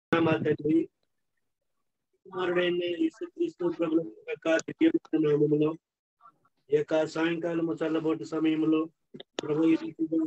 మా తండ్రి కుమారుడైన యేసుక్రీస్తు ప్రభుల యొక్క దివ్యమైన నామములో ఈ యొక్క సాయంకాలం చల్లబోటు సమయంలో ప్రభు ఈ రీతిగా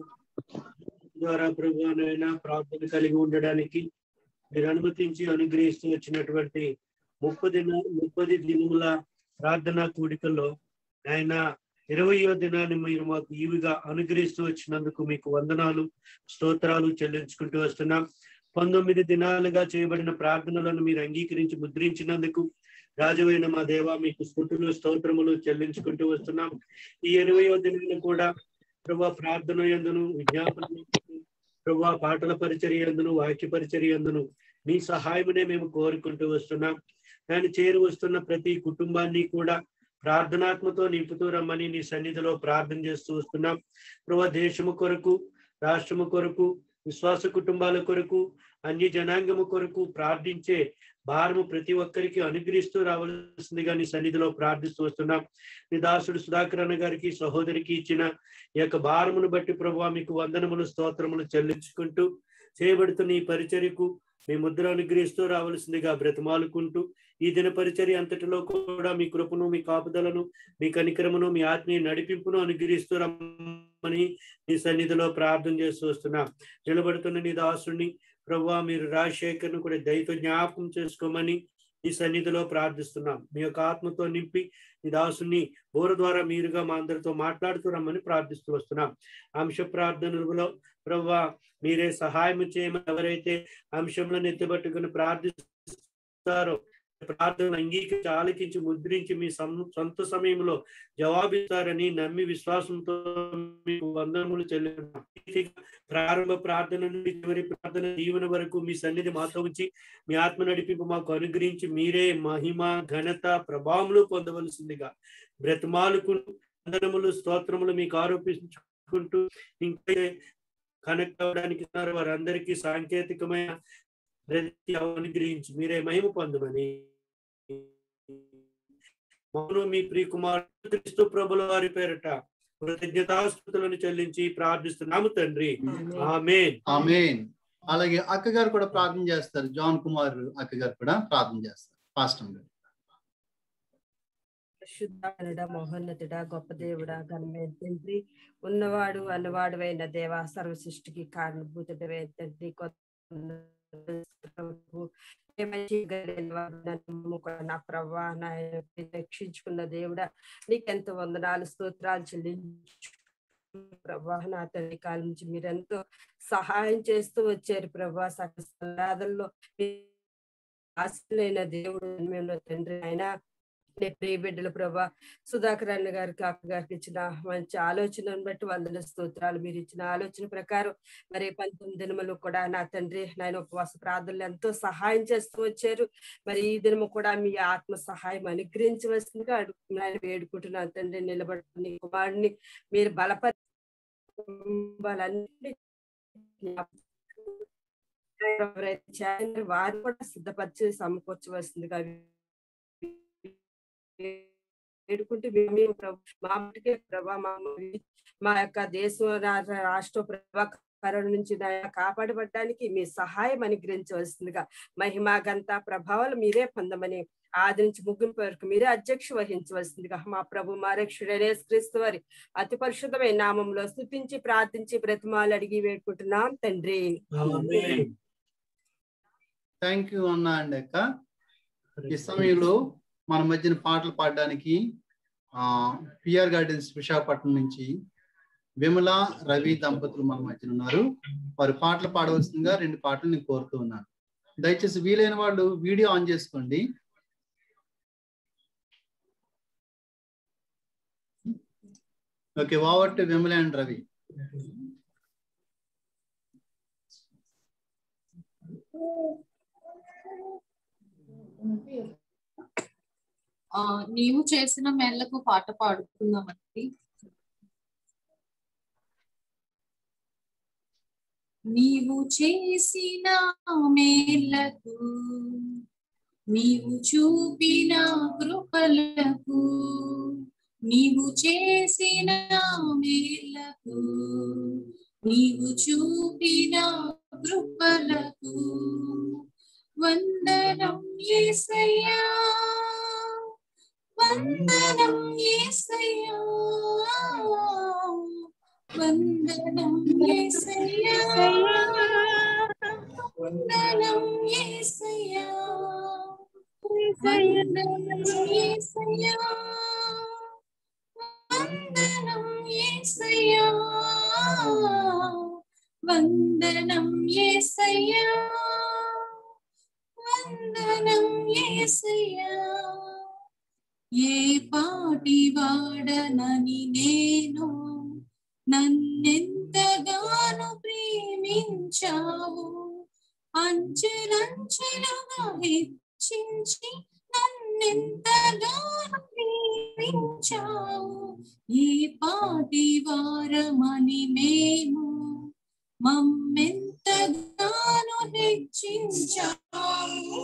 ద్వారా ప్రభునైనా ప్రార్థన కలిగి ఉండడానికి మీరు అనుమతించి అనుగ్రహిస్తూ వచ్చినటువంటి ముప్పది ముప్పది దినముల ప్రార్థనా కూడికల్లో ఆయన ఇరవయో దినాన్ని మీరు మాకు ఈవిగా అనుగ్రహిస్తూ వచ్చినందుకు మీకు వందనాలు స్తోత్రాలు చెల్లించుకుంటూ వస్తున్నాం పంతొమ్మిది దినాలుగా చేయబడిన ప్రార్థనలను మీరు అంగీకరించి ముద్రించినందుకు రాజువైన మా దేవ మీకు స్థుతులు స్తోత్రములు చెల్లించుకుంటూ వస్తున్నాం ఈ ఇరవయో దినాన్ని కూడా ప్రభా ప్రార్థన ఎందును విజ్ఞాపన ప్రభా పాటల పరిచర్య ఎందును వాక్య పరిచర్య ఎందును మీ సహాయమునే మేము కోరుకుంటూ వస్తున్నాం దాన్ని చేరి వస్తున్న ప్రతి కుటుంబాన్ని కూడా ప్రార్థనాత్మతో నింపుతూ రమ్మని నీ సన్నిధిలో ప్రార్థన చేస్తూ వస్తున్నాం ప్రభా దేశము కొరకు రాష్ట్రము కొరకు విశ్వాస కుటుంబాల కొరకు అన్య జనాంగము కొరకు ప్రార్థించే భారము ప్రతి ఒక్కరికి అనుగ్రహిస్తూ రావాల్సిందిగా నీ సన్నిధిలో ప్రార్థిస్తూ వస్తున్నాం నీ దాసుడు సుధాకర్ అన్న గారికి సహోదరికి ఇచ్చిన ఈ యొక్క భారమును బట్టి ప్రభావ మీకు వందనములు స్తోత్రములు చెల్లించుకుంటూ చేయబడుతున్న ఈ పరిచర్యకు మీ ముద్ర అనుగ్రహిస్తూ రావాల్సిందిగా బ్రతమాలుకుంటూ ఈ దిన పరిచర్య అంతటిలో కూడా మీ కృపను మీ కాపుదలను మీ కనికరమును మీ ఆత్మీయ నడిపింపును అనుగ్రహిస్తూ రమ్మని నీ సన్నిధిలో ప్రార్థన చేస్తూ వస్తున్నాం నిలబడుతున్న నీ దాసుని ప్రభు మీరు రాజశేఖర్ను కూడా దయతో జ్ఞాపకం చేసుకోమని ఈ సన్నిధిలో ప్రార్థిస్తున్నాం మీ యొక్క ఆత్మతో నింపి ఈ దాసుని బోర ద్వారా మీరుగా మా అందరితో మాట్లాడుతూ రమ్మని ప్రార్థిస్తూ వస్తున్నాం అంశ ప్రార్థనలో ప్రభా మీరే సహాయం చేయమని ఎవరైతే అంశంలో ఎత్తిపట్టుకుని ప్రార్థిస్తారో ప్రార్థన అంగీకరించి ఆలకించి ముద్రించి మీ సొంత సమయంలో జవాబిస్తారని నమ్మి విశ్వాసంతో మీకు వందనములు చెల్లి ప్రారంభ ప్రార్థన నుండి చివరి ప్రార్థన జీవన వరకు మీ సన్నిధి మాతో ఉంచి మీ ఆత్మ నడిపింపు మాకు అనుగ్రహించి మీరే మహిమ ఘనత ప్రభావములు పొందవలసిందిగా బ్రతమాలకు వందనములు స్తోత్రములు మీకు ఆరోపించుకుంటూ ఇంకా కనెక్ట్ అవ్వడానికి వారందరికీ సాంకేతికమైన ప్రతి అనుగ్రహించి మీరే మహిమ పొందమని మౌను మీ ప్రియ కుమారుడు క్రీస్తు ప్రభుల వారి పేరట కృతజ్ఞతాస్తుతులను చెల్లించి ప్రార్థిస్తున్నాము తండ్రి ఆమెన్ ఆమెన్ అలాగే అక్క గారు కూడా ప్రార్థన చేస్తారు జాన్ కుమార్ అక్క గారు కూడా ప్రార్థన చేస్తారు పాస్టమ్ గారు శుద్ధ మహోన్నతుడా గొప్ప దేవుడా ఘనమైన తండ్రి ఉన్నవాడు అన్నవాడువైన దేవ సర్వ సృష్టికి కారణభూతుడవే తండ్రి నా ప్రభా నా రక్షించుకున్న దేవుడా నీకెంతో వందనాలు స్తోత్రాలు చెల్లించు ప్రభా నా తల్లి కాలం నుంచి మీరెంతో సహాయం చేస్తూ వచ్చారు ప్రభా సకల సలాదల్లో ఆశలైన దేవుడు మేము తండ్రి అయినా ప్రియ బిడ్డలు ప్రభా సుధాకర్ అన్న గారికి అక్క గారికి ఇచ్చిన మంచి ఆలోచనను బట్టి వందన స్తోత్రాలు మీరు ఇచ్చిన ఆలోచన ప్రకారం మరి పంతొమ్మిది దినములు కూడా నా తండ్రి నాయన ఉపవాస ప్రార్థనలు ఎంతో సహాయం చేస్తూ వచ్చారు మరి ఈ దినము కూడా మీ ఆత్మ సహాయం అనుగ్రహించవలసిందిగా నేను వేడుకుంటున్నాను తండ్రి నిలబడుతున్న కుమారుడిని మీరు బలపరి వారు కూడా సిద్ధపరిచి సమకూర్చవలసిందిగా వేడుకుంటే మేము మా మటుకే ప్రభా మా యొక్క దేశం రాష్ట్ర ప్రభా కరోనా నుంచి కాపాడబడడానికి మీ సహాయం అనుగ్రహించవలసిందిగా మహిమా గంత ప్రభావాలు మీరే పొందమని ఆది నుంచి ముగింపు వరకు మీరే అధ్యక్ష వహించవలసిందిగా మా ప్రభు మా రక్షుడనే క్రీస్తు వారి అతి పరిశుద్ధమైన నామంలో స్థుతించి ప్రార్థించి బ్రతిమాలు అడిగి వేడుకుంటున్నాం తండ్రి థ్యాంక్ యూ అన్నా అండి అక్క ఈ సమయంలో మన మధ్యన పాటలు పాడడానికి పిఆర్ గార్డెన్స్ విశాఖపట్నం నుంచి విమల రవి దంపతులు మన మధ్యన ఉన్నారు వారు పాటలు పాడవలసిందిగా రెండు పాటలు నేను కోరుతూ ఉన్నాను దయచేసి వీలైన వాళ్ళు వీడియో ఆన్ చేసుకోండి okay over to Vimala and Ravi ఆ నీవు చేసిన మేళ్లకు పాట పాడుకుందామండి నీవు చేసిన మేళ్లకు నీవు చూపిన కృపలకు నీవు చేసిన మేళ్లకు నీవు చూపిన కృపలకు వందనం యేసయ్యా వందనం యేసయ్యా వందనం యేసయ్యా వందనం యేసయ్యా వందనం యేసయ్యా వందనం యేసయ్యా వందనం యేసయ్యా వందనం యేసయ్యా ఏ పాటి వాడనని నేను నన్నెంతగానో ప్రేమించావు అంచెలంచెలుగా హెచ్చించి నన్నెంతగానో ప్రేమించావు ఏ పాటి వారమని మేము మమ్మెంతగానో హెచ్చించావు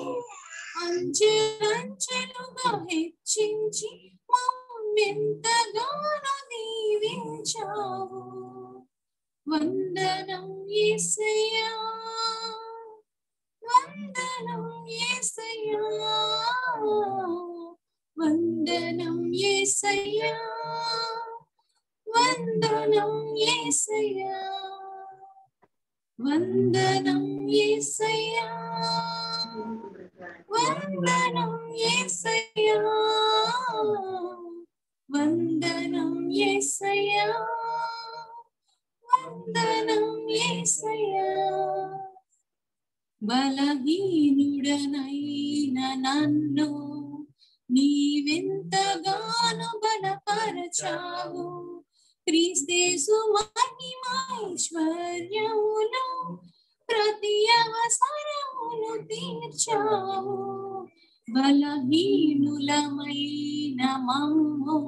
అంచెలంచెలుగా హెచ్చించి మమ్మెంతగానో దీవించావు వందనం యేసయ్యా వందనం యేసయ్యా వందనం యేసయ్యా వందనం యేసయ్యా వందనం యేసయ్యా వందనం యేసయ్యా వందనం యేసయ్యా వందనం యేసయ్యా బలహీనుడనైన నన్ను నీవెంతగానో బలపరచావు క్రీస్తేసు మహిమైశ్వర్యములు ప్రతి అవసరమును తీర్చావు బలహీనులమైన మమ్ము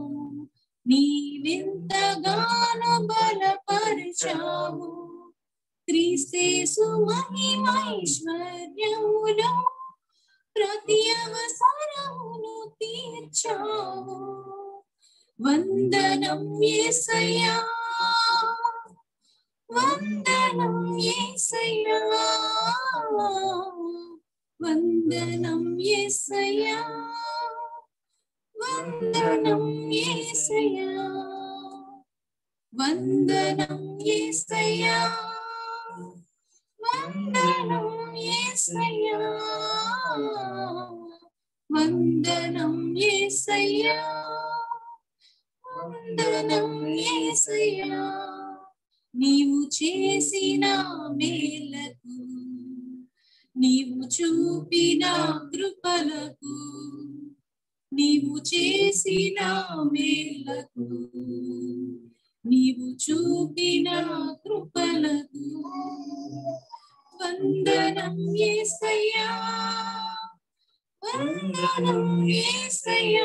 నీవెంతగానో బలపరచావు క్రీస్తేసు మహిమైశ్వర్యములు ప్రతి అవసరమును తీర్చావు వందనం యేసయ్యా వందనం యేసయ్యా వందనం యేసయ్యా వందనం యేసయ్యా వందనం యేసయ్యా వందనం యేసయ్యా వందనం యేసయ్యా వందనం యేసయ్యా నీవు చేసిన మేలకు నీవు చూపిన కృపలకు నీవు చేసిన మేలకు నీవు చూపిన కృపలకు వందనం యేసయ్యా వందనం యేసయ్యా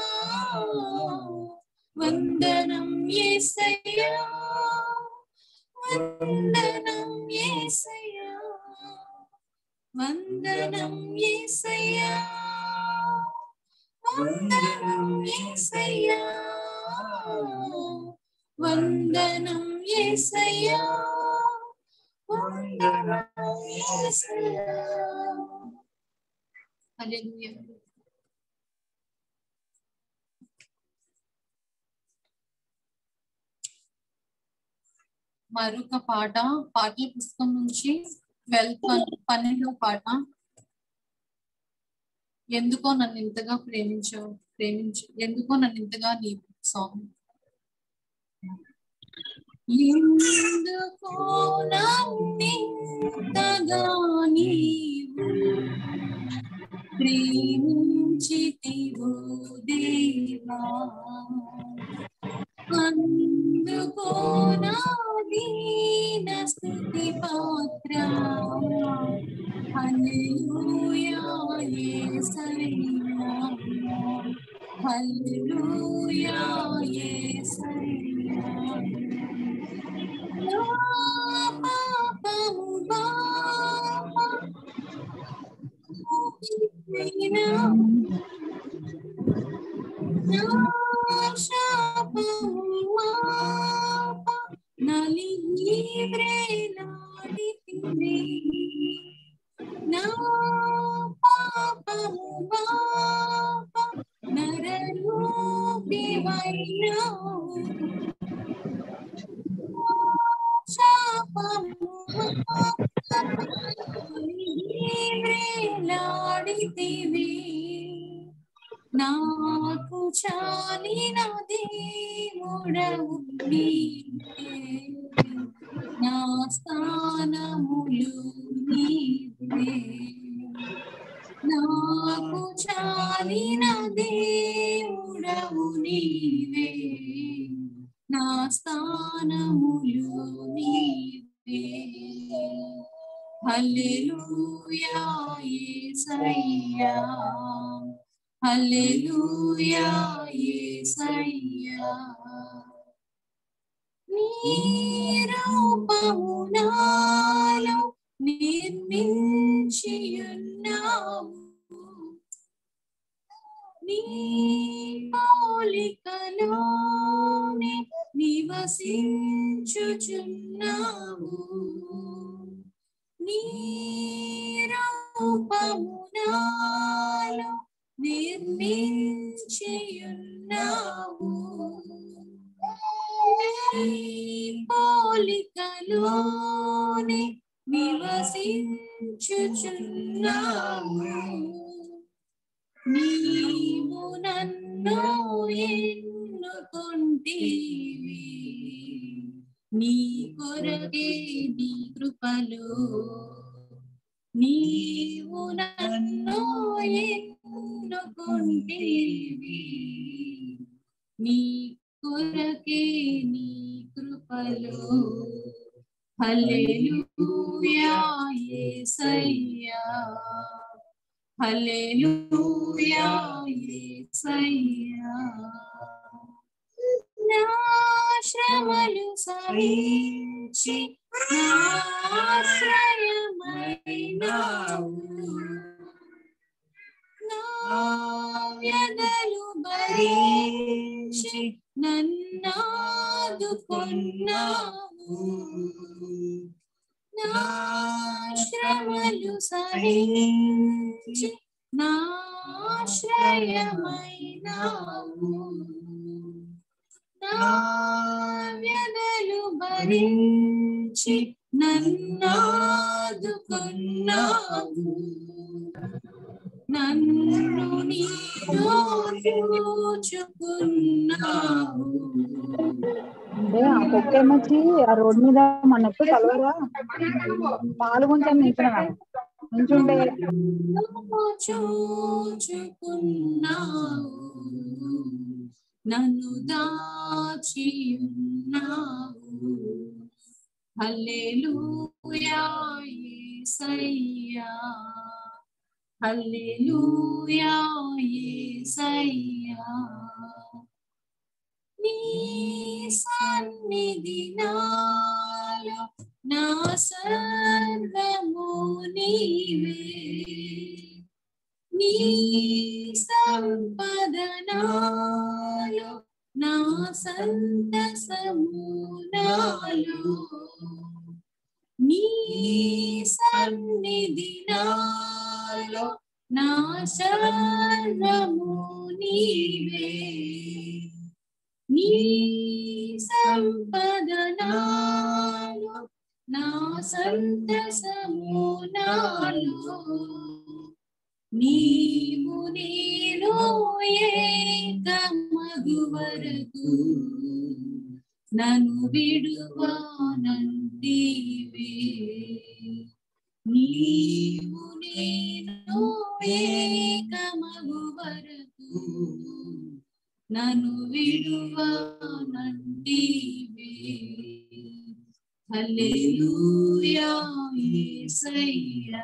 వందనం యేసయ్యా వందనం యేసయ్యా వందనం యేసయ్యా వందనం యేసయ్యా వందనం యేసయ్యా వందనం యేసయ్యా హల్లెలూయా మరొక పాట పాటల పుస్తకం నుంచి ట్వెల్త్ పన్నెండవ పాట ఎందుకో నన్ను ఇంతగా ప్రేమించావు ప్రేమించు ఎందుకో నన్ను ఇంతగా నీ సాంగ్ ఎందుకో నన్నింతగా నీవు ప్రేమించితివో దేవా అందుకో నా దీన స్తుతి పాత్ర హల్లెలూయా యేసయ్యా హల్లెలూయా యేసయ్యా నా పాపము బాపా నా వేలాడితివి నాకు చాలిన దేవుడవు నీవే నా స్థానములు నీవే నాకు చాలిన దేవుడవు నీవే నా స్థానములు నీవే హల్లెలూయా యేసయ్యా హల్లెలూయా యేసయ్యా నీ రూపము నాలో నిర్మించియున్నావు నీ పోలికలోనే నివసించుచున్నావు నీ రూపము నాలో నిర్మించియున్నావు నీ పోలికలోనే నివసించుచున్నావు నీవు నన్ను ఎన్నుకొంటివి నీ కొరకే నీ కృపలో నీవు నన్ను ఎన్నుకొంటివి నీ కొరకే నీ కృపలో హల్లెలూయా యేసయ్యా హల్లెలూయా యేసయ్యా నా శ్రమలు సహించి నాశ్రయమైనావు నా వ్యధలు భరించి నన్నాదుకున్నావు నా శ్రమలు సహించి నాశ్రయమైనావు నా వ్యధలు భరించి నన్నాదుకున్నావు నన్ను నీలో చూచుకున్నావు అంటే ఆ కుక్క ఏమొచ్చి ఆ రోడ్ మీద మనకు కలవరా పాల్గొంటాం నించున్నా నించుంటే చూచుకున్నావు నన్ను దాచియున్నావు హల్లెలూయా యేసయ్యా హల్లెలూయా యేసయ్యా నీ సన్నిధి నాలో నా సర్వము నీవే నీ సంపద నాలో నా సంతసము నాలో నీ సన్నిధి నాలో నా సర్వము నీవే నీ సంపద నాలో నా సంతసము నాలో నీవు నేను ఏకమగు వరకు నన్ను విడువానంటివే నీవు నేను ఏకమగు వరకు నన్ను విడువానంటివే హల్లెలూయా యేసయ్యా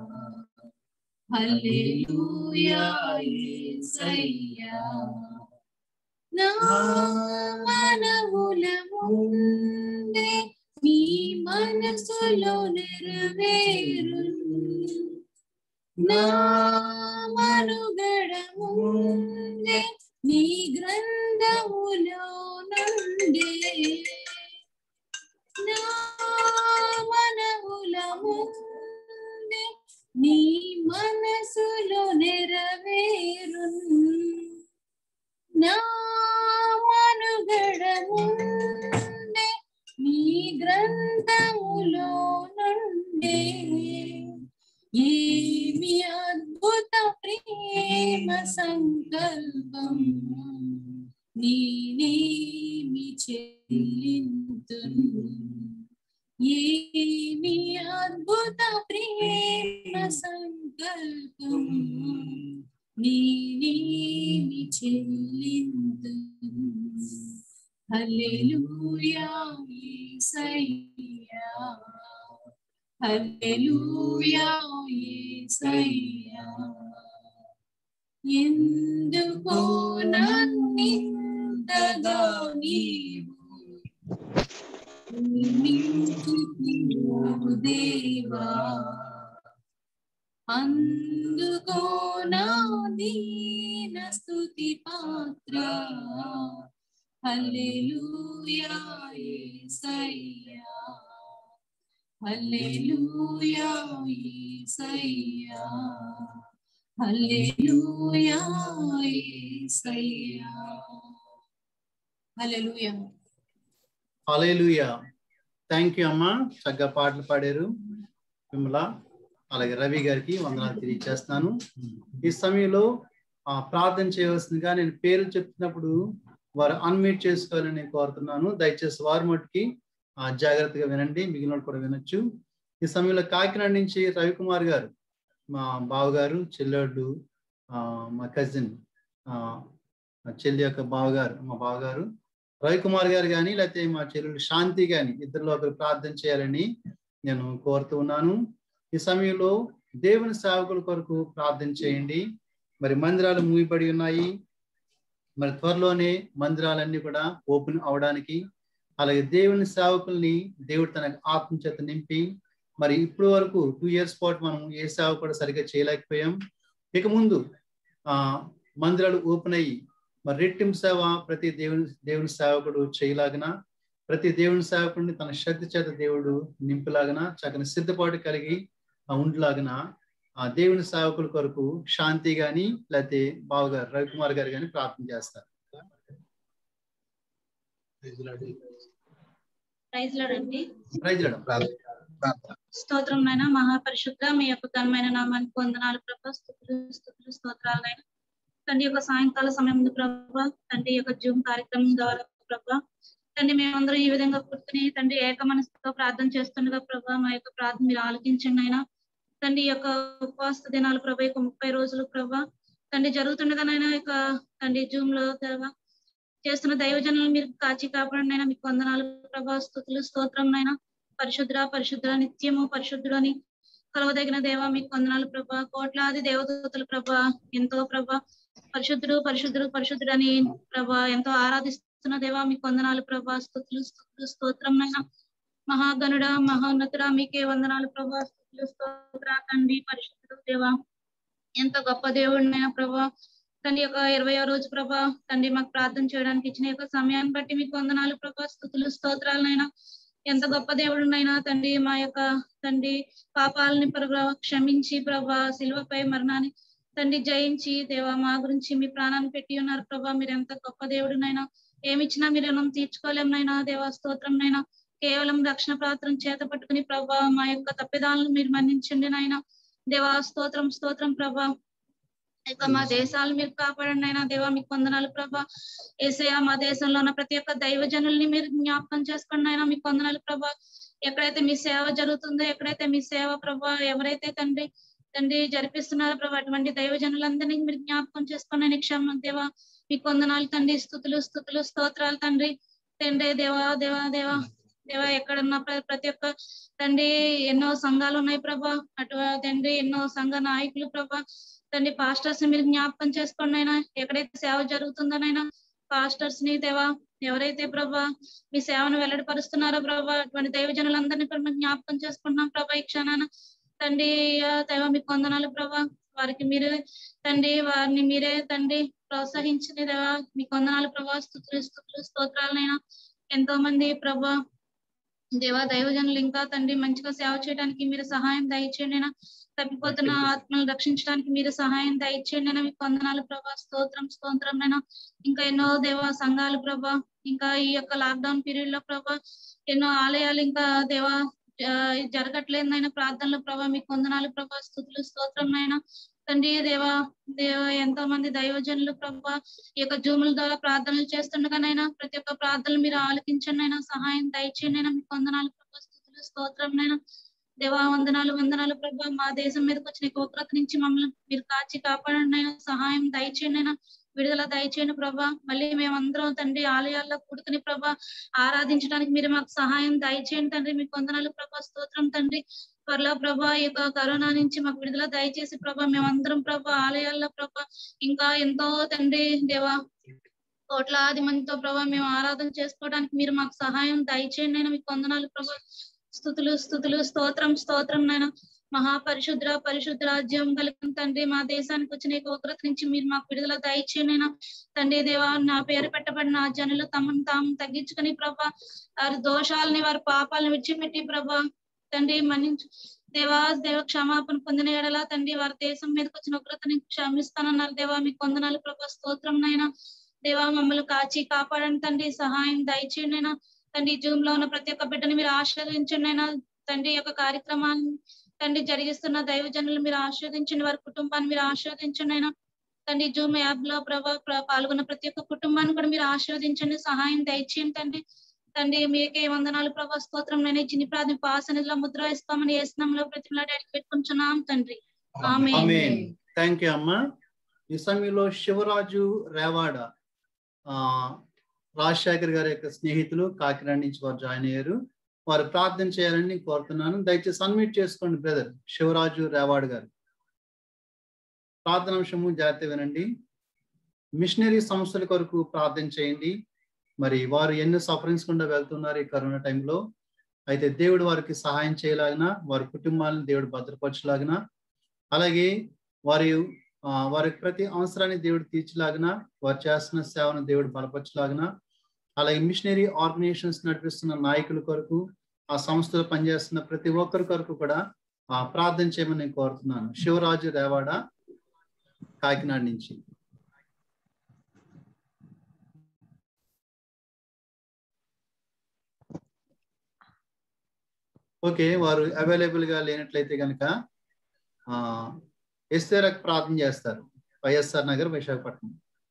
హల్లెలూయా యేసయ్యా నా మనముల ముందే నీ మనసులో నెరవేరు నా మనుగడ ముందే నీ గ్రంథములో నుండే నా మనముల ముందే నీ మనసులో నెరవేరు నా ఏమి అద్భుత ప్రేమ సంకల్పం నేనేమి చెల్లింతును ఏమి అద్భుత ప్రేమ సంకల్పం నేనేమి చెల్లింతును హల్లెలూయా యేసయ్యా హల్లెలూయా యేసయ్యా ఎందుకో నన్నింతగా నీవు ప్రేమించుకున్నావు దేవా అందుకో నా దీన స్తుతి పాత్ర hallelujah Yesayya hallelujah Yesayya hallelujah Yesayya hallelujah alleluia thank you అమ్మా చక్కగా పాటలు పాడారు విమల అలాగే రవి గారికి వందనాలు తెలియజేస్తున్నాను ఈ సమయంలో ఆ, ప్రార్థన చేయవలసిందిగా నేను పేరు చెప్తున్నప్పుడు వారు అన్మ్యూట్ చేసుకోవాలని నేను కోరుతున్నాను దయచేసి వారి మట్టుకి ఆ, జాగ్రత్తగా వినండి మిగిలిన వాళ్ళు కూడా వినొచ్చు ఈ సమయంలో కాకినాడ నుంచి రవికుమార్ గారు మా బావగారు చెల్లెళ్ళు ఆ, మా కజిన్ మా చెల్లి యొక్క బావగారు మా బావగారు రవికుమార్ గారు కానీ లేకపోతే మా చెల్లెలు శాంతి కానీ ఇద్దరిలో ఒకరు ప్రార్థన చేయాలని నేను కోరుతూ ఉన్నాను ఈ సమయంలో దేవుని సేవకుల కొరకు ప్రార్థన చేయండి మరి మందిరాలు మూయబడి ఉన్నాయి మరి త్వరలోనే మందిరాలన్నీ కూడా ఓపెన్ అవడానికి అలాగే దేవుని సేవకుల్ని దేవుడు తన ఆత్మ చేత నింపి మరి ఇప్పటి వరకు టూ ఇయర్స్ పాటు మనం ఏ సేవ కూడా సరిగ్గా చేయలేకపోయాం ఇక ముందు ఆ మందిరాలు ఓపెన్ అయ్యి మరి రెట్టింపు సేవ ప్రతి దేవుని దేవుని సేవకుడు చేయలాగన ప్రతి దేవుని సేవకుడిని తన శక్తి చేత దేవుడు నింపులాగన చక్కని సిద్ధపాటు కలిగి ఆ ఉండలాగన ఆ దేవుని సేవకుల కొరకు శాంతి గాని లేకపోతే బావగారు రవికుమార్ గారు గాని ప్రార్థన చేస్తారు ప్రైజ్ లాడండి ప్రజలడం స్తోత్రం నైనా మహాపరిశుద్ధ మీ యొక్క ఘనమైన నామానికి వందనాలు ప్రభా స్థుతులు స్థుతులు స్తోత్రాలైనా తండ్రి యొక్క సాయంకాల సమయం ఉంది ప్రభా తండ్రి యొక్క జూమ్ కార్యక్రమం ద్వారా ప్రభా తండ్రి మేమందరం ఈ విధంగా కూర్చుని తండ్రి ఏక మనసుతో ప్రార్థన చేస్తుండగా ప్రభా మా యొక్క ప్రార్థన మీరు ఆలోచించండి అయినా తండ్రి ఈ యొక్క ఉపవాస దినాలు ప్రభా యొక్క ముప్పై రోజులు ప్రభా తండ్రి జరుగుతుండగానైనా యొక్క తండ్రి జూమ్ లో ప్రభా చేస్తున్న దైవజనులు మీరు కాచి కాపాడండి అయినా మీకు వందనాలు ప్రభా స్థుతులు స్తోత్రం నైనా పరిశుద్ర పరిశుద్ర నిత్యము పరిశుద్ధుడు అని కలవదగిన దేవ మీకు వందనాలు ప్రభా కోట్లాది దేవదూతలు ప్రభా ఎంతో ప్రభా పరిశుద్ధుడు పరిశుద్ధుడు పరిశుద్ధుడు అని ప్రభా ఎంతో ఆరాధిస్తున్న దేవ మీకు వందనాలు ప్రభా స్థుతులు స్థుతులు స్తోత్రం నైనా మహాగణుడ మహోన్నతుడ మీకే వందనాలు ప్రభా స్థుతులు స్తోత్ర తండ్రి పరిశుద్ధుడు దేవా ఎంతో గొప్ప దేవుడినైనా ప్రభా తండ్రి యొక్క ఇరవయో రోజు ప్రభా తండ్రి మాకు ప్రార్థన చేయడానికి ఇచ్చిన యొక్క సమయాన్ని బట్టి మీకు వందనాలు ప్రభా స్థుతులు స్తోత్రాలనైనా ఎంత గొప్ప దేవుడునైనా తండ్రి మా యొక్క తండ్రి పాపాలని ప్రభా క్షమించి ప్రభా శిలువపై మరణాన్ని తండ్రి జయించి దేవా మా గురించి మీ ప్రాణాన్ని పెట్టి ఉన్నారు ప్రభా మీరు ఎంత గొప్ప దేవుడునైనా ఏమిచ్చినా మీరు రుణం తీర్చుకోలేంనైనా దేవా స్తోత్రంనైనా కేవలం రక్షణ ప్రాత్రం చేత పట్టుకుని ప్రభా మా యొక్క తప్పిదాలను మీరు మన్నించండి నాయన దేవా స్తోత్రం స్తోత్రం ప్రభా ఇక మా దేశాలు మీరు కాపాడండి అయినా దేవా మీకు వందనాలు ప్రభా ఏసయ్య మా దేశంలో ఉన్న ప్రతి ఒక్క దైవజనుల్ని మీరు జ్ఞాపకం చేసుకోండి అయినా మీకు వందనాలు ప్రభా ఎక్కడైతే మీ సేవ జరుగుతుందో ఎక్కడైతే మీ సేవ ప్రభా ఎవరైతే తండ్రి తండ్రి జరిపిస్తున్నారో ప్రభా అటువంటి దైవజనులందరినీ మీరు జ్ఞాపకం చేసుకోండి అని క్షమ దేవా మీకు వందనాలు తండ్రి స్థుతులు స్థుతులు స్తోత్రాలు తండ్రి తండ్రి దేవా దేవా దేవా దేవా ఎక్కడున్న ప్ర- ప్రతి ఒక్క తండ్రి ఎన్నో సంఘాలు ఉన్నాయి ప్రభా అటు తండ్రి ఎన్నో సంఘ నాయకులు ప్రభా తండ్రి పాస్టర్స్ ని మీరు జ్ఞాపకం చేసుకోండి అయినా ఎక్కడైతే సేవ జరుగుతుందోనైనా పాస్టర్స్ ని దేవా ఎవరైతే ప్రభా మీ సేవను వెల్లడిపరుస్తున్నారో ప్రభా అటువంటి దైవజనులందరినీ ప్రభా జ్ఞాపకం చేసుకుంటున్నాం ప్రభా ఈ క్షణాన తండ్రి ఆ, దేవా మీకు వందనాలు ప్రభా వారికి మీరు తండ్రి వారిని మీరే తండ్రి ప్రోత్సహించిన దేవా మీకు వందనాలు ప్రభా స్థుతులు స్థుతులు స్తోత్రాలనైనా ఎంతో మంది ప్రభా దేవా దైవజనులు ఇంకా తండ్రి మంచిగా సేవ చేయడానికి మీరు సహాయం దయచేయండి అయినా తప్పిపోతున్న ఆత్మలను రక్షించడానికి మీరు సహాయం దయచేయండి అయినా మీకు వందనాలు ప్రభా స్తోత్రం స్తోత్రం అయినా ఇంకా ఎన్నో దేవా సంఘాలు ప్రభా ఇంకా ఈ యొక్క లాక్డౌన్ పీరియడ్ లో ప్రభా ఎన్నో ఆలయాలు ఇంకా దేవా ఆ, జరగట్లేదు నాయన ప్రార్థనలు ప్రభా మీకు వందనాలు ప్రభా స్థుతులు స్తోత్రం నాయన తండ్రి దేవా దేవ ఎంతో మంది దైవజనులు ప్రభా ఈ యొక్క జూముల ద్వారా ప్రార్థనలు చేస్తుండగానైనా ప్రతి ఒక్క ప్రార్థనలు మీరు ఆలకించండి అయినా సహాయం దయచేయండి అయినా మీకు వందనాలు ప్రభా స్థుతులు స్తోత్రం నైనా దేవా వందనాలు వందనాలు ప్రభా మా దేశం మీదకి వచ్చిన ఈ ఉగ్రత నుంచి మమ్మల్ని మీరు కాచి కాపాడండి అయినా సహాయం దయచేయండి అయినా విడుదల దయచేయండి ప్రభా మళ్ళీ మేమందరం తండ్రి ఆలయాల్లో కూడుకుని ప్రభా ఆరాధించడానికి మీరు మాకు సహాయం దయచేయండి తండ్రి మీకు వందనాలు ప్రభా స్తోత్రం తండ్రి త్వరలో ప్రభా ఈ యొక్క కరోనా నుంచి మాకు విడుదల దయచేసి ప్రభా మేమందరం ప్రభా ఆలయాల్లో ప్రభా ఇంకా ఎంతో తండ్రి దేవా కోట్లాది మందితో ప్రభా మేము ఆరాధన చేసుకోవడానికి మీరు మాకు సహాయం దయచేయండి నేను మీకు వందనాలు ప్రభా స్థుతులు స్థుతులు స్తోత్రం స్తోత్రం నాయన మహాపరిశుద్ర పరిశుద్ధ రాజ్యం కలిగిన తండ్రి మా దేశానికి వచ్చిన ఈ ఉగ్రత నుంచి మీరు మాకు విడుదల దయచేయండి నాయన తండ్రి దేవా నా పేరు పెట్టబడిన ఆ జనులు తమను తాము తగ్గించుకుని ప్రభా వారి దోషాలని వారి పాపాలను విడిచిపెట్టి ప్రభా తండ్రి మన్నించు దేవా దేవ క్షమాపణ పొందిన ఎడల తండ్రి వారి దేశం మీదకి వచ్చిన ఉగ్రతని క్షమిస్తానన్నారు దేవా మీకు వందనాలు ప్రభా స్తోత్రం నైనా దేవా మమ్మల్ని కాచి కాపాడండి తండ్రి సహాయం దయచేయండి అయినా తండ్రి జూమ్ లో ఉన్న ప్రతి ఒక్క బిడ్డని మీరు ఆశీర్వదించండి అయినా తండ్రి యొక్క కార్యక్రమాన్ని తండ్రి జరిగిస్తున్న దైవజనులు మీరు ఆశీర్వదించండి వారి కుటుంబాన్ని మీరు ఆశీర్వదించండి అయినా తండ్రి జూమ్ యాప్ లో ప్రభా ప్ర- పాల్గొన్న ప్రతి ఒక్క కుటుంబాన్ని కూడా మీరు ఆశీర్వదించండి సహాయం దయచేయండి తండ్రి తండ్రి మీకే వందనాలు ప్రభా స్తోత్రం నేను చిన్ని ప్రార్థన పాసనిధిలో ముద్ర ఇస్తామని వేసినాంలో ప్రతిమలాడి పెట్టుకుంటున్నాం తండ్రి ఆమేన్. ఆమేన్ థ్యాంక్ యూ అమ్మా ఈ సమయంలో శివరాజు రేవాడ ఆ రాజశేఖర్ గారి యొక్క స్నేహితులు కాకినాడ నుంచి వారు జాయిన్ అయ్యారు వారు ప్రార్థన చేయాలని నేను కోరుతున్నాను దయచేసి సన్మిట్ చేసుకోండి బ్రదర్ శివరాజు రేవాడ్ గారు ప్రార్థన అంశము జాగ్రత్త వినండి మిషనరీ సంస్థల కొరకు ప్రార్థన చేయండి మరి వారు ఎన్నో సఫరింగ్స్ గుండా వెళ్తున్నారు ఈ కరోనా టైంలో అయితే దేవుడు వారికి సహాయం చేయలాగిన వారి కుటుంబాలను దేవుడు భద్రపరచలాగిన అలాగే వారి ఆ, వారి ప్రతి అవసరాన్ని దేవుడు తీర్చలాగిన వారు చేస్తున్న సేవను దేవుడు బలపరచలాగిన అలాగే మిషనరీ ఆర్గనైజేషన్స్ నడిపిస్తున్న నాయకుల కొరకు ఆ సంస్థలో పనిచేస్తున్న ప్రతి ఒక్కరి కొరకు కూడా ఆ ప్రార్థన చేయమని నేను కోరుతున్నాను శివరాజు రేవాడ కాకినాడ నుంచి ఓకే వారు అవైలబుల్ గా లేనట్లయితే కనుక ఆ ఎస్తేరకు ప్రార్థన చేస్తారు వైఎస్ఆర్ నగర్ విశాఖపట్నం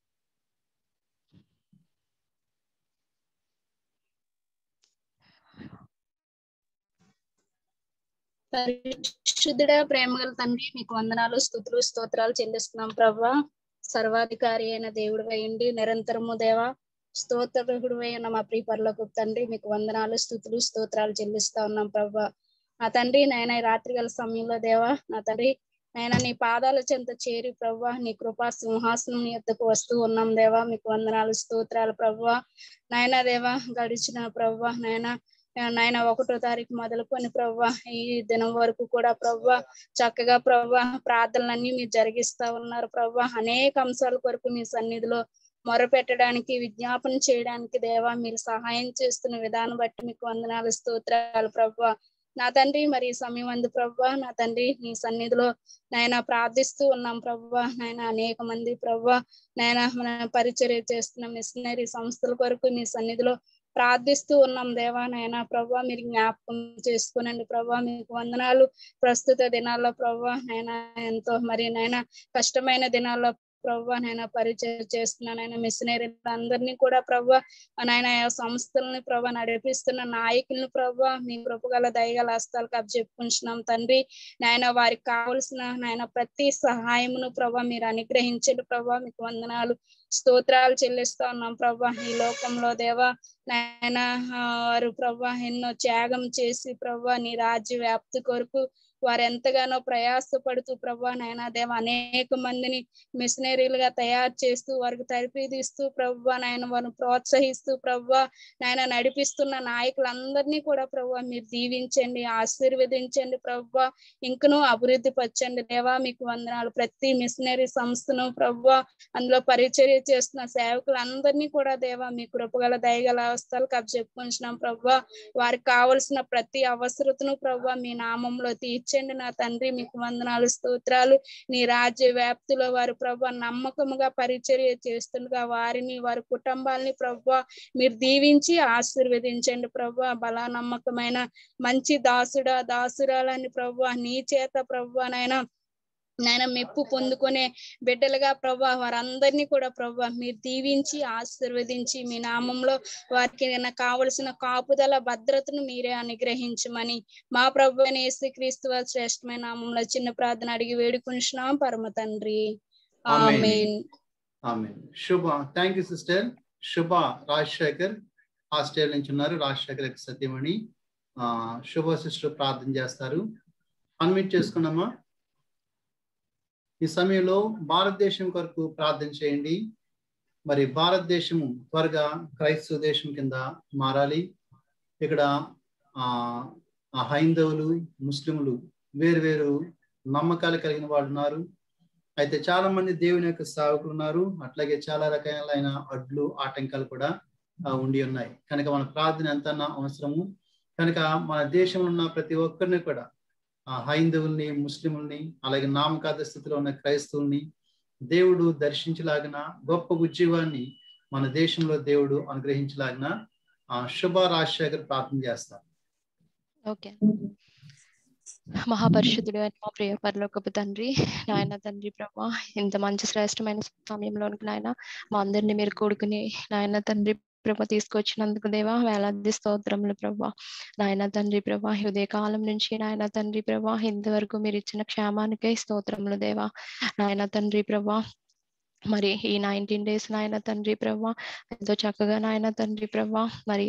పరిశుద్ధుడ ప్రేమగల తండ్రి మీకు వందనాలు స్థుతులు స్తోత్రాలు చెల్లిస్తున్నాం ప్రభా సర్వాధికారి అయిన దేవుడు అయ్యండి నిరంతరము దేవా స్తోత్రుడు అయిన మా ప్రియ పరలోకి తండ్రి మీకు వందనాలు స్థుతులు స్తోత్రాలు చెల్లిస్తా ఉన్నాం ప్రభా నా తండ్రి నాయన ఈ రాత్రి గల సమయంలో దేవా నా తండ్రి నాయన నీ పాదాల చెంత చేరి ప్రభా నీ కృపా సింహాసనం నీ ఎద్దకు వస్తూ ఉన్నాం దేవా మీకు వందనాలు స్తోత్రాలు ప్రభా నాయన దేవా గడిచిన ప్రభా నాయన నాయన ఒకటో తారీఖు మొదలుకొని ప్రవ్వా ఈ దినం వరకు కూడా ప్రవ్వా చక్కగా ప్రవ్వా ప్రార్థనలన్నీ మీరు జరిగిస్తా ఉన్నారు ప్రవ్వా అనేక అంశాల కొరకు మీ సన్నిధిలో మొరపెట్టడానికి విజ్ఞాపన చేయడానికి దేవా మీరు సహాయం చేస్తున్న విధానం బట్టి మీకు వందనాలు స్తోత్రాలు ప్రవ్వా నా తండ్రి మరి ఈ సమయం అందు ప్రవ్వా నా తండ్రి నీ సన్నిధిలో నాయన ప్రార్థిస్తూ ఉన్నాం ప్రవ్వా నాయన అనేక మంది ప్రవ్వా నాయన మన పరిచర్య చేస్తున్న మిషనరీ సంస్థల కొరకు మీ సన్నిధిలో ప్రార్థిస్తూ ఉన్నాం దేవా నాయన ప్రభా మీరు జ్ఞాపకం చేసుకోనండి ప్రభా మీకు వందనాలు ప్రస్తుత దినాల్లో ప్రభా నాయన ఎంతో మరి నాయన కష్టమైన దినాల్లో ప్రభా నాయన పరిచయం చేస్తున్నా నాయన మిషనరీ అందరినీ కూడా ప్రభా నాయన ఆ సంస్థలని ప్రభా నడిపిస్తున్న నాయకులను ప్రభా మీ కృపగల దయగల హస్తాలకు అప్పచెప్పుకుంటున్నాం తండ్రి నాయన వారికి కావలసిన నాయన ప్రతి సహాయమును ప్రభా మీరు అనుగ్రహించండి ప్రభా మీకు వందనాలు స్తోత్రాలు చెల్లిస్తా ఉన్నాం ప్రభా ఈ లోకంలో దేవా నాయన ఆ, వారు ప్రభా ఎన్నో త్యాగం చేసి ప్రభా నీ రాజ్య వ్యాప్తి కొరకు వారు ఎంతగానో ప్రయాసపడుతూ ప్రభా నాయన దేవ అనేక మందిని మిషనరీలుగా తయారు చేస్తూ వారికి తరపిదిస్తూ ప్రభా నాయన వారిని ప్రోత్సహిస్తూ ప్రభా నాయన నడిపిస్తున్న నాయకులందరినీ కూడా ప్రభా మీరు దీవించండి ఆశీర్వదించండి ప్రభా ఇంకనూ అభివృద్ధి పరచండి దేవా మీకు వందనాలు ప్రతి మిషనరీ సంస్థను ప్రభా అందులో పరిచర్య చేస్తున్న సేవకులందరినీ కూడా దేవా మీ కృపగల దయగల అవస్థలకు చెప్పుకుంటున్నాం ప్రభా వారికి కావలసిన ప్రతి అవసరతను ప్రభా మీ నామంలో తీర్చండి నెరవేర్చండి నా తండ్రి మీకు వందనాలు స్తోత్రాలు నీ రాజ్య వ్యాప్తిలో వారు ప్రభు నమ్మకముగా పరిచర్య చేస్తుండగా వారిని వారి కుటుంబాలని ప్రభు మీరు దీవించి ఆశీర్వదించండి ప్రభు బలా నమ్మకమైన మంచి దాసుడా దాసురాలని ప్రభు నీ చేత ప్రభు నాయన నాయన మెప్పు పొందుకునే బిడ్డలుగా ప్రభా వారందరినీ కూడా ప్రభా మీరు దీవించి ఆశీర్వదించి మీ నామంలో వారికి కావలసిన కాపుదల భద్రతను మీరే అనుగ్రహించమని మా ప్రభు యేసుక్రీస్తు వారి శ్రేష్టమైన నామంలో చిన్న ప్రార్థన అడిగి వేడుకుంటున్నాం పరమ తండ్రి ఆమేన్. ఆమేన్ ఆమె శుభ థ్యాంక్ యూ సిస్టర్ శుభ రాజశేఖర్ ఆస్ట్రేలియా నుంచి ఉన్నారు రాజశేఖర్ యొక్క సత్యమణి ఆ శుభ సిస్టర్ ప్రార్థన చేస్తారు అన్మిట్ చేసుకున్నామా ఈ సమయంలో భారతదేశం కొరకు ప్రార్థన చేయండి మరి భారతదేశము త్వరగా క్రైస్తవ దేశం కింద మారాలి ఇక్కడ ఆ ఆ హైందవులు ముస్లింలు వేరు వేరు నమ్మకాలు కలిగిన వాళ్ళు ఉన్నారు అయితే చాలా మంది దేవుని యొక్క సేవకులు ఉన్నారు అట్లాగే చాలా రకాలైన అడ్లు ఆటంకాలు కూడా ఆ, ఉండి ఉన్నాయి కనుక మన ప్రార్థన ఎంత అవసరము కనుక మన దేశంలో ఉన్న ప్రతి ఒక్కరిని కూడా ఆ హైందవుల్ని ముస్లింల్ని అలాగే నామకాద స్థితిలో ఉన్న క్రైస్తవుల్ని దేవుడు దర్శించలాగిన గొప్ప ఉద్యోగాన్ని మన దేశంలో దేవుడు అనుగ్రహించలాగిన ఆ శుభ రాజశేఖర్ ప్రార్థన చేస్తారు ఓకే మహాపరిశుద్ధుడు అయిన మా ప్రియ పరలోకపు తండ్రి నాయన తండ్రి ప్రభా ఇంత మంచి శ్రేష్టమైన సమయంలోనికి నాయన మా అందరిని మీరు కూడుకుని నాయన తండ్రి ప్రభ తీసుకొచ్చినందుకు దేవా వేలాది స్తోత్రములు ప్రభా నాయన తండ్రి ప్రభా ఈ ఉదయ కాలం నుంచి నాయన తండ్రి ప్రభా ఇంతవరకు మీరు ఇచ్చిన క్షేమానికే స్తోత్రములు దేవా నాయన తండ్రి ప్రభా మరి ఈ నైన్టీన్ డేస్ నాయన తండ్రి ప్రభా ఎంతో చక్కగా నాయన తండ్రి ప్రభా మరి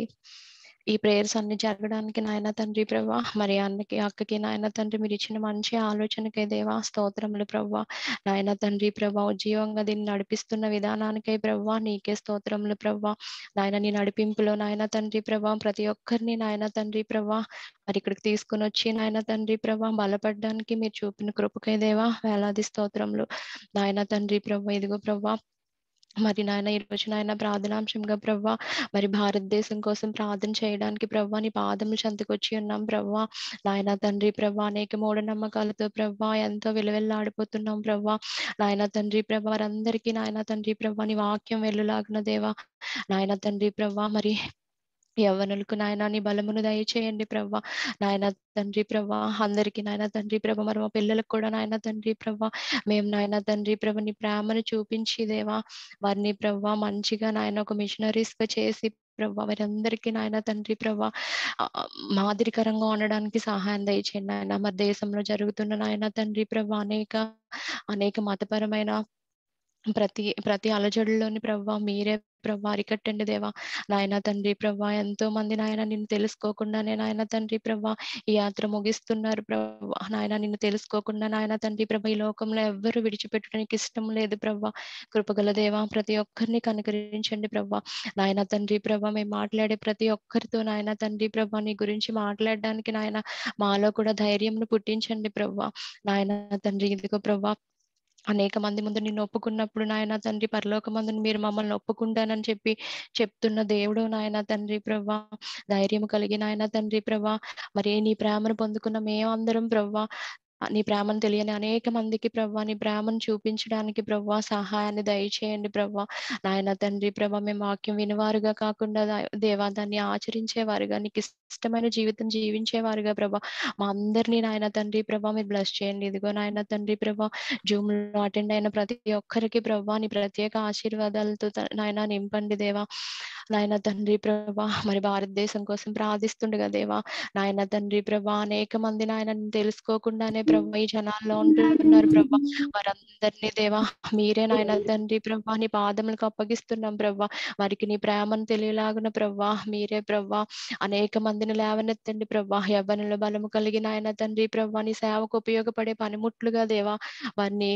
ఈ ప్రేయర్స్ అన్ని జరగడానికి నాయన తండ్రి ప్రభా మరి అన్నకి అక్కకి నాయన తండ్రి మీరు ఇచ్చిన మంచి ఆలోచనకే దేవా స్తోత్రములు ప్రభా నాయన తండ్రి ప్రభా ఉజ్జీవంగా దీన్ని నడిపిస్తున్న విధానానికై ప్రభా నీకే స్తోత్రములు ప్రభా నాయన నీ నడిపింపులో నాయన తండ్రి ప్రభా ప్రతి ఒక్కరిని నాయన తండ్రి ప్రభా మరి ఇక్కడికి తీసుకుని వచ్చి నాయన తండ్రి ప్రభా బలపడడానికి మీరు చూపిన కృపకై దేవా వేలాది స్తోత్రములు నాయన తండ్రి ప్రభా ఇదిగో ప్రభా మరి నాయన ఈ రోజు నాయన ప్రార్థనాంశంగా ప్రవ్వా మరి భారతదేశం కోసం ప్రార్థన చేయడానికి ప్రవ్వా నీ పాదములు చెంతకొచ్చి ఉన్నాం ప్రవ్వా నాయన తండ్రి ప్రవ్వా అనేక మూఢనమ్మకాలతో ప్రవ్వా ఎంతో విలువెల్లాడిపోతున్నాం ప్రవ్వా నాయన తండ్రి ప్రభా వారందరికీ నాయన తండ్రి ప్రభా నీ వాక్యం వెళ్ళులాగిన దేవా నాయన తండ్రి ప్రభా మరి యవ్వనులకు నాయన నీ బలమును దయచేయండి ప్రవ్వా నాయన తండ్రి ప్రభా అందరికి నాయన తండ్రి ప్రభ మరి మా పిల్లలకు కూడా నాయన తండ్రి ప్రభా మేము నాయన తండ్రి ప్రభ నీ ప్రేమను చూపించి దేవా వారిని ప్రభా మంచిగా నాయన ఒక మిషనరీస్ గా చేసి ప్రభా వారందరికీ నాయన తండ్రి ప్రభా ఆ, మాదిరికరంగా ఉండడానికి సహాయం దయచేయండి నాయన మరి దేశంలో జరుగుతున్న నాయన తండ్రి ప్రభా అనేక అనేక మతపరమైన ప్రతి ప్రతి అలజడుల్లోని ప్రభా మీరే ప్రభా అరికట్టండి దేవా నాయన తండ్రి ప్రభా ఎంతో మంది నాయన నిన్ను తెలుసుకోకుండానే నాయన తండ్రి ప్రభా ఈ యాత్ర ముగిస్తున్నారు ప్రభా నాయన నిన్ను తెలుసుకోకుండా నాయన తండ్రి ప్రభా ఈ లోకంలో ఎవ్వరు విడిచిపెట్టడానికి ఇష్టం లేదు ప్రభా కృపగల దేవా ప్రతి ఒక్కరిని కనుకరించండి ప్రభా నాయన తండ్రి ప్రభా మేము మాట్లాడే ప్రతి ఒక్కరితో నాయన తండ్రి ప్రభా నీ గురించి మాట్లాడడానికి నాయన మాలో కూడా ధైర్యంను పుట్టించండి ప్రభా నాయన తండ్రి ఇదిగో ప్రభా అనేక మంది ముందు నిన్ను ఒప్పుకున్నప్పుడు నాయన తండ్రి పరలోక మందుని మీరు మమ్మల్ని ఒప్పుకుంటానని చెప్పి చెప్తున్న దేవుడు నాయన తండ్రి ప్రభా ధైర్యం కలిగి నాయన తండ్రి ప్రభా మరి నీ ప్రేమను పొందుకున్న మేమందరం ప్రభా నీ ప్రేమను తెలియని అనేక మందికి ప్రభా నీ ప్రేమను చూపించడానికి ప్రభా సహాయాన్ని దయచేయండి ప్రభా నాయన తండ్రి ప్రభా మేము వాక్యం వినివారుగా కాకుండా దా- దేవా దాన్ని ఆచరించేవారుగా నీకు ఇష్టమైన జీవితం జీవించేవారుగా ప్రభా మా అందరినీ నాయన తండ్రి ప్రభా మీరు బ్లెస్ చేయండి ఇదిగో నాయన తండ్రి ప్రభా జూమ్ లో అటెండ్ అయిన ప్రతి ఒక్కరికి ప్రభా నీ ప్రత్యేక ఆశీర్వాదాలతో త- నాయన నింపండి దేవా నాయన తండ్రి ప్రభా మరి భారతదేశం కోసం ప్రార్థిస్తుండగా దేవా నాయన తండ్రి ప్రభా అనేక మంది నాయన నిన్ను తెలుసుకోకుండానే ప్రభా ఈ జనాల్లో ఉంటున్నారు ప్రభా వారందరినీ దేవా మీరే నాయన తండ్రి ప్రభా నీ పాదములకు అప్పగిస్తున్నాం ప్రభా వారికి నీ ప్రేమను తెలియలాగున ప్రభా మీరే ప్రభా అనేక మందిని లేవనెత్తండి ప్రభా యవ్వనుల బలము కలిగిన ఆయన తండ్రి ప్రభా నీ సేవకు ఉపయోగపడే పనిముట్లుగా దేవా వారిని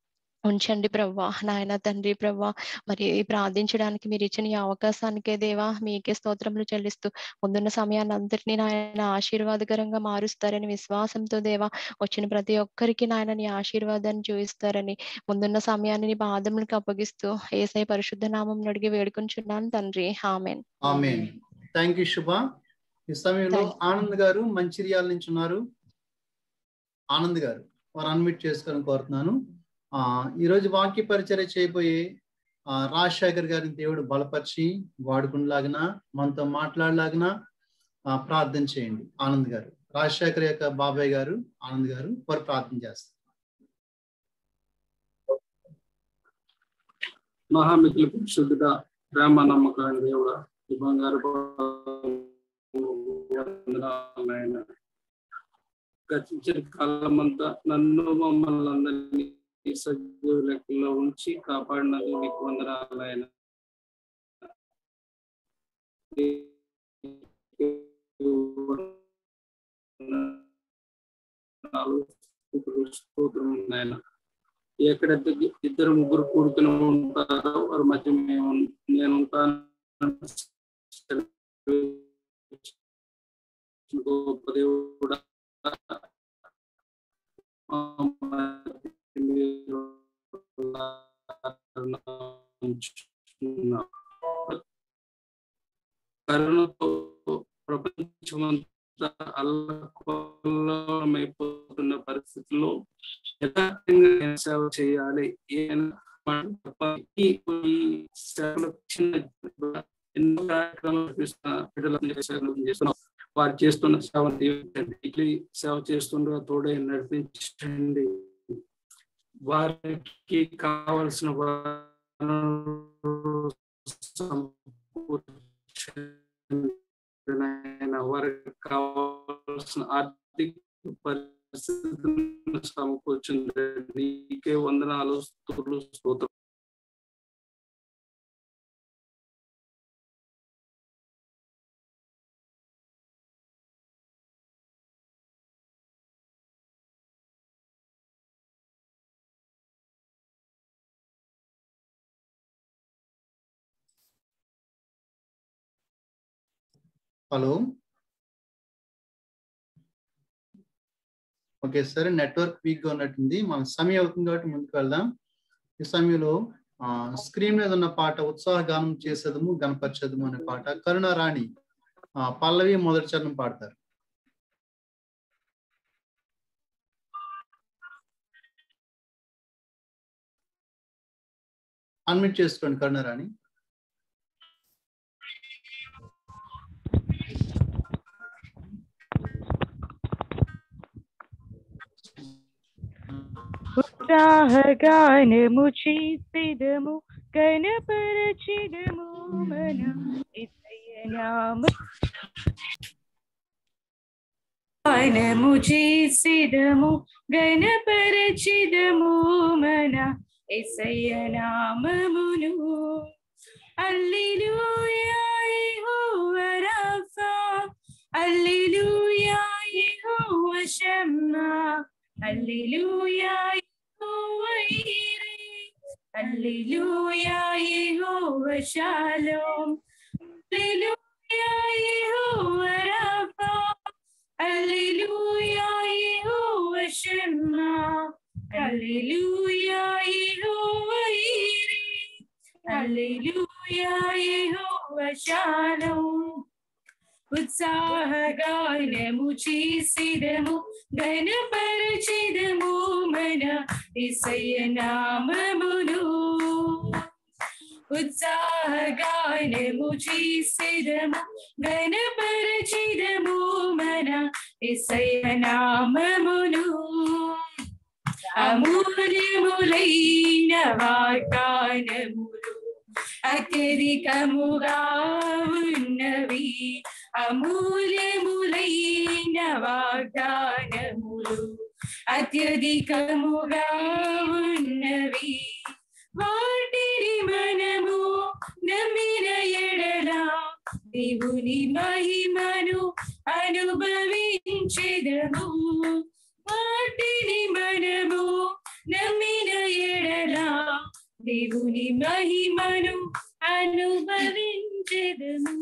ఉంచండి ప్రవ్వా నాయన తండ్రి ప్రవ్వా మరి ప్రార్థించడానికి మీరు ఇచ్చిన ఈ అవకాశానికే దేవా మీకే స్తోత్రములు చెల్లిస్తూ ముందున్న సమయాన్ని అందరినీ నాయన ఆశీర్వాదకరంగా మారుస్తారని విశ్వాసంతో దేవా వచ్చిన ప్రతి ఒక్కరికి నాయన నీ ఆశీర్వాదాన్ని చూపిస్తారని ముందున్న సమయాన్ని నీ పాదములకు అప్పగిస్తూ ఏసై పరిశుద్ధ నామం అడిగి వేడుకుంటున్నాను తండ్రి ఆమెన్ ఆమె థ్యాంక్ యూ శుభ ఈ సమయంలో Thank you. ఆనంద్ గారు మంచిర్యాల నుంచి ఉన్నారు ఆనంద్ గారు వారు అన్మిట్ చేసుకొని కోరుతున్నాను ఆ ఈ రోజు వాక్య పరిచర్య చేయబోయే ఆ రాజశేఖర్ గారిని దేవుడు బలపరిచి వాడుకునేలాగిన మనతో మాట్లాడలాగిన ఆ, ప్రార్థన చేయండి ఆనంద్ గారు రాజశేఖర్ యొక్క బాబాయ్ గారు ఆనంద్ గారు వారు ప్రార్థన చేస్తారు మహామిత్రుల పరిశుద్ధుడ ప్రేమ నమ్మకం దేవుడ ఈ బంగారు వందనాలైన గతించిన కాలం అంతా నన్ను మమ్మల్ని అందరినీ సజీవ లెక్కల్లో ఉంచి కాపాడినందుకు నీకు వందనాలైన స్తోత్రం నాయన ఎక్కడైతే ఇద్దరు ముగ్గురు కూడుకుని ఉంటారో వారి మధ్య మేము నేను ఉంటాను గొప్ప దేవుడా మా మధ్య మీరు ఉంచుచున్నారు. కరుణతో ప్రపంచమంతా అల్లకొల్లమైపోతున్న పరిస్థితుల్లో యథార్థంగా నేను సేవ చేయాలి ఏమైనా మాట తప్ప ఈ ఈ సేవలో చిన్న ఎన్నో కార్యక్రమాలు చూస్తున్న బిడ్డలను సేవలు చేస్తున్నాం వారు చేస్తున్న సేవను దీవించండి ఇట్లీ సేవ చేస్తుండగా తోడే నడిపించండి వారికి కావలసిన వనరులు సమకూర్చండి నాయనా. వారికి కావలసిన ఆర్థిక పరిస్థితులను సమకూర్చండి నీకే వందనాలు స్తుతులు స్తోత్రం హలో ఓకే సరే నెట్వర్క్ వీక్ గా ఉన్నట్టుంది మన సమయం అవుతుంది కాబట్టి ముందుకు వెళ్దాం ఈ సమయంలో ఆ స్క్రీన్ మీద ఉన్న పాట ఉత్సాహ గానం చేసేదము గణపరిచేదము అనే పాట కరుణారాణి ఆ పల్లవి మొదటి చరణం పాడతారు అన్మిట్ చేసుకోండి కరుణారాణి ఉత్సాహగానము చేసిదము కనపరచిదము మన ఇతయనామ గానము చేసిదము గణపరచిదము మన ఎసయ్య నామమును అల్లిలూయా Jehovah Rapha alleluia Jehovah Shammah alleluia Jehovah Jireh alleluia Jehovah Shalom alleluia Jehovah Rapha alleluia Jehovah Shammah alleluia Jehovah Jireh alleluia Jehovah shalom ఉత్సాహగానము చేసిదము ఘనపరచిదము మన ఇసయ నామమును ఉత్సాహగానము చేసిదము ఘనపరచిదము మన ఇసయ నామమును అమూల్యములైన వాగ్దానములు అత్యధికముగా ఉన్నవి అమూల్యములైన వాగ్దానములు అత్యధికముగా ఉన్నవి వాటిని మనము నమ్మిన ఎడల దేవుని మహిమను అనుభవించెదము వాటిని మనము నమ్మిన ఎడల దేవుని మహిమను అనుభవించెదము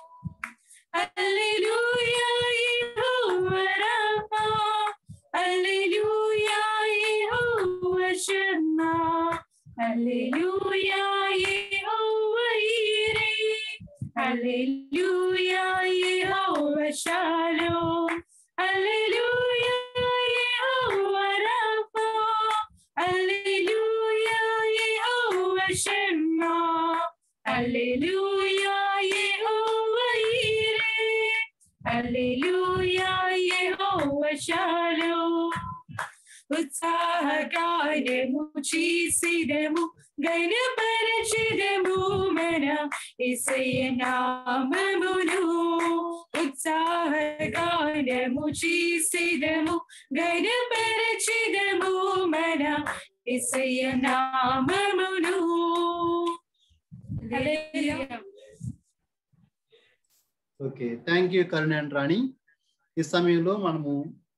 హల్లెలూయా యెహోవా రాఫా హల్లెలూయా యెహోవా షమ్మా హల్లెలూయా యెహోవా ఈరే హల్లెలూయా యెహోవా షాలోమ్ హల్లెలూయా యెహోవా హల్లెలూయా యెహోవా ఈరే హల్లెలూయా యెహోవా షాలోమ్ ఉత్సాహగానము చేసిదము గణపరచిదము మన ఇసయ నామమును ఉత్సాహగానము చేసిదము గణపరచిదము మన ఇసయ నామమును hallelujah okay thank you Karuna and Rani ఈ సమయంలో మనము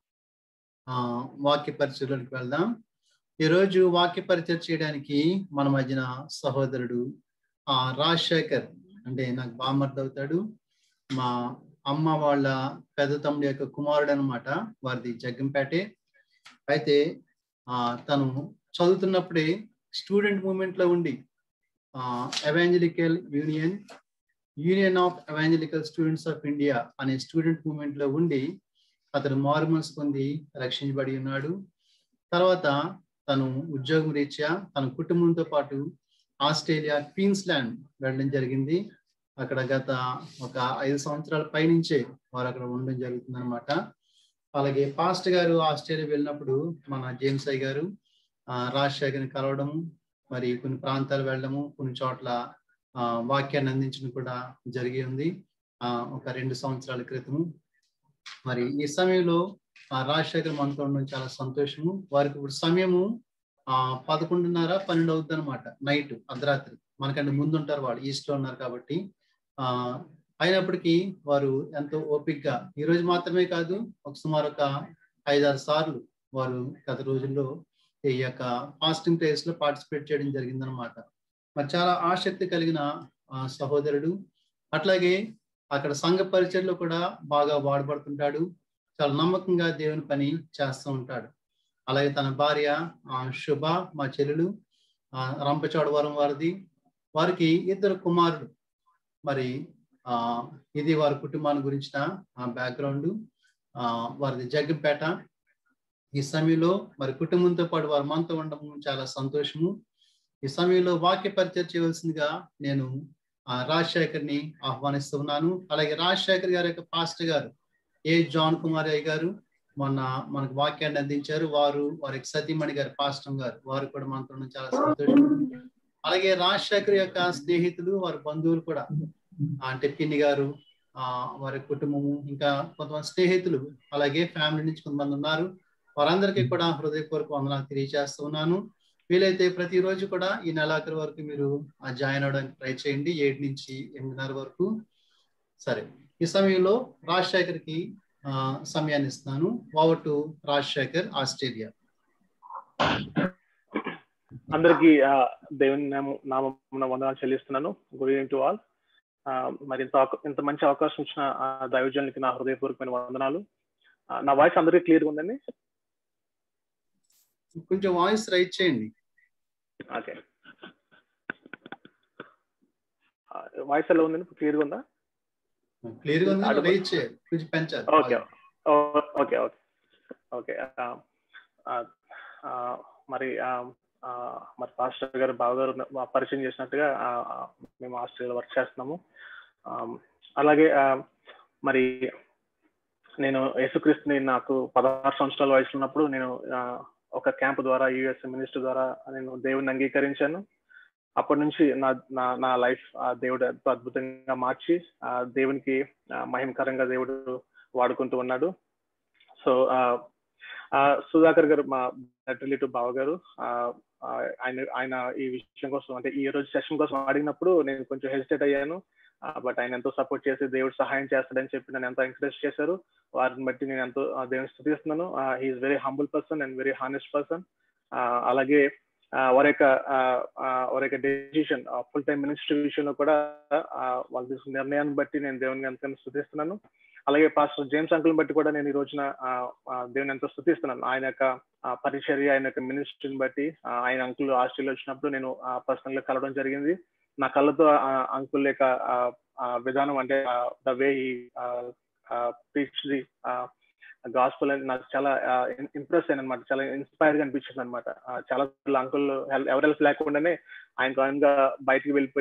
ఆ వాక్య పరిచయలోకి వెళ్దాం ఈరోజు వాక్య పరిచయం చేయడానికి మన మధ్యన సహోదరుడు ఆ రాజశేఖర్ అంటే నాకు బామర్ది అవుతాడు మా అమ్మ వాళ్ళ పెద్ద తమ్ముడి యొక్క కుమారుడు అనమాట వారిది జగ్గంపేటే అయితే ఆ తను చదువుతున్నప్పుడే స్టూడెంట్ మూమెంట్ లో ఉండి evangelical union union of evangelical students of India అనే స్టూడెంట్ మూమెంట్ లో ఉండి అతను మారుమనసు పొంది రక్షించబడి ఉన్నాడు తర్వాత తను ఉద్యోగం రీత్యా తన కుటుంబంతో పాటు ఆస్ట్రేలియా క్వీన్స్లాండ్ వెళ్ళడం జరిగింది అక్కడ గత ఒక ఐదు సంవత్సరాల పైనుంచే వారు అక్కడ ఉండడం జరుగుతుంది అనమాట అలాగే పాస్ట్ గారు ఆస్ట్రేలియా వెళ్ళినప్పుడు మన జేమ్స్ అయ్య గారు ఆ, రాజశేఖర్ని కలవడము మరి కొన్ని ప్రాంతాలు వెళ్ళడము కొన్ని చోట్ల ఆ, వాక్యాన్ని అందించడం కూడా జరిగి ఉంది ఆ, ఒక రెండు సంవత్సరాల క్రితము మరి ఈ సమయంలో ఆ రాజశేఖర్ మనతో ఉండడం చాలా సంతోషము వారికి ఇప్పుడు సమయము ఆ పదకొండున్నర పన్నెండు అవుతుంది అనమాట నైట్ అర్ధరాత్రి మనకంటే ముందు ఉంటారు వాళ్ళు ఈస్ట్ లో ఉన్నారు కాబట్టి ఆ అయినప్పటికీ వారు ఎంతో ఓపిక్గా ఈ రోజు మాత్రమే కాదు ఒక సుమారు ఒక ఐదారు సార్లు వారు గత రోజుల్లో ఈ యొక్క ఫాస్టింగ్ ప్రేయర్స్ లో పార్టిసిపేట్ చేయడం జరిగిందనమాట మరి చాలా ఆసక్తి కలిగిన ఆ, సహోదరుడు అట్లాగే అక్కడ సంఘ పరిచయలో కూడా బాగా వాడబడుతుంటాడు చాలా నమ్మకంగా దేవుని పని చేస్తూ ఉంటాడు అలాగే తన భార్య ఆ, శుభ మా చెల్లెలు ఆ, రంపచోడవరం వారిది వారికి ఇద్దరు కుమారులు మరి ఆ ఇది వారి కుటుంబాన్ని గురించిన బ్యాక్గ్రౌండ్ వారిది జగ్గంపేట ఈ సమయంలో మరి కుటుంబంతో పాటు వారు మనతో ఉండడం చాలా సంతోషము ఈ సమయంలో వాక్య పరిచయం చేయవలసిందిగా నేను ఆ రాజశేఖర్ ని ఆహ్వానిస్తున్నాను అలాగే రాజశేఖర్ గారి యొక్క పాస్టర్ గారు ఏ జాన్ కుమార్ అయ్య గారు మొన్న మనకు వాక్యాన్ని అందించారు వారు వారి సతీమణి గారు పాస్టర్ గారు వారు కూడా మనతో ఉండడం చాలా సంతోషం అలాగే రాజశేఖర్ యొక్క స్నేహితులు వారి బంధువులు కూడా ఆ, అంటే పిన్ని గారు ఆ వారి కుటుంబము ఇంకా కొంతమంది స్నేహితులు అలాగే ఫ్యామిలీ నుంచి కొంతమంది ఉన్నారు వారందరికీ కూడా హృదయపూర్వక వందనాలు తెలియజేస్తున్నాను వీలైతే ప్రతిరోజు కూడా ఈ నెలాఖరు వరకు మీరు ఆ జాయిన్ అవడానికి ట్రై చేయండి ఏడు నుంచి ఎనిమిదిన్నర వరకు సరే ఈ సమయంలో రాజశేఖర్ కి ఆ, సమయాన్ని ఇస్తున్నాను ఓవర్ టు రాజశేఖర్ ఆస్ట్రేలియా అందరికీ ఆ, దేవుని నామం నామమున వందనాలు చెల్లిస్తున్నాను గుడ్ ఈవినింగ్ టు ఆల్ మరి ఇంత అవకా- ఇంత మంచి అవకాశం ఇచ్చిన ఆ దైవజనులకి నా హృదయపూర్వకమైన వందనాలు ఆ, నా వాయిస్ అందరికీ క్లియర్గా ఉందండి కొంచెం వాయిస్ రైట్ చేయండి ఓకే వాయిస్ ఎలా ఉందండి క్లియర్గా ఉందా క్లియర్ గా ఉంది అడుగు- రైట్ చేయాలి కొంచెం పెంచాలి ఓకే ఓ- ఓకే ఓకే ఓకే ఆ, ఆ, ఆ, మరి ఆ, ఆ, మరి పాస్టర్ గారు బావగారు మా పరిచయం చేసినట్టుగా ఆ, ఆ, మేము ఆస్ట్రేలియాలో వర్క్ చేస్తున్నాము ఆ, అలాగే ఆ, మరి నేను యేసుక్రీస్తుని నాకు పదహారు సంవత్సరాల వయసు ఉన్నప్పుడు నేను ఆ, ఒక క్యాంప్ ద్వారా యుఎస్ మినిస్టర్ ద్వారా నేను దేవుడిని అంగీకరించాను అప్పటి నుంచి నా నా నా లైఫ్ ఆ దేవుడు ఎంతో అద్భుతంగా మార్చి ఆ దేవునికి ఆ, మహిమకరంగా దేవుడు వాడుకుంటూ ఉన్నాడు సో సుధాకర్ గారు మా రిలేటివ్ బావ గారు ఆ, ఆ, ఆయన ఆయన ఈ విషయం కోసం అంటే ఈ రోజు సెషన్ కోసం అడిగినప్పుడు నేను కొంచెం హెసిటేట్ అయ్యాను బట్ ఆయన ఎంతో సపోర్ట్ చేసి దేవుడు సహాయం చేస్తాడని చెప్పి నన్ను ఎంతో ఎంకరేజ్ చేశారు వారిని బట్టి నేను ఎంతో ఆ, దేవుని స్థుతిస్తున్నాను he is very humble person and very honest person అలాగే ఆ, వారి యొక్క ఆ, ఆ, వారి యొక్క డెసిషన్ ఫుల్ టైం మినిస్ట్రీ విషయంలో కూడా ఆ, వాళ్ళు తీసుకున్న నిర్ణయాన్ని బట్టి నేను దేవుని ఎంతో స్థుతిస్తున్నాను అలాగే పాస్టర్ జేమ్స్ అంకుల్ బట్టి కూడా నేను ఈ రోజున ఆ, ఆ, దేవుని ఎంతో స్థుతిస్తున్నాను ఆయన యొక్క ఆ, పరిచర్య ఆయన యొక్క మినిస్ట్రీని బట్టి ఆ, ఆయన అంకుల్ ఆస్ట్రేలియా వచ్చినప్పుడు నేను పర్సనల్ గా కలవడం జరిగింది నా కళ్ళతో అంకుల్ యొక్క ఆ, ఆ, విధానం అంటే the way preach the gospel అని నాకు చాలా ఇంప్రెస్ అయ్యాను అనమాట చాలా ఇన్స్పైర్ గా అనిపించింది అనమాట చాలా అంకుల్ ఎవరెల్స్ లేకుండానే ఆయన ఆయనగా బయటికి వెళ్ళిపోయి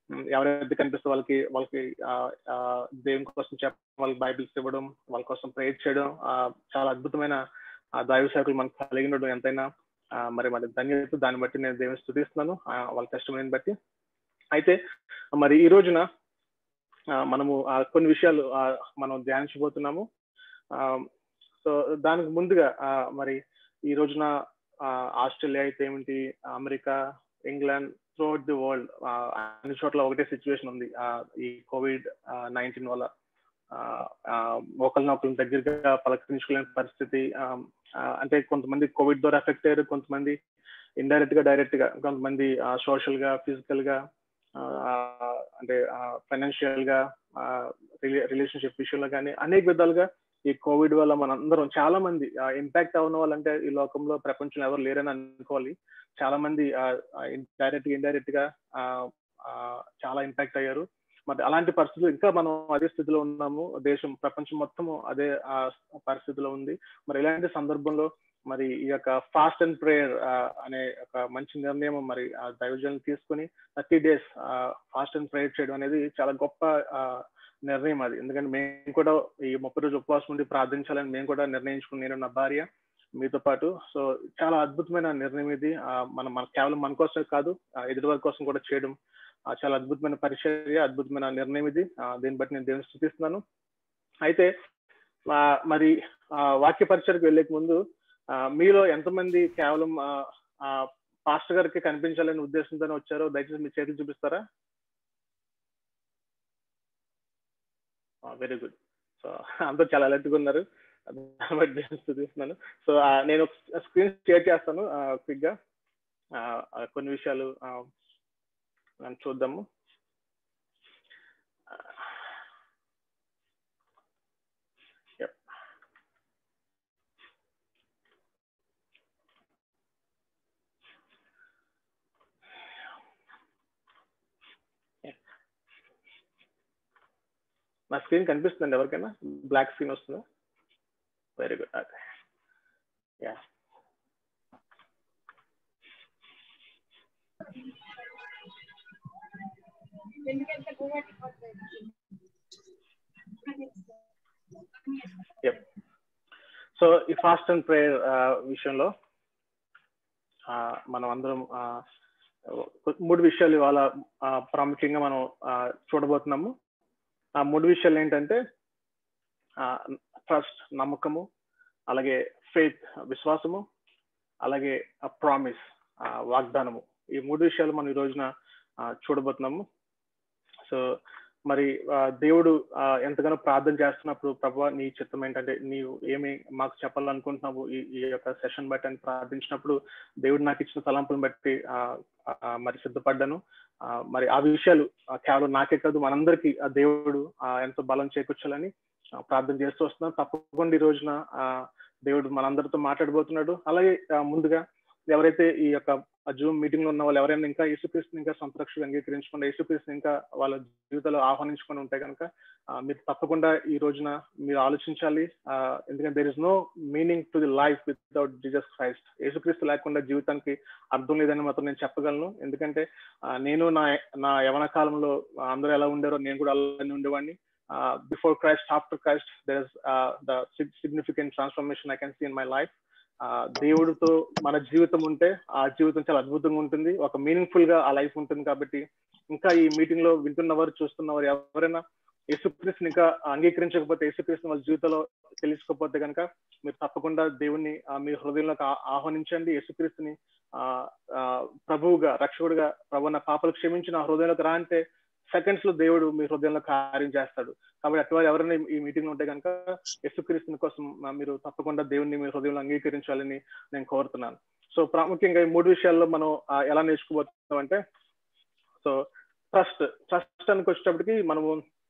ఉమ్, ఎవరైతే కనిపిస్తే వాళ్ళకి వాళ్ళకి ఆ, ఆ, దేవుని కోసం చెప్ప వాళ్ళకి బైబిల్స్ ఇవ్వడం వాళ్ళ కోసం ప్రేయర్ చేయడం ఆ, చాలా అద్భుతమైన ఆ దైవ సేవకులు మనకు కలిగి ఉండడం ఎంతైనా ఆ, మరి మరి ధన్యత దాన్ని బట్టి నేను దేవుని స్థుతిస్తున్నాను ఆ, వాళ్ళ కష్టమైన బట్టి అయితే మరి ఈ రోజున ఆ, మనము ఆ, కొన్ని విషయాలు ఆ, మనం ధ్యానించబోతున్నాము సో దానికి ముందుగా ఆ, మరి ఈ రోజున ఆ, ఆస్ట్రేలియా అయితే ఏమిటి America England throughout the world అన్ని చోట్ల ఒకటే సిచ్యువేషన్ ఉంది ఆ, ఈ కోవిడ్ నైన్టీన్ వల్ల ఆ, ఆ, ఒకరినొకరిని దగ్గరగా పలకరించుకోలేని పరిస్థితి ఆ, ఆ, అంటే కొంతమంది కోవిడ్ ద్వారా ఎఫెక్ట్ అయ్యారు కొంతమంది ఇండైరెక్ట్ గా డైరెక్ట్ గా కొంతమంది సోషల్ గా ఫిజికల్ గా ఆ, అంటే ఫైనాన్షియల్ గా రిలేషన్షిప్ విషయంలో కానీ అనేక విధాలుగా ఈ కోవిడ్ వల్ల మనందరం చాలా మంది ఇంపాక్ట్ అవున వాళ్ళంటే ఈ లోకంలో ప్రపంచంలో ఎవరు లేరని అనుకోవాలి చాలా మంది డైరెక్ట్ గా ఇండైరెక్ట్ గా ఆ, ఆ, చాలా ఇంపాక్ట్ అయ్యారు మరి అలాంటి పరిస్థితులు ఇంకా మనం అదే స్థితిలో ఉన్నాము దేశం ప్రపంచం మొత్తము అదే ఆ పరిస్థితిలో ఉంది మరి ఇలాంటి సందర్భంలో మరి ఈ యొక్క ఫాస్ట్ అండ్ ప్రేయర్ అనే ఒక మంచి నిర్ణయం మరి ఆ దైవజనం తీసుకుని thirty days fast and prayer చేయడం అనేది చాలా గొప్ప ఆ, నిర్ణయం అది ఎందుకంటే మేము కూడా ఈ ముప్పై రోజు ఉపవాసం ఉండి ప్రార్థించాలని మేము కూడా నిర్ణయించుకుని నేను నా భార్య మీతో పాటు సో చాలా అద్భుతమైన నిర్ణయం ఇది ఆ, మన మన కేవలం మన కోసమే కాదు ఆ, ఎదుటి వారి కోసం కూడా చేయడం ఆ, చాలా అద్భుతమైన పరిచర్య అద్భుతమైన నిర్ణయం ఇది ఆ, దీన్ని బట్టి నేను దేవుని స్థుతిస్తున్నాను అయితే ఆ, మరి ఆ, వాక్య పరిచయకు వెళ్ళే ముందు ఆ, మీలో ఎంతమంది కేవలం ఆ, ఆ, పాస్టర్ గారికి కనిపించాలనే ఉద్దేశంతోనే వచ్చారో దయచేసి మీ చేతులు చూపిస్తారా వెరీ గుడ్ సో అందరూ చాలా alert గా ఉన్నారు దాన్ని బట్టి దేవుని స్థుతిస్తున్నాను సో ఆ, నేను స్క్రీన్ షేర్ చేస్తాను క్విక్ గా ఆ, ఆ, కొన్ని విషయాలు ఆ, మనం చూద్దాము Yep. Yeah. నా స్క్రీన్ కనిపిస్తుందండి ఎవరికైనా బ్లాక్ స్క్రీన్ వస్తుందా very good okay ya so ఈ ఫాస్ట్ అండ్ ప్రేయర్ విషయంలో ఆ, మనం అందరం ఆ, మూడు విషయాలు ఇవాళ ఆ, ప్రాముఖ్యంగా మనం ఆ, చూడబోతున్నాము ఆ మూడు విషయాలు ఏంటంటే ట్రస్ట్ నమ్మకము అలాగే ఫెయిత్ విశ్వాసము అలాగే ప్రామిస్ వాగ్దానము ఈ మూడు విషయాలు మనం ఈ రోజున ఆ, చూడబోతున్నాము సో మరి ఆ, దేవుడు ఆ, ఎంతగానో ప్రార్థన చేస్తున్నప్పుడు ప్రభా నీ చిత్తం ఏంటంటే నీవు ఏమి మాకు చెప్పాలనుకుంటున్నావు ఈ ఈ యొక్క సెషన్ బట్టి అని ప్రార్థించినప్పుడు దేవుడు నాకు ఇచ్చిన తలంపులను బట్టి ఆ, ఆ, మరి సిద్ధపడ్డాను ఆ, మరి ఆ విషయాలు ఆ, కేవలం నాకే కాదు మనందరికీ ఆ దేవుడు ఆ, ఎంతో బలం చేకూర్చాలని ఆ, ప్రార్థన చేస్తూ వస్తున్నాను తప్పకుండా ఈ రోజున ఆ, దేవుడు మనందరితో మాట్లాడబోతున్నాడు అలాగే ఆ, ముందుగా ఎవరైతే ఈ యొక్క జూమ్ మీటింగ్ లో ఉన్న వాళ్ళు ఎవరైనా ఇంకా యేసుక్రీస్తుని ఇంకా సొంత రక్షగా అంగీకరించకుండా యేసుక్రీస్తుని ఇంకా వాళ్ళ జీవితంలో ఆహ్వానించుకొని ఉంటే కనుక ఆ, మీరు తప్పకుండా ఈ రోజున మీరు ఆలోచించాలి ఆ, ఎందుకంటే there is no meaning to the life without Jesus Christ Yesukristu లేకుండా జీవితానికి అర్థం లేదని మాత్రం నేను చెప్పగలను ఎందుకంటే ఆ, నేను నా నా యవన కాలంలో అందరూ ఎలా ఉండారో నేను కూడా అలానే ఉండేవాడిని before Christ after Christ there is the significant transformation I can see in my life ఆ దేవుడితో మన జీవితం ఉంటే ఆ జీవితం చాలా అద్భుతంగా ఉంటుంది ఒక మీనింగ్ఫుల్ గా ఆ లైఫ్ ఉంటుంది కాబట్టి ఇంకా ఈ మీటింగ్ లో వింటున్నవారు చూస్తున్నవారు ఎవరైనా యేసుక్రీస్తుని ఇంకా అంగీకరించకపోతే యేసుక్రీస్తుని వాళ్ళ జీవితంలో తెలుసుకోకపోతే కనుక మీరు తప్పకుండా దేవుణ్ణి ఆ, మీ హృదయంలోకి ఆ- ఆహ్వానించండి యేసుక్రీస్తుని ఆ ఆ, ప్రభువుగా రక్షకుడుగా ప్రభు నా పాపలు క్షమించి నా హృదయంలోకి రా అంటే సెకండ్స్ లో దేవుడు మీ హృదయంలో కార్యం చేస్తాడు కాబట్టి అటువంటి ఎవరైనా ఈ మీటింగ్ లో ఉంటే కనుక యేసుక్రీస్తుని కోసం ఆ, మీరు తప్పకుండా దేవుణ్ణి మీ హృదయంలో అంగీకరించాలని నేను కోరుతున్నాను సో ప్రాముఖ్యంగా ఈ మూడు విషయాల్లో మనం ఆ, ఎలా నేర్చుకోబోతున్నాం అంటే సో ట్రస్ట్ ట్రస్ట్ అని వచ్చేటప్పటికి మనము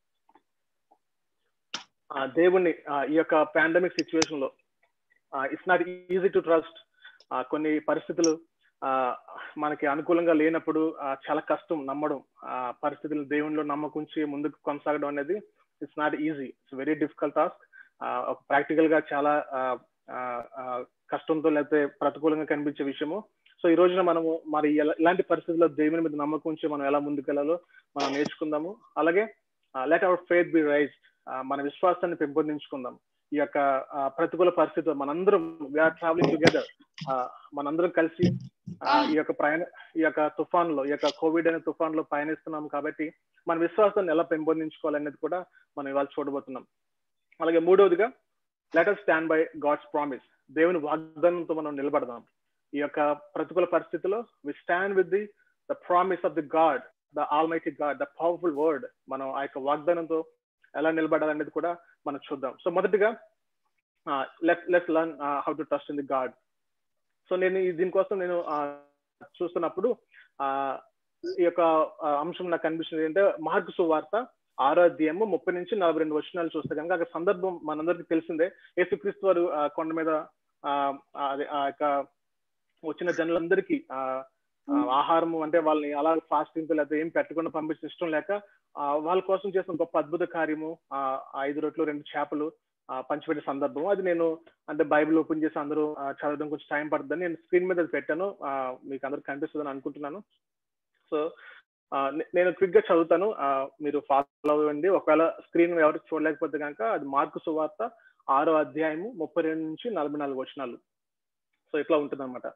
ఆ, దేవుణ్ణి ఆ, ఈ యొక్క పాండమిక్ సిచ్యువేషన్ లో it's not easy to trust కొన్ని పరిస్థితులు ఆ, మనకి అనుకూలంగా లేనప్పుడు ఆ, చాలా కష్టం నమ్మడం ఆ పరిస్థితులు దేవునిలో నమ్మకుంచి ముందుకు కొనసాగడం అనేది it's not easy it's very difficult task ఒక ప్రాక్టికల్ గా చాలా ఆ, ఆ, ఆ, కష్టంతో లేకపోతే ప్రతికూలంగా కనిపించే విషయము సో ఈ రోజున మనము మరి ఎలా- ఇలాంటి పరిస్థితుల్లో దేవుని మీద నమ్మకం ఉంచి మనం ఎలా ముందుకెళ్లాలో మనం నేర్చుకుందాము అలాగే let our faith be rise మన విశ్వాసాన్ని పెంపొందించుకుందాం ఈ యొక్క ఆ, ప్రతికూల పరిస్థితుల్లో మనందరం వీఆర్ ట్రావెలింగ్ టుగెదర్ మనందరం కలిసి ఆ, ఈ యొక్క ప్రయాణ ఈ యొక్క తుఫాన్ లో ఈ యొక్క కోవిడ్ అనే తుఫాన్ లో పయనిస్తున్నాం కాబట్టి మన విశ్వాసాన్ని ఎలా పెంపొందించుకోవాలనేది కూడా మనం ఇవాళ చూడబోతున్నాం అలాగే మూడవదిగా letter stand by God's promise దేవుని వాగ్దానంతో మనం నిలబడదాం ఈ యొక్క ప్రతికూల పరిస్థితిలో we stand with the the promise of the God the almighty God the powerful word మనం ఆ యొక్క వాగ్దానంతో ఎలా నిలబడాలనేది కూడా మనం చూద్దాం సో మొదటిగా let let learn how to trust in the God so నేను ఈ దీనికోసం నేను ఆ, చూస్తున్నప్పుడు ఆ ఈ యొక్క ఆ, అంశం నాకు కనిపిస్తుంది ఏంటంటే మార్కు సువార్త ఆరో అధ్యాయము ముప్పై నుంచి నలభై రెండు వచనాలు చూస్తే కనుక అక్కడ సందర్భం మనందరికీ తెలిసిందే యేసుక్రీస్తు వారు ఆ, కొండ మీద ఆ, అదే ఆ యొక్క వచ్చిన జనులందరికీ ఆ, ఆ, ఆహారం అంటే వాళ్ళని అలా ఫాస్టింగ్ లేకపోతే ఏం పెట్టకుండా పంపించిన ఇష్టం లేక ఆ, వాళ్ళ కోసం చేసిన గొప్ప అద్భుత కార్యము ఆ ఆ ఐదు రొట్లు రెండు చేపలు ఆ, పంచిపెట్టే సందర్భం అది నేను అంటే బైబిల్ ఓపెన్ చేసి అందరూ ఆ, చదవడం కొంచెం టైం పడుతుందని నేను స్క్రీన్ మీద అది పెట్టాను ఆ, మీకు అందరికి కనిపిస్తుందని అనుకుంటున్నాను సో ఆ, నే- నేను క్విక్ గా చదువుతాను ఆ, మీరు ఫాలో అవ్వండి ఒకవేళ స్క్రీన్ ఎవరికి చూడలేకపోతే కనుక అది మార్కు సువార్త ఆరో అధ్యాయము ముప్పై రెండు నుంచి నలభై నాలుగు వచనాలు సో ఇట్లా ఉంటుంది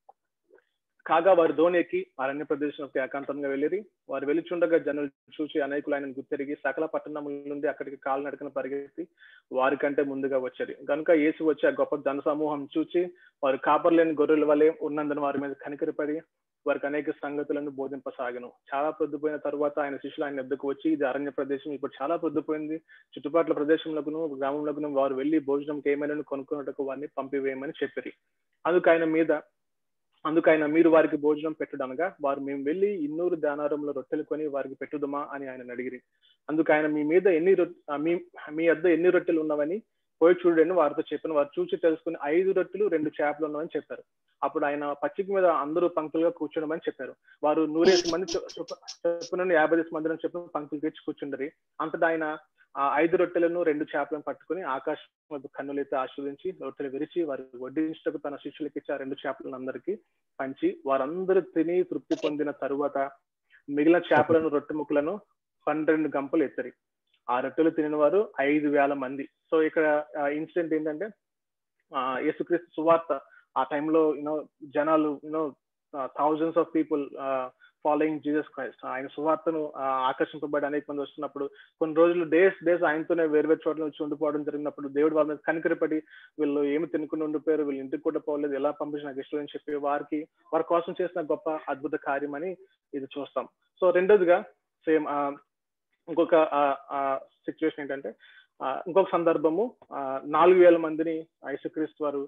కాగా వారు ధోని ఎక్కి అరణ్య ప్రదేశంలోకి ఏకాంతంగా వెళ్ళిరి వారు వెలుచుండగా జనులు చూసి అనేకులు ఆయన గుర్తిరిగి సకల పట్టణముల నుండి అక్కడికి కాలు నడకన పరిగెత్తి వారి కంటే ముందుగా వచ్చారు కనుక యేసు వచ్చి ఆ గొప్ప జన సమూహం చూచి వారు కాపర్లేని గొర్రెల వలె ఉన్నందున వారి మీద కనికరపడి వారికి అనేక సంగతులను బోధింపసాగను చాలా పొద్దుపోయిన తర్వాత ఆయన శిష్యులు ఆయన ఎద్దుకు వచ్చి ఇది అరణ్య ప్రదేశం ఇప్పుడు చాలా పొద్దుపోయింది చుట్టుపక్కల ప్రదేశంలోకును గ్రామంలోకును వారు వెళ్లి భోజనంకి ఏమైనా కొనుక్కున్నట్టుకు వారిని పంపివేయమని చెప్పిరి అందుకు ఆయన మీద అందుకు ఆయన మీరు వారికి భోజనం పెట్టుడనగా వారు మేము వెళ్ళి ఇన్నూరు దానారంలో రొట్టెలు కొని వారికి పెట్టుదమా అని ఆయన అడిగిరి అందుకు ఆయన మీ మీద ఎన్ని రొ- ఆ, మీ మీ వద్ద ఎన్ని రొట్టెలు ఉన్నవని పోయి చూడండి వారితో చెప్పిన వారు చూసి తెలుసుకుని ఐదు రొట్టెలు రెండు చేపలు ఉన్నవని చెప్పారు అప్పుడు ఆయన పచ్చిక మీద అందరూ పంక్తులుగా కూర్చోడమని చెప్పారు వారు నూరేసి మంది చొ- చొప్పు- చొప్పున యాభై దేశ మందిరం చెప్పిన పంక్తులు తెచ్చి కూర్చుండరి అంతటా ఆయన ఆ ఐదు రొట్టెలను రెండు చేపలను పట్టుకుని ఆకాశం వైపు కన్నులైతే ఆస్వాదించి రొట్టెలు విరిచి వారి వడ్డించటకు తన శిష్యులకి ఇచ్చి ఆ రెండు చేపలను అందరికీ పంచి వారందరూ తిని తృప్తి పొందిన తరువాత మిగిలిన చేపలను రొట్టె ముక్కలను పన్నెండు గంపలు ఎత్తరి ఆ రొట్టెలు తినిన వారు ఐదు వేల మంది సో ఇక్కడ ఇన్సిడెంట్ ఏంటంటే ఆ, యేసుక్రీస్తు సువార్త ఆ టైంలో యూనో జనాలు you know thousands of people following Jesus Christ ఆయన సువార్తను ఆ, ఆకర్షింపబడి అనేక మంది వస్తున్నప్పుడు కొన్ని రోజులు డేస్ డేస్ ఆయనతోనే వేరు వేరు చోట్ల నుంచి ఉండిపోవడం జరిగినప్పుడు దేవుడు వాళ్ళ మీద కనికరపడి వీళ్ళు ఏమి తినుకుని ఉండిపోయారు వీళ్ళు ఇంటికి కూడా పోలేదు ఎలా పంపించి నాకు ఇష్టం అని చెప్పి వారికి వారి కోసం చేసిన గొప్ప అద్భుత కార్యం అని ఇది చూస్తాం సో రెండోదిగా సేమ్ ఇంకొక సిచ్యువేషన్ ఏంటంటే ఆ, ఇంకొక సందర్భము ఆ, నాలుగు వేల మందిని యేసుక్రీస్తు వారు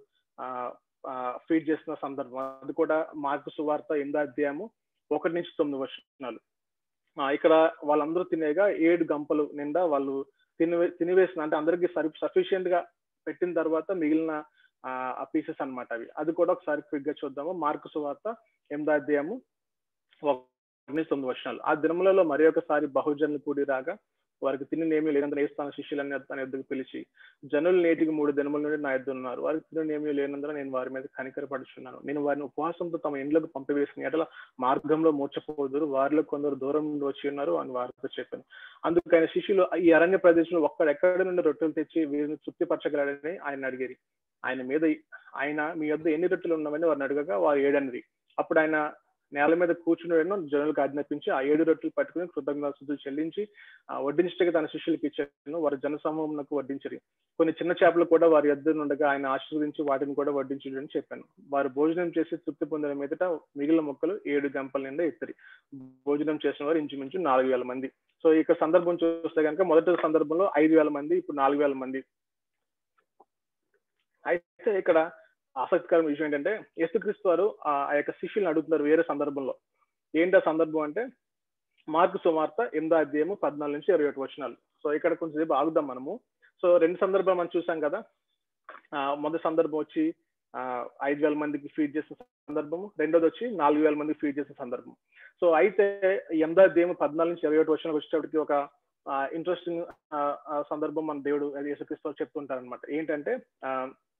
ఫీడ్ చేసిన సందర్భం అది కూడా మార్కు సువార్త ఎనిమిదో అధ్యాయము ఒకటి నుంచి తొమ్మిది వర్షాలు ఇక్కడ వాళ్ళందరూ తినేగా ఏడు గంపలు నిండా వాళ్ళు తినివే తినివేసిన అంటే అందరికి సరి సఫిషియెంట్ గా పెట్టిన తర్వాత మిగిలిన ఆ పీసెస్ అన్నమాట అవి అది కూడా ఒకసారి క్విక్ గా చూద్దాము మార్కు సువార్త ఎనిమిదో అధ్యాయము ఒకటి నుంచి తొమ్మిది వర్షాలు ఆ దినములలో మరి ఒకసారి బహుజనులు కూడి రాగా వారికి తినేమి లేనందున వేస్తాన శిష్యులని తన ఎద్దుకు పిలిచి జనులు నేటికి మూడు దినముల నుండి నా ఎద్దు ఉన్నారు వారికి తినేమి లేనందున నేను వారి మీద కనికరపడుచున్నాను నేను వారిని ఉపవాసంతో తమ ఇండ్లకు పంపివేసిన ఎడల మార్గంలో మూర్చపోదురు వారిలో కొందరు దూరం నుండి వచ్చి ఉన్నారు అని వారితో చెప్పాను అందుకు ఆయన శిష్యులు ఈ అరణ్య ప్రదేశంలో ఒక్కడెక్కడి నుండి రొట్టెలు తెచ్చి వీరిని తృప్తిపరచగలడని ఆయన అడిగిరి ఆయన మీద ఆయన మీ యొద్ద ఎన్ని రొట్టెలు ఉన్నామని వారిని అడగగా వారు ఏడన్నది అప్పుడు ఆయన నేల మీద కూర్చుని జనులకు ఆజ్ఞాపించి ఆ ఏడు రొట్టెలు పట్టుకుని కృతజ్ఞతలు చెల్లించి ఆ వడ్డించటకి తన శిష్యులకు ఇచ్చాను వారి జన సమూహంకు వడ్డించరి కొన్ని చిన్న చేపలు కూడా వారి ఎద్దు ఉండగా ఆయన ఆశీర్వదించి వాటిని కూడా వడ్డించడని చెప్పాను వారు భోజనం చేసి తృప్తి పొందిన మీదట మిగిలిన మొక్కలు ఏడు గంపల నిండా ఇద్దరి భోజనం చేసిన వారు ఇంచుమించు నాలుగు వేల మంది సో ఇక సందర్భం చూస్తే కనుక మొదటి సందర్భంలో ఐదు వేల మంది ఇప్పుడు నాలుగు వేల మంది అయితే ఇక్కడ ఆసక్తికరమైన విషయం ఏంటంటే యేసుక్రీస్తు వారు ఆ యొక్క శిష్యులను అడుగుతున్నారు వేరే సందర్భంలో ఏంటి ఆ సందర్భం అంటే మార్కు సువార్త ఎనిమిదో అధ్యాయము పద్నాలుగు నుంచి ఇరవై ఒకటి వచనాలు సో ఇక్కడ కొంచెంసేపు ఆగుదాం మనము సో రెండు సందర్భాలు మనం చూసాం కదా ఆ మొదటి సందర్భం వచ్చి ఆ ఐదు వేల మందికి ఫీడ్ చేసిన సందర్భము రెండోది వచ్చి నాలుగు వేల మందికి ఫీడ్ చేసిన సందర్భం సో అయితే ఎనిమిదో అధ్యాయం పద్నాలుగు నుంచి ఇరవై ఒకటి వచనాలకు వచ్చేటప్పటికి ఒక ఇంట్రెస్టింగ్ సందర్భం మన దేవుడు యేసుక్రీస్తు చెప్తుంటారు అనమాట ఏంటంటే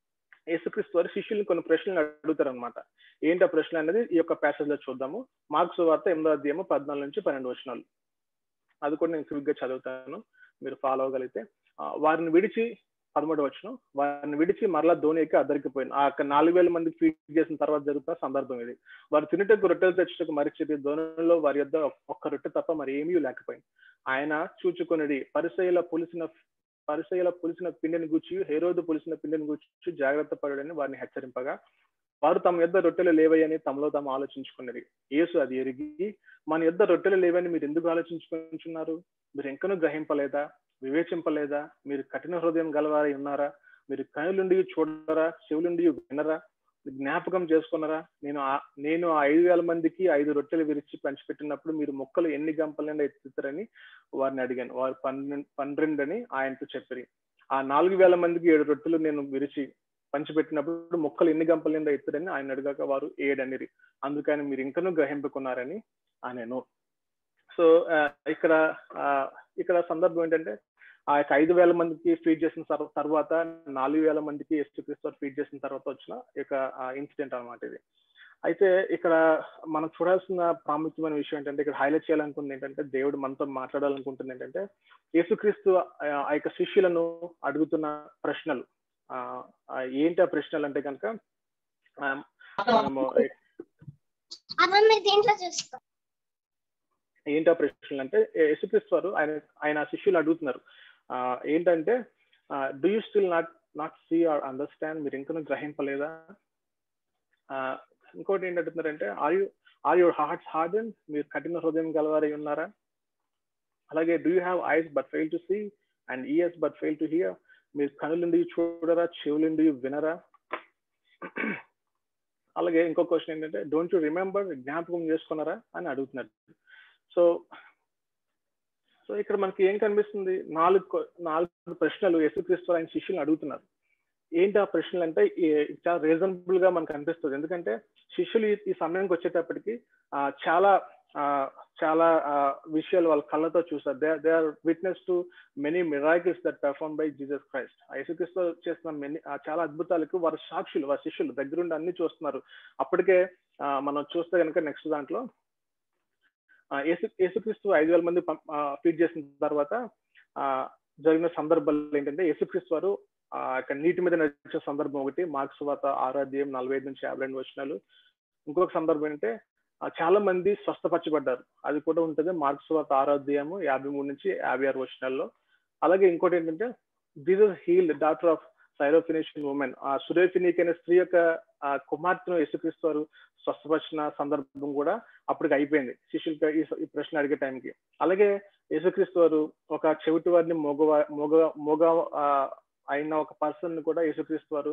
యేసుక్రీస్తు వారు శిష్యుల్ని కొన్ని ప్రశ్నలు అడుగుతారు అనమాట ఏంటి ఆ ప్రశ్న అనేది ఈ యొక్క ప్యాసేజ్ లో చూద్దాము మార్క్స్ వార్త ఎనిమిదో అధ్యాయము పద్నాలుగు నుంచి పన్నెండు వచనాలు అది కూడా నేను క్విక్ గా చదువుతాను మీరు ఫాలో అవ్వగలిగితే ఆ, వారిని విడిచి పదమూడు వచ్చిన వారిని విడిచి మరలా ధోని ఎక్కి అద్దరికిపోయింది ఆ యొక్క నాలుగు వేల మంది ఫీడ్ చేసిన తర్వాత జరుగుతున్న సందర్భం ఇది వారు తినటకు రొట్టెలు తెచ్చుటకు మరిచిది ధోనిలో వారి యొద్ద ఒక్క రొట్టె తప్ప మరి ఏమీ లేకపోయింది ఆయన చూచుకొనిది పరిసయుల పులిసిన పరిసయుల పులిసిన పిండిని గుచ్చి హేరోదు పులిసిన పిండిని గుచ్చి జాగ్రత్త పడని వారిని హెచ్చరింపగా వారు తమ యొద్ద రొట్టెలు లేవయ్యని తమలో తాము ఆలోచించుకున్నది యేసు అది ఎరిగి మన యొద్ద రొట్టెలు లేవని మీరు ఎందుకు ఆలోచించుకుంటున్నారు మీరు ఎంకనూ గ్రహింపలేదా వివేచింపలేదా మీరు కఠిన హృదయం గలవారై ఉన్నారా మీరు కనులుండి చూడరా చెవులుండి వినరా జ్ఞాపకం చేసుకున్నారా నేను ఆ- నేను ఆ ఐదు వేల మందికి ఐదు రొట్టెలు విరిచి పంచిపెట్టినప్పుడు మీరు మొక్కలు ఎన్ని గంపల నిండా ఎత్తుతారని వారిని అడిగాను వారు పన్నెండు పన్నెండు అని ఆయనతో చెప్పారు ఆ నాలుగు వేల మందికి ఏడు రొట్టెలు నేను విరిచి పంచిపెట్టినప్పుడు మొక్కలు ఎన్ని గంపల నిండా ఎత్తురని ఆయన అడిగాక వారు ఏడనిరి అందుకని మీరు ఇంకనూ గ్రహింపుకున్నారని అనేను సో ఆ, ఇక్కడ ఆ, ఇక్కడ సందర్భం ఏంటంటే ఆ యొక్క ఐదు వేల మందికి ఫీడ్ చేసిన తర్వా- తర్వాత నాలుగు వేల మందికి యేసుక్రీస్తు ఫీడ్ చేసిన తర్వాత వచ్చిన ఈ యొక్క ఇన్సిడెంట్ అన్నమాట ఇది అయితే ఇక్కడ మనం చూడాల్సిన ప్రాముఖ్యమైన విషయం ఏంటంటే ఇక్కడ హైలైట్ చేయాలనుకుంది ఏంటంటే దేవుడు మనతో మాట్లాడాలనుకుంటుంది ఏంటంటే యేసుక్రీస్తు ఆ ఆ యొక్క శిష్యులను అడుగుతున్న ప్రశ్నలు ఆ ఆ ఏంటి ఆ ప్రశ్నలు అంటే కనుక ఆ, మనము దీంట్లో చూసుకో ఏంటి ఆ ప్రశ్నలు అంటే యేసుక్రీస్తు వారు ఆయన ఆయన శిష్యులు అడుగుతున్నారు ఆ, ఏంటంటే do you still not not see or understand మీరు ఇంకా గ్రహింపలేదా ఆ, ఇంకోటి ఏంటి అడుగుతున్నారంటే are you are your hearts harden మీరు కఠిన హృదయం గలవారై ఉన్నారా అలాగే do you have eyes but fail to see and ears but fail to hear మీరు కనులుండి చూడరా చెవులుండి వినరా అలాగే ఇంకో క్వశ్చన్ ఏంటంటే డోంట్ యు రిమెంబర్ జ్ఞాపకం చేసుకున్నారా అని అడుగుతున్నారు సో సో ఇక్కడ మనకి ఏం కనిపిస్తుంది నాలుగు కొ- నాలుగు ప్రశ్నలు యేసుక్రీస్తు ఆయన శిష్యులను అడుగుతున్నారు ఏంటి ఆ ప్రశ్నలు అంటే ఈ- చాలా రీజనబుల్ గా మనకు అనిపిస్తుంది ఎందుకంటే శిష్యులు ఈ- ఈ సమయానికి వచ్చేటప్పటికి ఆ, చాలా ఆ, చాలా ఆ, విషయాలు వాళ్ళ కళ్ళతో చూస్తారు they they are witness to many miracles that perform by Jesus Christ యేసుక్రీస్తు చేసిన మెనీ చాలా అద్భుతాలకు వారి సాక్షులు వారి శిష్యులు దగ్గరుండి అన్ని చూస్తున్నారు అప్పటికే ఆ, మనం చూస్తే కనుక నెక్స్ట్ దాంట్లో ఆ, యేసు యేసుక్రీస్తు ఐదు వేల మంది ఫీడ్ చేసిన తర్వాత ఆ, జరిగిన సందర్భాలు ఏంటంటే యేసుక్రీస్తు వారు ఆ యొక్క నీటి మీద నడిచే సందర్భం ఒకటి మార్క్స్ వాత ఆరాధ్యం నలభై ఐదు నుంచి యాభై రెండు వచనాలు ఇంకొక సందర్భం ఏంటంటే ఆ, చాలా మంది స్వస్థపరచబడ్డారు అది కూడా ఉంటుంది మార్క్స్ వాత ఆరాధ్యాయము యాభై మూడు నుంచి యాభై ఆరు వచనాల్లో అలాగే ఇంకోటి ఏంటంటే Jesus healed doctor of Syrophoenician women ఆ సురేఫినిక్ అనే స్త్రీ యొక్క ఆ కుమార్తెను యేసుక్రీస్తు వారు స్వస్థపరిచిన సందర్భం కూడా అప్పటికి అయిపోయింది శిష్యులకి ఈ ఈ ప్రశ్న అడిగే టైంకి అలాగే యేసుక్రీస్తు వారు ఒక చెవిటి వారిని మోగ మోగ మోగ ఆ, అయిన ఒక పర్సన్ కూడా యేసుక్రీస్తు వారు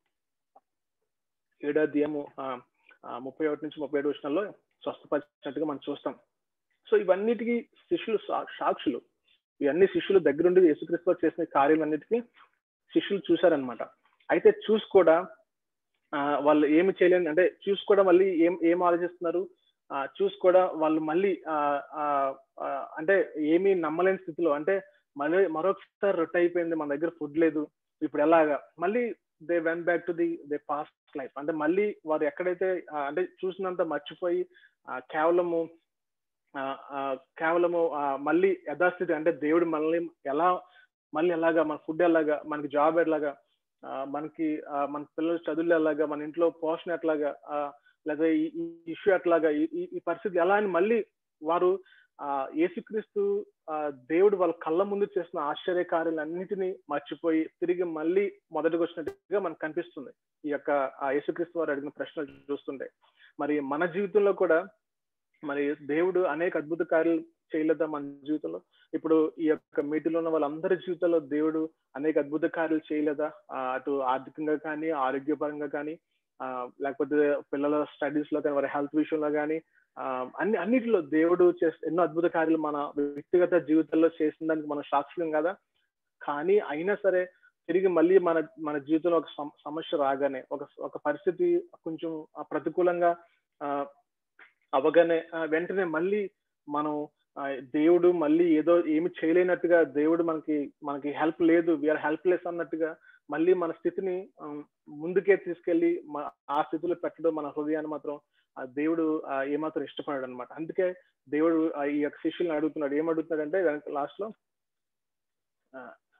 ఏడాధ్యాయము ఆ, ఆ, ముప్పై ఒకటి నుంచి ముప్పై ఏడు వర్షాల్లో స్వస్థపరిచినట్టుగా మనం చూస్తాం సో ఇవన్నిటికీ శిష్యులు సా- సాక్షులు ఇవన్నీ శిష్యులు దగ్గరుండి యేసుక్రీస్తు వారు చేసిన కార్యాలన్నిటికీ శిష్యులు చూశారనమాట అయితే చూసి కూడా ఆ, వాళ్ళు ఏమి చేయలేని అంటే చూసి కూడా మళ్ళీ ఏం ఏం ఆలోచిస్తున్నారు ఆ, చూసి కూడా వాళ్ళు మళ్ళీ ఆ, ఆ, ఆ, అంటే ఏమీ నమ్మలేని స్థితిలో అంటే మళ్ళీ మరొకసారి రొట్టె అయిపోయింది మన దగ్గర ఫుడ్ లేదు ఇప్పుడు ఎలాగా మళ్ళీ they when back to the they past life అంటే మళ్ళీ వారు ఎక్కడైతే ఆ, అంటే చూసినంత మర్చిపోయి ఆ, కేవలము ఆ, ఆ, కేవలము ఆ, మళ్ళీ యథాస్థితి అంటే దేవుడు మనల్ని ఎలా మళ్ళీ ఎలాగా మన ఫుడ్ ఎలాగా మనకి జాబ్ ఎలాగా ఆ, మనకి ఆ, మన పిల్లల చదువులు ఎలాగా మన ఇంట్లో పోషణ ఎట్లాగా ఆ, లేదా ఈ ఇష్యూ ఎట్లాగా ఈ- ఈ- ఈ పరిస్థితి ఎలా అని మళ్ళీ వారు ఆ యేసుక్రీస్తు ఆ, దేవుడు వాళ్ళ కళ్ళ ముందు చేసిన ఆశ్చర్య కార్యాలన్నింటినీ మర్చిపోయి తిరిగి మళ్ళీ మొదటికి వచ్చినట్టుగా మనకు కనిపిస్తుంది ఈ యొక్క ఆ యేసుక్రీస్తు వారు అడిగిన ప్రశ్నలు చూస్తుంటే మరి మన జీవితంలో కూడా మరి దేవుడు అనేక అద్భుత కార్యాలు చేయలేదా మన జీవితంలో ఇప్పుడు ఈ యొక్క మీటిలో ఉన్న వాళ్ళందరి జీవితంలో దేవుడు అనేక అద్భుత కార్యాలు చేయలేదా ఆ, అటు ఆర్థికంగా కానీ ఆరోగ్యపరంగా కానీ ఆ, లేకపోతే పిల్లల స్టడీస్ లో కానీ వారి హెల్త్ విషయంలో కానీ ఆ, అన్ని అన్నిటిలో దేవుడు చేసే ఎన్నో అద్భుత కార్యాలు మన వ్యక్తిగత జీవితంలో చేసిన దానికి మనం సాక్షులం కదా కానీ అయినా సరే తిరిగి మళ్ళీ మన మన జీవితంలో ఒక సమ- సమస్య రాగానే ఒక ఒక పరిస్థితి కొంచెం ఆ, ప్రతికూలంగా ఆ, అవగానే ఆ, వెంటనే మళ్ళీ మనం ఆ, దేవుడు మళ్ళీ ఏదో ఏమి చేయలేనట్టుగా దేవుడు మనకి మనకి హెల్ప్ లేదు వీఆర్ హెల్ప్లెస్ అన్నట్టుగా మళ్ళీ మన స్థితిని ఆ, ముందుకే తీసుకెళ్లి మ- ఆ స్థితిలో పెట్టడం మన హృదయాన్ని మాత్రం ఆ దేవుడు ఆ, ఏమాత్రం ఇష్టపడాడు అనమాట అందుకే దేవుడు ఆ, ఈ యొక్క శిష్యుల్ని అడుగుతున్నాడు ఏం అడుగుతున్నాడు అంటే లాస్ట్ లో ఆ,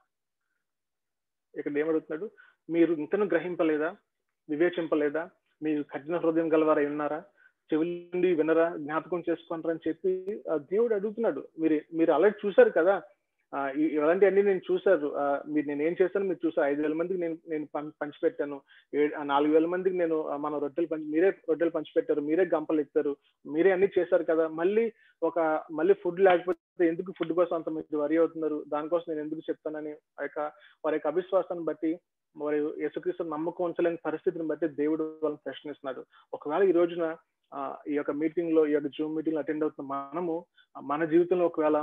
ఇక్కడ ఏమడుగుతున్నాడు మీరు ఇంతను గ్రహింపలేదా వివేచింపలేదా మీరు కఠిన హృదయం గలవారై ఉన్నారా చెవులుండి వినరా జ్ఞాపకం చేసుకుంటారా అని చెప్పి ఆ, దేవుడు అడుగుతున్నాడు మీరు మీరు అలాంటి చూశారు కదా ఆ, ఈ- ఇలాంటివన్నీ నేను చూశారు ఆ, మీరు నేను ఏం చేశాను మీరు చూసారు ఐదు వేల మందికి నేను నేను పం- పంచిపెట్టాను ఏడు ఆ, నాలుగు వేల మందికి నేను ఆ, మన రొట్టెలు పంచి మీరే రొట్టెలు పంచిపెట్టారు మీరే గంపలు ఎత్తారు మీరే అన్ని చేశారు కదా మళ్ళీ ఒక మళ్ళీ ఫుడ్ లేకపోతే ఎందుకు ఫుడ్ కోసం అంత మీరు వరి అవుతున్నారు దానికోసం నేను ఎందుకు చెప్తానని ఆ యొక్క వారి యొక్క అవిశ్వాసాన్ని బట్టి మరి యేసుక్రీస్తు నమ్మకం ఉంచలేని పరిస్థితిని బట్టి దేవుడు వాళ్ళని ప్రశ్నిస్తున్నాడు ఒకవేళ ఈ రోజున ఆ, ఈ యొక్క మీటింగ్ లో ఈ యొక్క జూమ్ మీటింగ్ అటెండ్ అవుతున్న మనము ఆ, మన జీవితంలో ఒకవేళ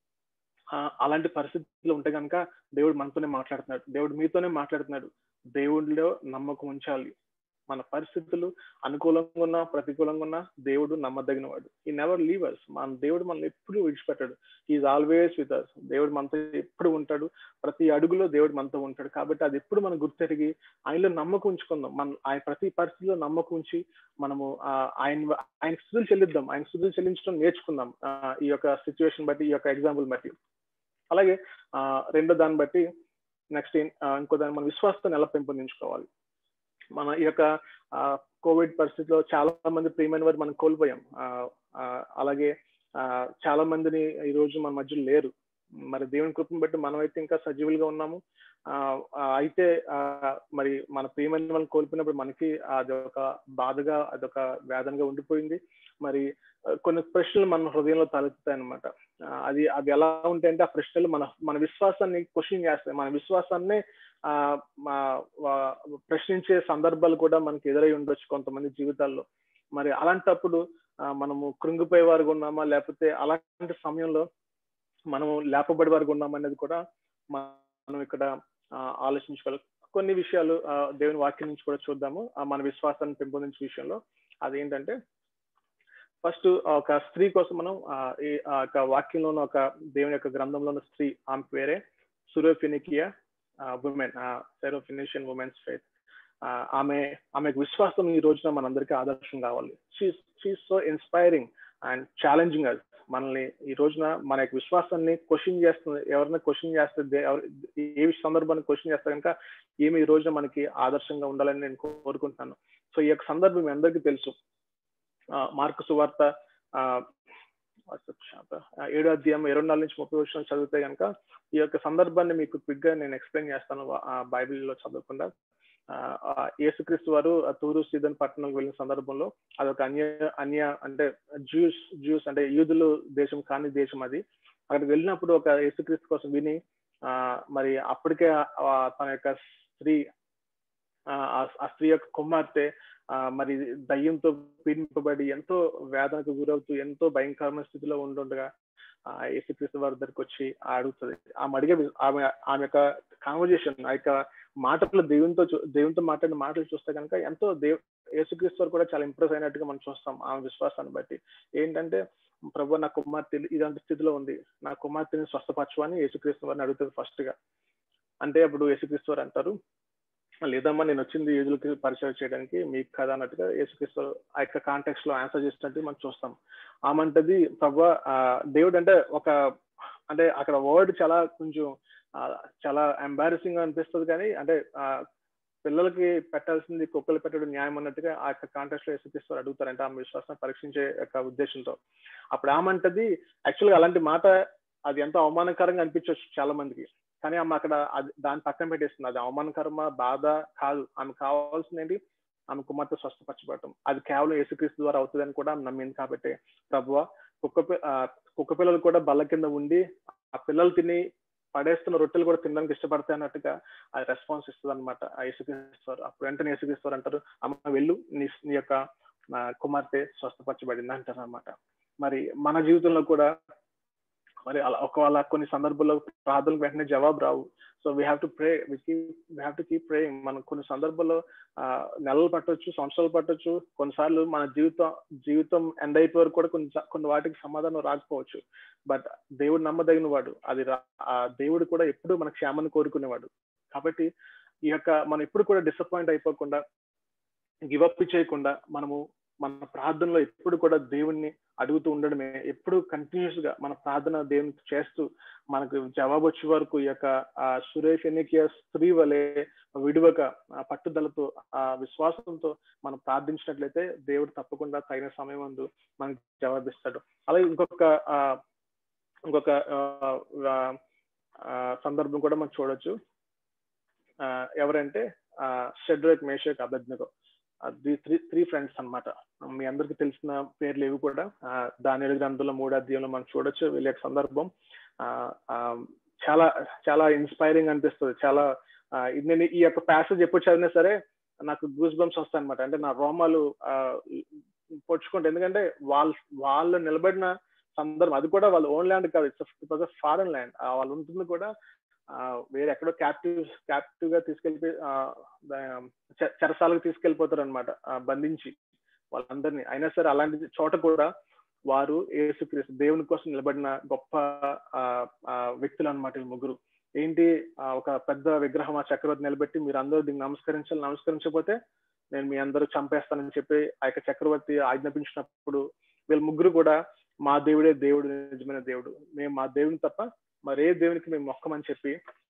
ఆ, అలాంటి పరిస్థితులు ఉంటే కనుక దేవుడు మనతోనే మాట్లాడుతున్నాడు దేవుడు మీతోనే మాట్లాడుతున్నాడు దేవుడిలో నమ్మకం ఉంచాలి మన పరిస్థితులు అనుకూలంగా ఉన్నా ప్రతికూలంగా ఉన్నా దేవుడు నమ్మదగిన వాడు ఈ నెవర్ లీవ్ అస్ మన దేవుడు మనల్ని ఎప్పుడు విడిచిపెట్టాడు ఈజ్ ఆల్వేస్ విత్ అస్ దేవుడు మనతో ఎప్పుడు ఉంటాడు ప్రతి అడుగులో దేవుడు మనతో ఉంటాడు కాబట్టి అది ఎప్పుడు మనం గుర్తెరిగి ఆయనలో నమ్మకం ఉంచుకుందాం మన ఆయన ప్రతి పరిస్థితిలో నమ్మకం ఉంచి మనము ఆ, ఆయన ఆయన స్థుతులు చెల్లిద్దాం ఆయన స్థుతులు చెల్లించడం నేర్చుకుందాం ఆ, ఈ యొక్క సిచ్యువేషన్ బట్టి ఈ యొక్క ఎగ్జాంపుల్ బట్టి అలాగే ఆ, రెండో దాన్ని బట్టి నెక్స్ట్ ఇంకో దాన్ని మన విశ్వాసాన్ని ఎలా పెంపొందించుకోవాలి మన ఈ యొక్క కోవిడ్ పరిస్థితిలో చాలా మంది ప్రియమైన వారు మనం కోల్పోయాం ఆ, ఆ, అలాగే ఆ, చాలా మందిని ఈ రోజు మన మధ్యలో లేరు మరి దేవుని కృపను బట్టి మనమైతే ఇంకా సజీవులుగా ఉన్నాము ఆ, ఆ, అయితే ఆ, మరి మన ప్రియమైన వాళ్ళని కోల్పోయినప్పుడు మనకి అది ఒక బాధగా అదొక వేదనగా ఉండిపోయింది మరి ఆ, కొన్ని ప్రశ్నలు మన హృదయంలో తలెత్తుతాయి అనమాట అది అవి ఎలా ఉంటాయంటే ఆ ప్రశ్నలు మన మన విశ్వాసాన్ని క్వశ్చన్ చేస్తాయి మన విశ్వాసాన్ని ఆ మా- వా- ప్రశ్నించే సందర్భాలు కూడా మనకి ఎదురై ఉండొచ్చు కొంతమంది జీవితాల్లో మరి అలాంటప్పుడు ఆ, మనము కృంగిపోయే వారుగా ఉన్నామా లేకపోతే అలాంటి సమయంలో మనము లేపబడి వారుగా ఉన్నామా అనేది కూడా మనం ఇక్కడ ఆ, ఆలోచించుకోవాలి కొన్ని విషయాలు ఆ, దేవుని వాక్యం నుంచి కూడా చూద్దాము ఆ, మన విశ్వాసాన్ని పెంపొందించే విషయంలో అదేంటంటే ఫస్ట్ ఒక స్త్రీ కోసం మనం ఆ, ఈ ఆ యొక్క వాక్యంలో ఉన్న ఒక దేవుని యొక్క గ్రంథంలో ఉన్న స్త్రీ ఆమె పేరే సురోఫినికియా ఉమెన్ సెరోఫినిషియన్ ఉమెన్స్ ఫెయిత్ ఆమె ఆమె విశ్వాసం ఈ రోజున మనందరికీ ఆదర్శం కావాలి she so inspiring and challenging us మనల్ని ఈ రోజున మన యొక్క విశ్వాసాన్ని క్వశ్చన్ చేస్తుంది ఎవరైనా క్వశ్చన్ చేస్తే దే- ఎవరు- ఏ సందర్భాన్ని క్వశ్చన్ చేస్తే కనుక ఈమె ఈ రోజున మనకి ఆదర్శంగా ఉండాలని నేను కోరుకుంటున్నాను సో ఈ యొక్క సందర్భం మీ అందరికీ తెలుసు ఆ, మార్కు సువార్త ఆ, ఆ, ఏడో అధ్యాయం ఇరవై నాలుగు నుంచి ముప్పై వచ్చిన చదివితే కనుక ఈ యొక్క సందర్భాన్ని మీకు క్విక్ గా నేను ఎక్స్ప్లెయిన్ చేస్తాను ఆ బైబిల్లో చదవకుండా ఆ, ఆ, యేసుక్రీస్తు వారు ఆ తూరు సీదన్ పట్టణంకి వెళ్ళిన సందర్భంలో అదొక అన్య అన్య అంటే జ్యూస్ జ్యూస్ అంటే యూదులు దేశం కాని దేశం అది అక్కడికి వెళ్ళినప్పుడు ఒక యేసుక్రీస్తు కోసం విని ఆ మరి అప్పటికే ఆ తన యొక్క స్త్రీ ఆ ఆ స్త్రీ యొక్క కుమార్తె ఆ మరి దయ్యంతో పీడింపబడి ఎంతో వేదనకు గురవుతూ ఎంతో భయంకరమైన స్థితిలో ఉండుండగా ఆ యేసుక్రీస్తు వారి దగ్గరికి వచ్చి అడుగుతుంది ఆమె అడిగే ఆమె ఆమె యొక్క కాన్వర్జేషన్ ఆ యొక్క మాటలు దేవునితో చూ- దేవునితో మాట్లాడిన మాటలు చూస్తే కనుక ఎంతో దేవ్ యేసుక్రీస్తు వారు కూడా చాలా ఇంప్రెస్ అయినట్టుగా మనం చూస్తాం ఆమె విశ్వాసాన్ని బట్టి ఏంటంటే ప్రభు నా కుమార్తె ఇలాంటి స్థితిలో ఉంది నా కుమార్తెని స్వస్థపరచు అని యేసుక్రీస్తు వారిని అడుగుతుంది ఫస్ట్ గా అంటే అప్పుడు యేసుక్రీస్తు వారు అంటారు లేదమ్మా నేను వచ్చింది యూదులకి పరిచయం చేయడానికి మీకు కదా అన్నట్టుగా యేసుక్రీస్తు ఆ యొక్క కాంటెక్స్ లో ఆన్సర్ చేసినట్టు మనం చూస్తాం ఆమంటది ప్రభు దేవుడు అంటే ఒక అంటే అక్కడ వర్డ్ చాలా కొంచెం ఆ, చాలా ఎంబారసింగ్ గా అనిపిస్తుంది కానీ అంటే ఆ, పిల్లలకి పెట్టాల్సింది కుక్కలు పెట్టడం న్యాయం అన్నట్టుగా ఆ యొక్క కాంటెక్స్ లో యేసుక్రీస్తు అడుగుతారంటే ఆమె విశ్వాసం పరీక్షించే యొక్క ఉద్దేశంతో అప్పుడు ఆమంటది యాక్చువల్ గా అలాంటి మాట అది ఎంతో అవమానకరంగా అనిపించవచ్చు చాలా మందికి కానీ ఆమె అక్కడ అది దాన్ని పక్కన పెట్టేస్తుంది అది అవమానకరమ బాధ కాదు ఆమె కావాల్సింది ఏంటి ఆమె కుమార్తె స్వస్థపరచబడటం అది కేవలం యేసుక్రీస్తు ద్వారా అవుతుందని కూడా ఆమె నమ్మింది కాబట్టి ప్రభువ కుక్క పి- ఆ, కుక్క పిల్లలు కూడా బల్ల కింద ఉండి ఆ పిల్లలు తిని పడేస్తున్న రొట్టెలు కూడా తినడానికి ఇష్టపడతాయి అన్నట్టుగా ఆ రెస్పాన్స్ ఇస్తుంది అనమాట ఆ యేసుక్రీస్తారు అప్పుడు వెంటనే యేసుక్రీస్తారు అంటారు అమ్మ వెళ్ళు నీ నీ యొక్క ఆ, కుమార్తె స్వస్థపరచబడింది అంటారు అనమాట మరి మన జీవితంలో కూడా మరి అలా ఒకవేళ కొన్ని సందర్భాల్లో ప్రార్థనలకు వెంటనే జవాబు రావు so we have to pray we we have to keep praying మనం కొన్ని సందర్భాల్లో ఆ, నెలలు పట్టొచ్చు సంవత్సరాలు పట్టొచ్చు కొన్నిసార్లు మన జీవితం జీవితం ఎండ్ అయిపోయే వరకు కూడా కొన్ని కొన్ని వాటికి సమాధానం రాకపోవచ్చు బట్ దేవుడు నమ్మదగిన వాడు అది రా- ఆ దేవుడు కూడా ఎప్పుడూ మన క్షేమాన్ని కోరుకునేవాడు కాబట్టి ఈ యొక్క మనం ఎప్పుడు కూడా డిసప్పాయింట్ అయిపోకుండా గివ్ అప్ చేయకుండా మనము మన ప్రార్థనలో ఎప్పుడు కూడా దేవుణ్ణి అడుగుతూ ఉండడమే ఎప్పుడు కంటిన్యూస్ గా మన ప్రార్థన దేవునికి చేస్తూ మనకు జవాబు వచ్చే వరకు ఈ యొక్క ఆ సురేష్ ఎన్నికయ స్త్రీ వలె విడువక ఆ పట్టుదలతో ఆ విశ్వాసంతో మనం ప్రార్థించినట్లయితే దేవుడు తప్పకుండా తగిన సమయం ముందు మనకు జవాబిస్తాడు అలాగే ఇంకొక ఆ ఇంకొక ఆ, ఆ, సందర్భం కూడా మనం చూడొచ్చు ఆ, ఎవరంటే షెడ్రక్ మేషక్ అభజ్ఞతో ది త్రీ త్రీ ఫ్రెండ్స్ అన్నమాట మీ అందరికి తెలిసిన పేర్లు ఇవి కూడా దాని గ్రంథంలో మూడు అధ్యాయంలో మనం చూడొచ్చు వీళ్ళ యొక్క సందర్భం ఆ, ఆ, చాలా చాలా ఇన్స్పైరింగ్ అనిపిస్తుంది చాలా ఆ, ఇది నేను ఈ యొక్క ప్యాసేజ్ ఎప్పుడు చదివినా సరే నాకు గూస్ బంప్స్ వస్తాయి అనమాట అంటే నా రోమాలు ఆ, పొడుచుకుంటే ఎందుకంటే వాళ్ళు వాళ్ళు నిలబడిన సందర్భం అది కూడా వాళ్ళు ఓన్ ల్యాండ్ కాదు it's it was foreign land వాళ్ళు ఉంటుంది కూడా ఆ, వేరే ఎక్కడో క్యాప్టివ్ క్యాప్టివ్ గా తీసుకెళ్ళిపోయి ఆ, దా- చె- చెరసాలకు తీసుకెళ్ళిపోతారు అనమాట బంధించి వాళ్ళందరినీ అయినా సరే అలాంటి చోట కూడా వారు యేసుక్రీస్తు దేవుని కోసం నిలబడిన గొప్ప ఆ, ఆ, వ్యక్తులు అనమాట ఈ ముగ్గురు ఏంటి ఆ, ఒక పెద్ద విగ్రహం ఆ చక్రవర్తి నిలబెట్టి మీరు అందరూ దీన్ని నమస్కరించాలి నమస్కరించకపోతే నేను మీ అందరూ చంపేస్తానని చెప్పి ఆ యొక్క చక్రవర్తి ఆజ్ఞాపించినప్పుడు వీళ్ళ ముగ్గురు కూడా మా దేవుడే దేవుడు నిజమైన దేవుడు మేము మా దేవుని తప్ప మరే దేవునికి మేము మొక్కమని చెప్పి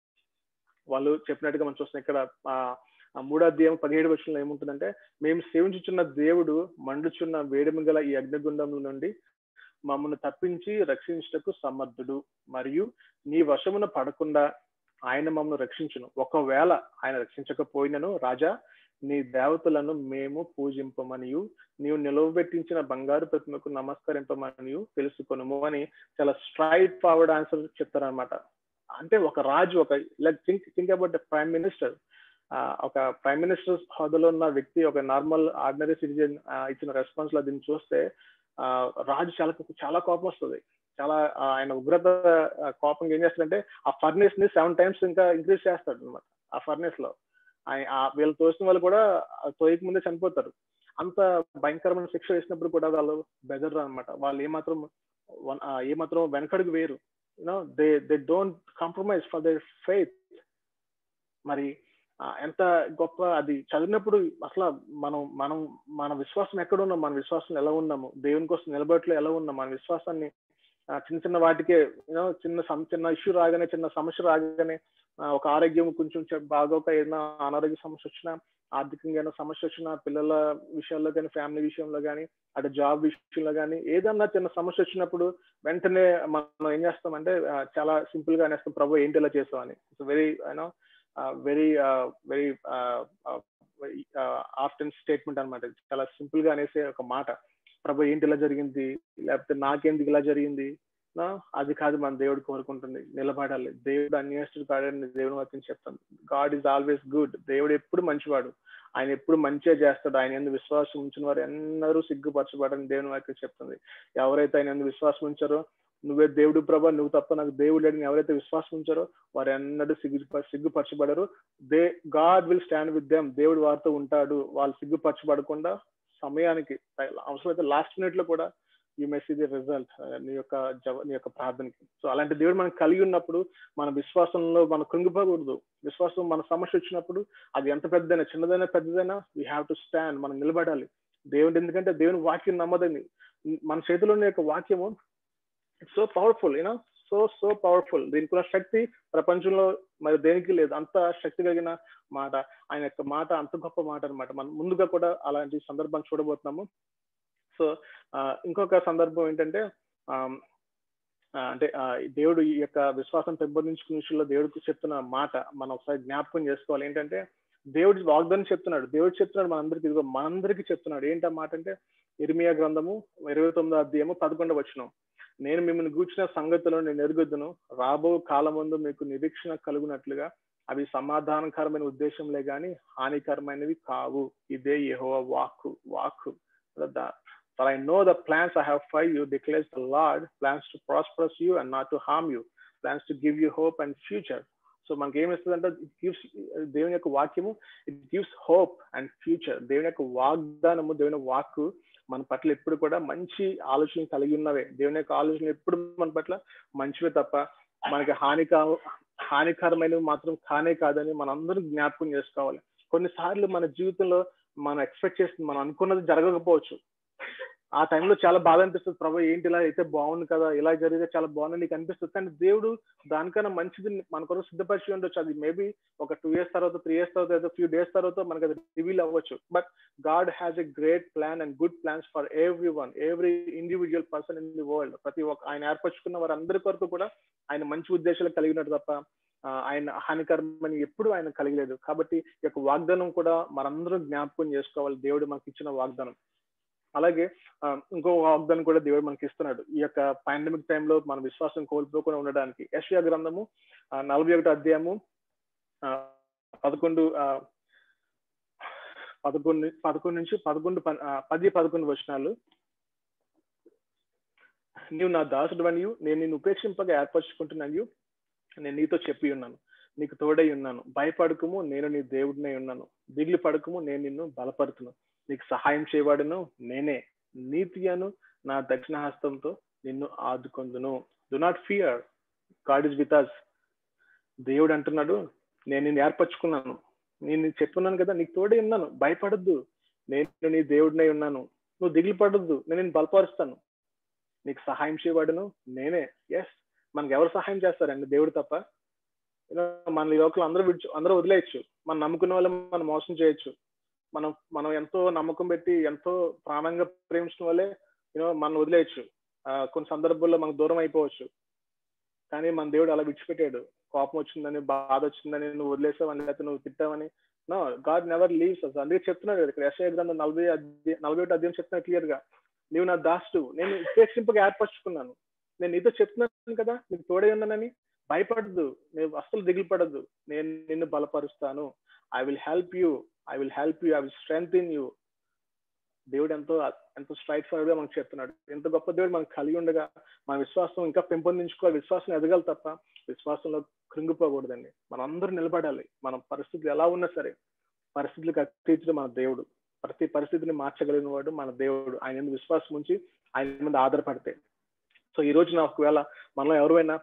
వాళ్ళు చెప్పినట్టుగా మనం చూస్తున్నాం ఇక్కడ ఆ ఆ మూడో అధ్యాయం పదిహేడు వచ్చంలో ఏముంటుందంటే మేము సేవించుచున్న దేవుడు మండుచున్న వేడిమి గల ఈ అగ్నిగుండంలో నుండి మమ్మల్ని తప్పించి రక్షించుటకు సమర్థుడు మరియు నీ వశమున పడకుండా ఆయన మమ్మల్ని రక్షించును ఒకవేళ ఆయన రక్షించకపోయినను రాజా నీ దేవతలను మేము పూజింపమనియు నీవు నిలవబెట్టించిన బంగారు ప్రతిమకు నమస్కరింపమనియు తెలుసుకొనుము అని చాలా స్ట్రైట్ ఫార్వర్డ్ ఆన్సర్ చెప్తారనమాట అంటే ఒక రాజు ఒక like think think about prime minister ఒక ప్రైమ్ మినిస్టర్ హోదాలో ఉన్న వ్యక్తి ఒక నార్మల్ ఆర్డినరీ సిటిజన్ ఇచ్చిన రెస్పాన్స్ లో దీన్ని చూస్తే ఆ, రాజు చాలా చాలా కోపం వస్తుంది చాలా ఆ, ఆయన ఉగ్రత ఆ, కోపం ఏం చేస్తాడంటే ఆ ఫర్నేస్ ని సెవెన్ టైమ్స్ ఇంకా ఇంక్రీజ్ చేస్తాడు అనమాట ఆ ఫర్నేస్ లో ఆయన ఆ వీళ్ళు తోసిన వాళ్ళు కూడా ఆ తోయక ముందే చనిపోతారు అంత భయంకరమైన శిక్ష వేసినప్పుడు కూడా వాళ్ళు బెదర్రు అనమాట వాళ్ళు ఏమాత్రం వన్- ఆ, ఏమాత్రం వెనకడుగు వేరు you know they they don't compromise for their faith మరి ఆ, ఎంత గొప్ప అది చదివినప్పుడు అసలు మనం మనం మన విశ్వాసం ఎక్కడ ఉన్నాం మన విశ్వాసం ఎలా ఉన్నాము దేవుని కోసం నిలబడట్లో ఎలా ఉన్నాం మన విశ్వాసాన్ని ఆ, చిన్న చిన్న వాటికే యూనో చిన్న సమ- చిన్న ఇష్యూ రాగానే చిన్న సమస్య రాగానే ఆ, ఒక ఆరోగ్యం కొంచెం చె- బాగోక ఏదైనా అనారోగ్య సమస్య వచ్చినా ఆర్థికంగా ఏదైనా సమస్య వచ్చినా పిల్లల విషయాల్లో కానీ ఫ్యామిలీ విషయంలో కానీ అటు జాబ్ విషయంలో కానీ ఏదన్నా చిన్న సమస్య వచ్చినప్పుడు వెంటనే మనం ఏం చేస్తామంటే ఆ, చాలా సింపుల్ గా అనేస్తాం ప్రభు ఏంటి ఇలా చేసామని it's very you know very very often statement అనమాట చాలా సింపుల్ గా అనేసే ఒక మాట ప్రభు ఏంటి ఇలా జరిగింది లేకపోతే నాకేందుకు ఇలా జరిగింది నా అది కాదు మన దేవుడు కోరుకుంటుంది నిలబడాలి దేవుడు అన్యాస్తుడు కాడని దేవుని వాక్యం చెప్తాను గాడ్ ఈజ్ ఆల్వేస్ గుడ్ దేవుడు ఎప్పుడు మంచివాడు ఆయన ఎప్పుడు మంచిగా చేస్తాడు ఆయన ఎందుకు విశ్వాసం ఉంచిన వారు ఎన్నరూ సిగ్గుపరచబడని దేవుని వాక్యం చెప్తుంది ఎవరైతే ఆయన ఎందుకు విశ్వాసం ఉంచారో నువ్వే దేవుడు ప్రభా నువ్వు తప్ప నాకు దేవుడు లేడని ఎవరైతే విశ్వాసం ఉంచారో వారు ఎన్నడూ సిగ్గు సిగ్గుపరచబడరు they God will stand with them దేవుడు వారితో ఉంటాడు వాళ్ళు సిగ్గుపరచబడకుండా సమయానికి అవసరమైతే లాస్ట్ మినిట్ లో కూడా యూ మెస్ ది రిజల్ట్ నీ యొక్క జవ నీ యొక్క ప్రార్థనకి సో అలాంటి దేవుడు మనం కలిగి ఉన్నప్పుడు మన విశ్వాసంలో మనం కృంగిపోకూడదు విశ్వాసం మన సమస్య వచ్చినప్పుడు అది ఎంత పెద్దదైనా చిన్నదైనా పెద్దదైనా వీ హ్యావ్ టు స్టాండ్ మనం నిలబడాలి దేవుడు ఎందుకంటే దేవుని వాక్యం నమ్మదని మన చేతిలో ఉన్న యొక్క వాక్యము it's so powerful you know so so powerful దీనికి ఉన్న శక్తి ప్రపంచంలో మరి దేనికి లేదు అంత శక్తి కలిగిన మాట ఆయన యొక్క మాట అంత గొప్ప మాట అనమాట మనం ముందుగా కూడా అలాంటి సందర్భాన్ని చూడబోతున్నాము సో ఇంకొక సందర్భం ఏంటంటే అంటే దేవుడు ఈ యొక్క విశ్వాసం పెంపొందించుకునే విషయంలో దేవుడికి చెప్తున్న మాట మనం ఒకసారి జ్ఞాపకం చేసుకోవాలి ఏంటంటే దేవుడి వాగ్దానం చెప్తున్నాడు దేవుడు చెప్తున్నాడు మనందరికి ఇదిగో మనందరికి చెప్తున్నాడు ఏంటి మాట అంటే ఇర్మియా గ్రంథము ఇరవై తొమ్మిదో అధ్యాయము పదకొండవ వచనం నేను మిమ్మల్ని గూర్చిన సంగతులను నేను ఎరుగుద్దును రాబో కాలమందు మీకు నిరీక్షణ కలుగునట్లుగా అవి సమాధానకరమైన ఉద్దేశంలే గాని హానికరమైనవి కావు ఇదే యహో వాక్కు వాక్కు For I know the plans I have for you, declares the Lord, plans to prosper you and not to harm you, plans to give you hope and future. So మనకి ఏమిస్తుందంటే ఇట్ గివ్స్ దేవుని యొక్క వాక్యము it gives hope and future దేవుని యొక్క వాగ్దానము దేవుని వాక్కు మన పట్ల ఎప్పుడు కూడా మంచి ఆలోచనలు కలిగి ఉన్నవే దేవుని యొక్క ఆలోచనలు ఎప్పుడు మన పట్ల మంచివే తప్ప మనకి హాని కావు హానికరమైనవి మాత్రం కానే కాదని మనందరం జ్ఞాపకం చేసుకోవాలి కొన్నిసార్లు మన జీవితంలో మనం ఎక్స్పెక్ట్ చేస్తుంది మనం అనుకున్నది జరగకపోవచ్చు ఆ టైంలో చాలా బాధ అనిపిస్తుంది ప్రభు ఏంటి ఇలా అయితే బాగుంది కదా ఇలా జరిగితే చాలా బాగుంది నీకు అనిపిస్తుంది కానీ దేవుడు దానికన్నా మంచిది మన కొరకు సిద్ధపరిచి ఉండొచ్చు అది మేబీ ఒక టూ ఇయర్స్ తర్వాత త్రీ ఇయర్స్ తర్వాత ఏదో ఫ్యూ డేస్ తర్వాత మనకి అది రివీల్ అవ్వచ్చు but God has a great plan and good plans for every one every individual person in the world ప్రతి ఒక్క ఆయన ఏర్పరచుకున్న వారందరి కొరకు కూడా ఆయన మంచి ఉద్దేశాలు కలిగినట్టు తప్ప ఆ, ఆయన హానికరమని ఎప్పుడు ఆయన కలిగలేదు కాబట్టి ఈ యొక్క వాగ్దానం కూడా మనందరం జ్ఞాపకం చేసుకోవాలి దేవుడు మనకి ఇచ్చిన వాగ్దానం అలాగే ఆ, ఇంకో వాగ్దానం కూడా దేవుడు మనకి ఇస్తున్నాడు ఈ యొక్క పాండమిక్ టైంలో మన విశ్వాసం కోల్పోకుండా ఉండడానికి యశ్యా గ్రంథము ఆ, నలభై ఒకటి అధ్యాయము ఆ, పదకొండు ఆ, పదకొండు పదకొండు నుంచి పదకొండు ప- ఆ, పది పదకొండు వచనాలు నీవు నా దాసుడు అనియు నేను నిన్ను ఉపేక్షింపగా ఏర్పరచుకుంటున్నాను నేను నీతో చెప్పి ఉన్నాను నీకు తోడై ఉన్నాను భయపడకము నేను నీ దేవుడినై ఉన్నాను దిగులు పడకము నేను నిన్ను బలపడుతును నీకు సహాయం చేయవాడును నేనే నీతియను నా దక్షిణ హస్తంతో నిన్ను ఆదుకొందును do not fear God is with us దేవుడు అంటున్నాడు నేను నిన్ను ఏర్పరచుకున్నాను నేను నీకు చెప్పున్నాను కదా నీకు తోడే ఉన్నాను భయపడద్దు నేను నీ దేవుడినై ఉన్నాను నువ్వు దిగులు పడద్దు నేను నిన్ను బలపరుస్తాను నీకు సహాయం చేయబడును నేనే ఎస్ మనకి ఎవరు సహాయం చేస్తారండి దేవుడు తప్ప You know, మన ఈ లోకల్ అందరూ విడిచి అందరూ వదిలేయచ్చు మనం నమ్ముకున్న వాళ్ళు మనం మోసం చేయొచ్చు మనం మనం ఎంతో నమ్మకం పెట్టి ఎంతో ప్రాణంగా ప్రేమించిన వాళ్ళే యూనో మనం వదిలేయచ్చు ఆ, కొన్ని సందర్భాల్లో మనకు దూరం అయిపోవచ్చు కానీ మన దేవుడు అలా విడిచిపెట్టాడు కోపం వచ్చిందని బాధ వచ్చిందని నువ్వు వదిలేసావని లేకపోతే నువ్వు తిట్టావని నో గాడ్ నెవర్ లీవ్స్ అసలు అందుకే చెప్తున్నాడు కదా ఇక్కడ యశయ గ్రంథం నలభై అధ్యాయం నలభై ఒకటి అధ్యాయం చెప్తున్నాడు క్లియర్ గా నీవు నా దాసుడు నేను ఉపేక్షింపగా ఏర్పరచుకున్నాను నేను నీతో చెప్తున్నాను కదా నీకు తోడే ఉన్నానని భయపడద్దు నేను అస్సలు దిగులు పడద్దు నేను నిన్ను బలపరుస్తాను I will help you I will help you I will strength in you దేవుడు ఎంతో ఎంతో స్ట్రైట్ ఫార్వర్డ్ గా మనకు చెప్తున్నాడు ఎంత గొప్ప దేవుడు మనకు కలిగి ఉండగా మన విశ్వాసం ఇంకా పెంపొందించుకోవాలి విశ్వాసం ఎదగాలి తప్ప విశ్వాసంలో కృంగిపోకూడదండి మనం అందరూ నిలబడాలి మన పరిస్థితులు ఎలా ఉన్నా సరే పరిస్థితులకు అతీతుడు మన దేవుడు ప్రతి పరిస్థితిని మార్చగలిగిన వాడు మన దేవుడు ఆయన మీద విశ్వాసం ఉంచి ఆయన మీద ఆధారపడితే సో ఈ రోజున ఒకవేళ మనలో ఎవరైనా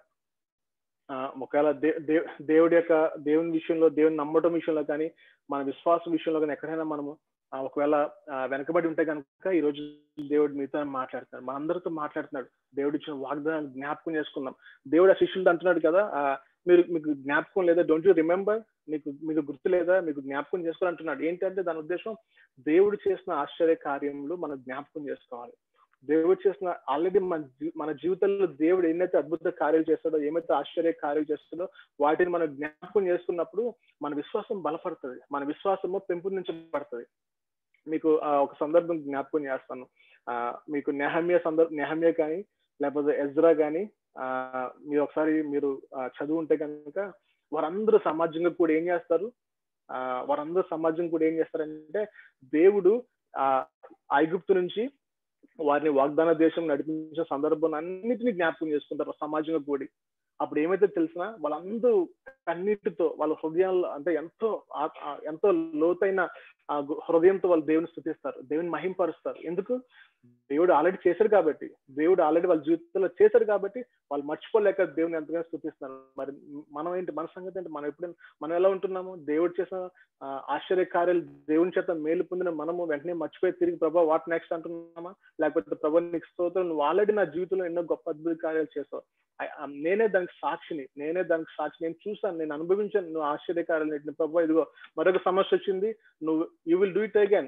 ఆ, ఒకవేళ దే- దే- దేవుడి యొక్క దేవుని విషయంలో దేవుని నమ్మటం విషయంలో కానీ మన విశ్వాసం విషయంలో కానీ ఎక్కడైనా మనము ఆ, ఒకవేళ ఆ, వెనకబడి ఉంటే కనుక ఈ రోజు దేవుడు మీతో మాట్లాడుతున్నాడు మనందరితో మాట్లాడుతున్నాడు దేవుడు ఇచ్చిన వాగ్దానాన్ని జ్ఞాపకం చేసుకుందాం దేవుడు ఆ శిష్యులతో అంటున్నాడు కదా ఆ, మీరు మీకు జ్ఞాపకం లేదా డోంట్ యూ రిమెంబర్ మీకు మీకు గుర్తు లేదా మీకు జ్ఞాపకం చేసుకోవాలంటున్నాడు ఏంటంటే దాని ఉద్దేశం దేవుడు చేసిన ఆశ్చర్య కార్యములు మనం జ్ఞాపకం చేసుకోవాలి దేవుడు చేసిన ఆల్రెడీ మన జీ- మన జీవితంలో దేవుడు ఎన్నైతే అద్భుత కార్యాలు చేస్తాడో ఏమైతే ఆశ్చర్య కార్యాలు చేస్తాడో వాటిని మనం జ్ఞాపకం చేసుకున్నప్పుడు మన విశ్వాసం బలపడుతుంది మన విశ్వాసము పెంపొందించబడుతుంది మీకు ఆ, ఒక సందర్భం జ్ఞాపకం చేస్తాను ఆ, మీకు నెహమ్య సందర్భ నెహమ్య కానీ లేకపోతే ఎజ్రా కానీ ఆ, మీరు ఒకసారి మీరు ఆ, చదువు ఉంటే కనుక వారందరూ సమాజంగా కూడా ఏం చేస్తారు ఆ, వారందరూ సమాజం కూడా ఏం చేస్తారంటే దేవుడు ఆ ఐగుప్తు నుంచి వారిని వాగ్దాన దేశం నడిపించిన సందర్భం అన్నిటినీ జ్ఞాపకం చేసుకుంటారు సమాజంగా కూడి అప్పుడు ఏమైతే తెలిసినా వాళ్ళందరూ కన్నీటితో వాళ్ళ హృదయాల్లో అంటే ఎంతో ఆ- ఆ- ఎంతో లోతైన ఆ గు- హృదయంతో వాళ్ళు దేవుని స్థుతిస్తారు దేవుని మహింపరుస్తారు ఎందుకు దేవుడు ఆల్రెడీ చేశారు కాబట్టి దేవుడు ఆల్రెడీ వాళ్ళ జీవితంలో చేశారు కాబట్టి వాళ్ళు మర్చిపోలేక దేవుని ఎంతగానో స్థుతిస్తున్నారు మరి మనం ఏంటి మన సంగతి ఏంటి మనం ఎప్పుడు మనం ఎలా ఉంటున్నాము దేవుడు చేసిన ఆ, ఆశ్చర్య కార్యాలు దేవుని చేత మేలు పొందిన మనము వెంటనే మర్చిపోయి తిరిగి ప్రభా వాట్ నెక్స్ట్ అంటున్నామా లేకపోతే ప్రభా నీకు స్తోత్రం నువ్వు ఆల్రెడీ నా జీవితంలో ఎన్నో గొప్ప అద్భుత కార్యాలు చేసావు I- ఆ, నేనే దానికి సాక్షిని నేనే దానికి సాక్షి నేను చూసాను నేను అనుభవించాను నువ్వు ఆశ్చర్య కార్యాలు పెట్టిన ప్రభా ఇదిగో మరొక సమస్య వచ్చింది నువ్వు you will do it again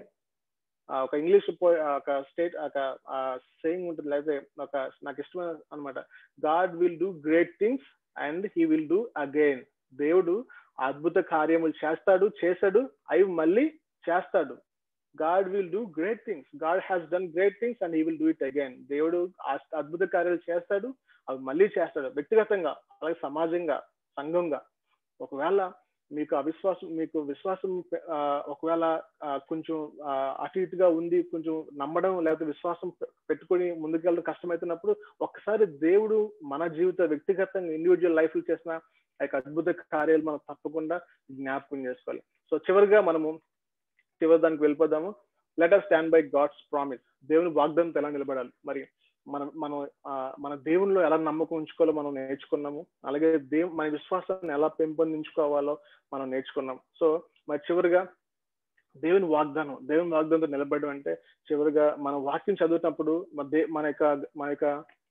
ఒక ఇంగ్లీష్ ఒక స్టేట్ ఒక సేయింగ్ ఉంటుంది లేకపోతే ఒక నాకు ఇష్టమైన అనమాట God will do great things and he will do again దేవుడు అద్భుత కార్యములు చేస్తాడు చేశాడు అవి మళ్ళీ చేస్తాడు God will do great things God has done great things and he will do it again దేవుడు ఆ అద్భుత కార్యాలు చేస్తాడు అవి మళ్ళీ చేస్తాడు వ్యక్తిగతంగా అలాగే సమాజంగా సంఘంగా ఒకవేళ మీకు అవిశ్వాసం మీకు విశ్వాసం ఆ, ఒకవేళ ఆ, కొంచెం ఆ, అటు ఇటుగా ఉంది కొంచెం నమ్మడం లేకపోతే విశ్వాసం పె- పెట్టుకొని ముందుకెళ్ళడం కష్టమవుతున్నప్పుడు ఒక్కసారి దేవుడు మన జీవిత వ్యక్తిగతంగా ఇండివిజువల్ లైఫ్ చేసిన ఆ యొక్క అద్భుత కార్యాలు మనం తప్పకుండా జ్ఞాపకం చేసుకోవాలి సో చివరిగా మనము చివరి దానికి వెళ్ళిపోదాము let us stand by God's promise దేవుని వాగ్దానంతో ఎలా నిలబడాలి మరి మనం మనం ఆ, మన దేవునిలో ఎలా నమ్మకం ఉంచుకోవాలో మనం నేర్చుకున్నాము అలాగే దేవు మన విశ్వాసాన్ని ఎలా పెంపొందించుకోవాలో మనం నేర్చుకున్నాం సో మరి చివరిగా దేవుని వాగ్దానం దేవుని వాగ్దానంతో నిలబడడం అంటే చివరిగా మనం వాక్యం చదువుతున్నప్పుడు మన దే మన యొక్క మన యొక్క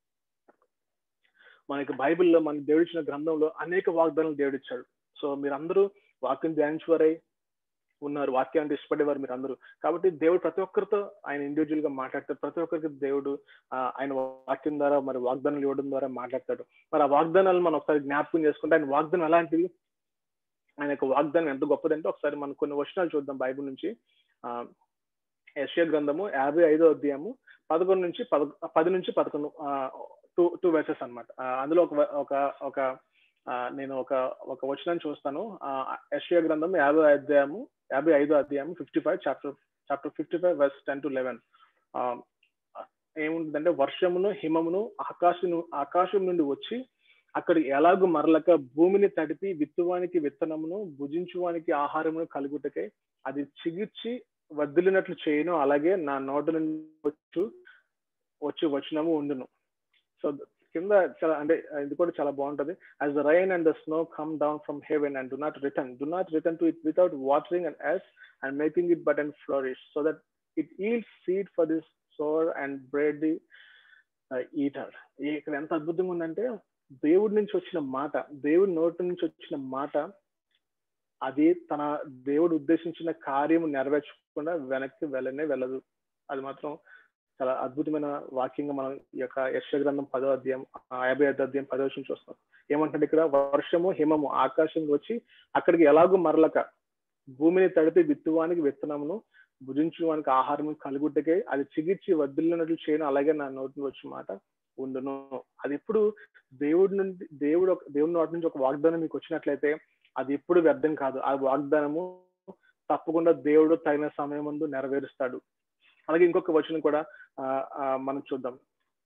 మన యొక్క బైబిల్లో మన దేవుడిచ్చిన గ్రంథంలో అనేక వాగ్దానాలు దేవుడిచ్చాడు సో మీరందరూ వాక్యం ధ్యానించేవారై ఉన్నారు వాక్యాన్ని ఇష్టపడేవారు మీరు అందరూ కాబట్టి దేవుడు ప్రతి ఒక్కరితో ఆయన ఇండివిజువల్ గా మాట్లాడతాడు ప్రతి ఒక్కరికి దేవుడు ఆ, ఆయన వాక్యం ద్వారా మరి వాగ్దానాలు ఇవ్వడం ద్వారా మాట్లాడతాడు మరి ఆ వాగ్దానాలు మనం ఒకసారి జ్ఞాపకం చేసుకుంటే ఆయన వాగ్దానం ఎలాంటిది ఆయన యొక్క వాగ్దానం ఎంత గొప్పదంటే ఒకసారి మనం కొన్ని వచనాలు చూద్దాం బైబిల్ నుంచి ఆ యశ్య గ్రంథము యాభై ఐదో అధ్యాయము పదకొండు నుంచి పద పది నుంచి పదకొండు టూ టూ వెర్సెస్ అనమాట అందులో ఒక ఒక ఒక ఆ, నేను ఒక ఒక వచనాన్ని చూస్తాను యశ్య గ్రంథం యాభై అధ్యాయము యాభై ఐదో అధ్యాయం fifty five chapter chapter fifty five verse ten to eleven ఏముంటుందంటే వర్షమును హిమమును ఆకాశం ఆకాశం నుండి వచ్చి అక్కడ ఎలాగూ మరలక భూమిని తడిపి విత్తువానికి విత్తనమును భుజించువానికి ఆహారమును కలుగుటకై అది చిగిర్చి వదిలినట్లు చేయను అలాగే నా నోట నుండి వచ్చు వచ్చి వచ్చినము ఉండును సో కింద చాలా అంటే ఇది కూడా చాలా బాగుంటది as the rain and the snow come down from heaven and do not return do not return to it without watering and ఎస్ and making it bud and flourish so that it yield seed for this sower and bread the eater ఇక్కడ ఎంత అద్భుతంగా ఉందంటే దేవుడి నుంచి వచ్చిన మాట దేవుడి నోటి నుంచి వచ్చిన మాట అది తన దేవుడు ఉద్దేశించిన కార్యము నెరవేర్చకుండా వెనక్కి వెళ్ళనే వెళ్ళదు అది మాత్రం చాలా అద్భుతమైన వాక్యంగా మనం ఈ యొక్క యశ గ్రంథం పదో అధ్యాయం ఆ, యాభై ఐదో అధ్యాయం పదో వచ్చిన చూస్తాం ఏమంటే ఇక్కడ వర్షము హిమము ఆకాశం వచ్చి అక్కడికి ఎలాగో మరలక భూమిని తడిపి విత్తువానికి విత్తనమును భుజించువానికి ఆహారం కలుగుట్టకే అది చిగిర్చి వదిలినట్లు చేయను అలాగే నా నోటి నుంచి వచ్చిన మాట ఉండును అది ఎప్పుడు దేవుడి నుండి దేవుడు ఒక- దేవుడి నోటి నుంచి ఒక వాగ్దానం మీకు వచ్చినట్లయితే అది ఎప్పుడు వ్యర్థం కాదు ఆ వాగ్దానము తప్పకుండా దేవుడు తగిన సమయం ముందు నెరవేరుస్తాడు అలాగే ఇంకొక వచనం కూడా ఆ, ఆ, మనం చూద్దాం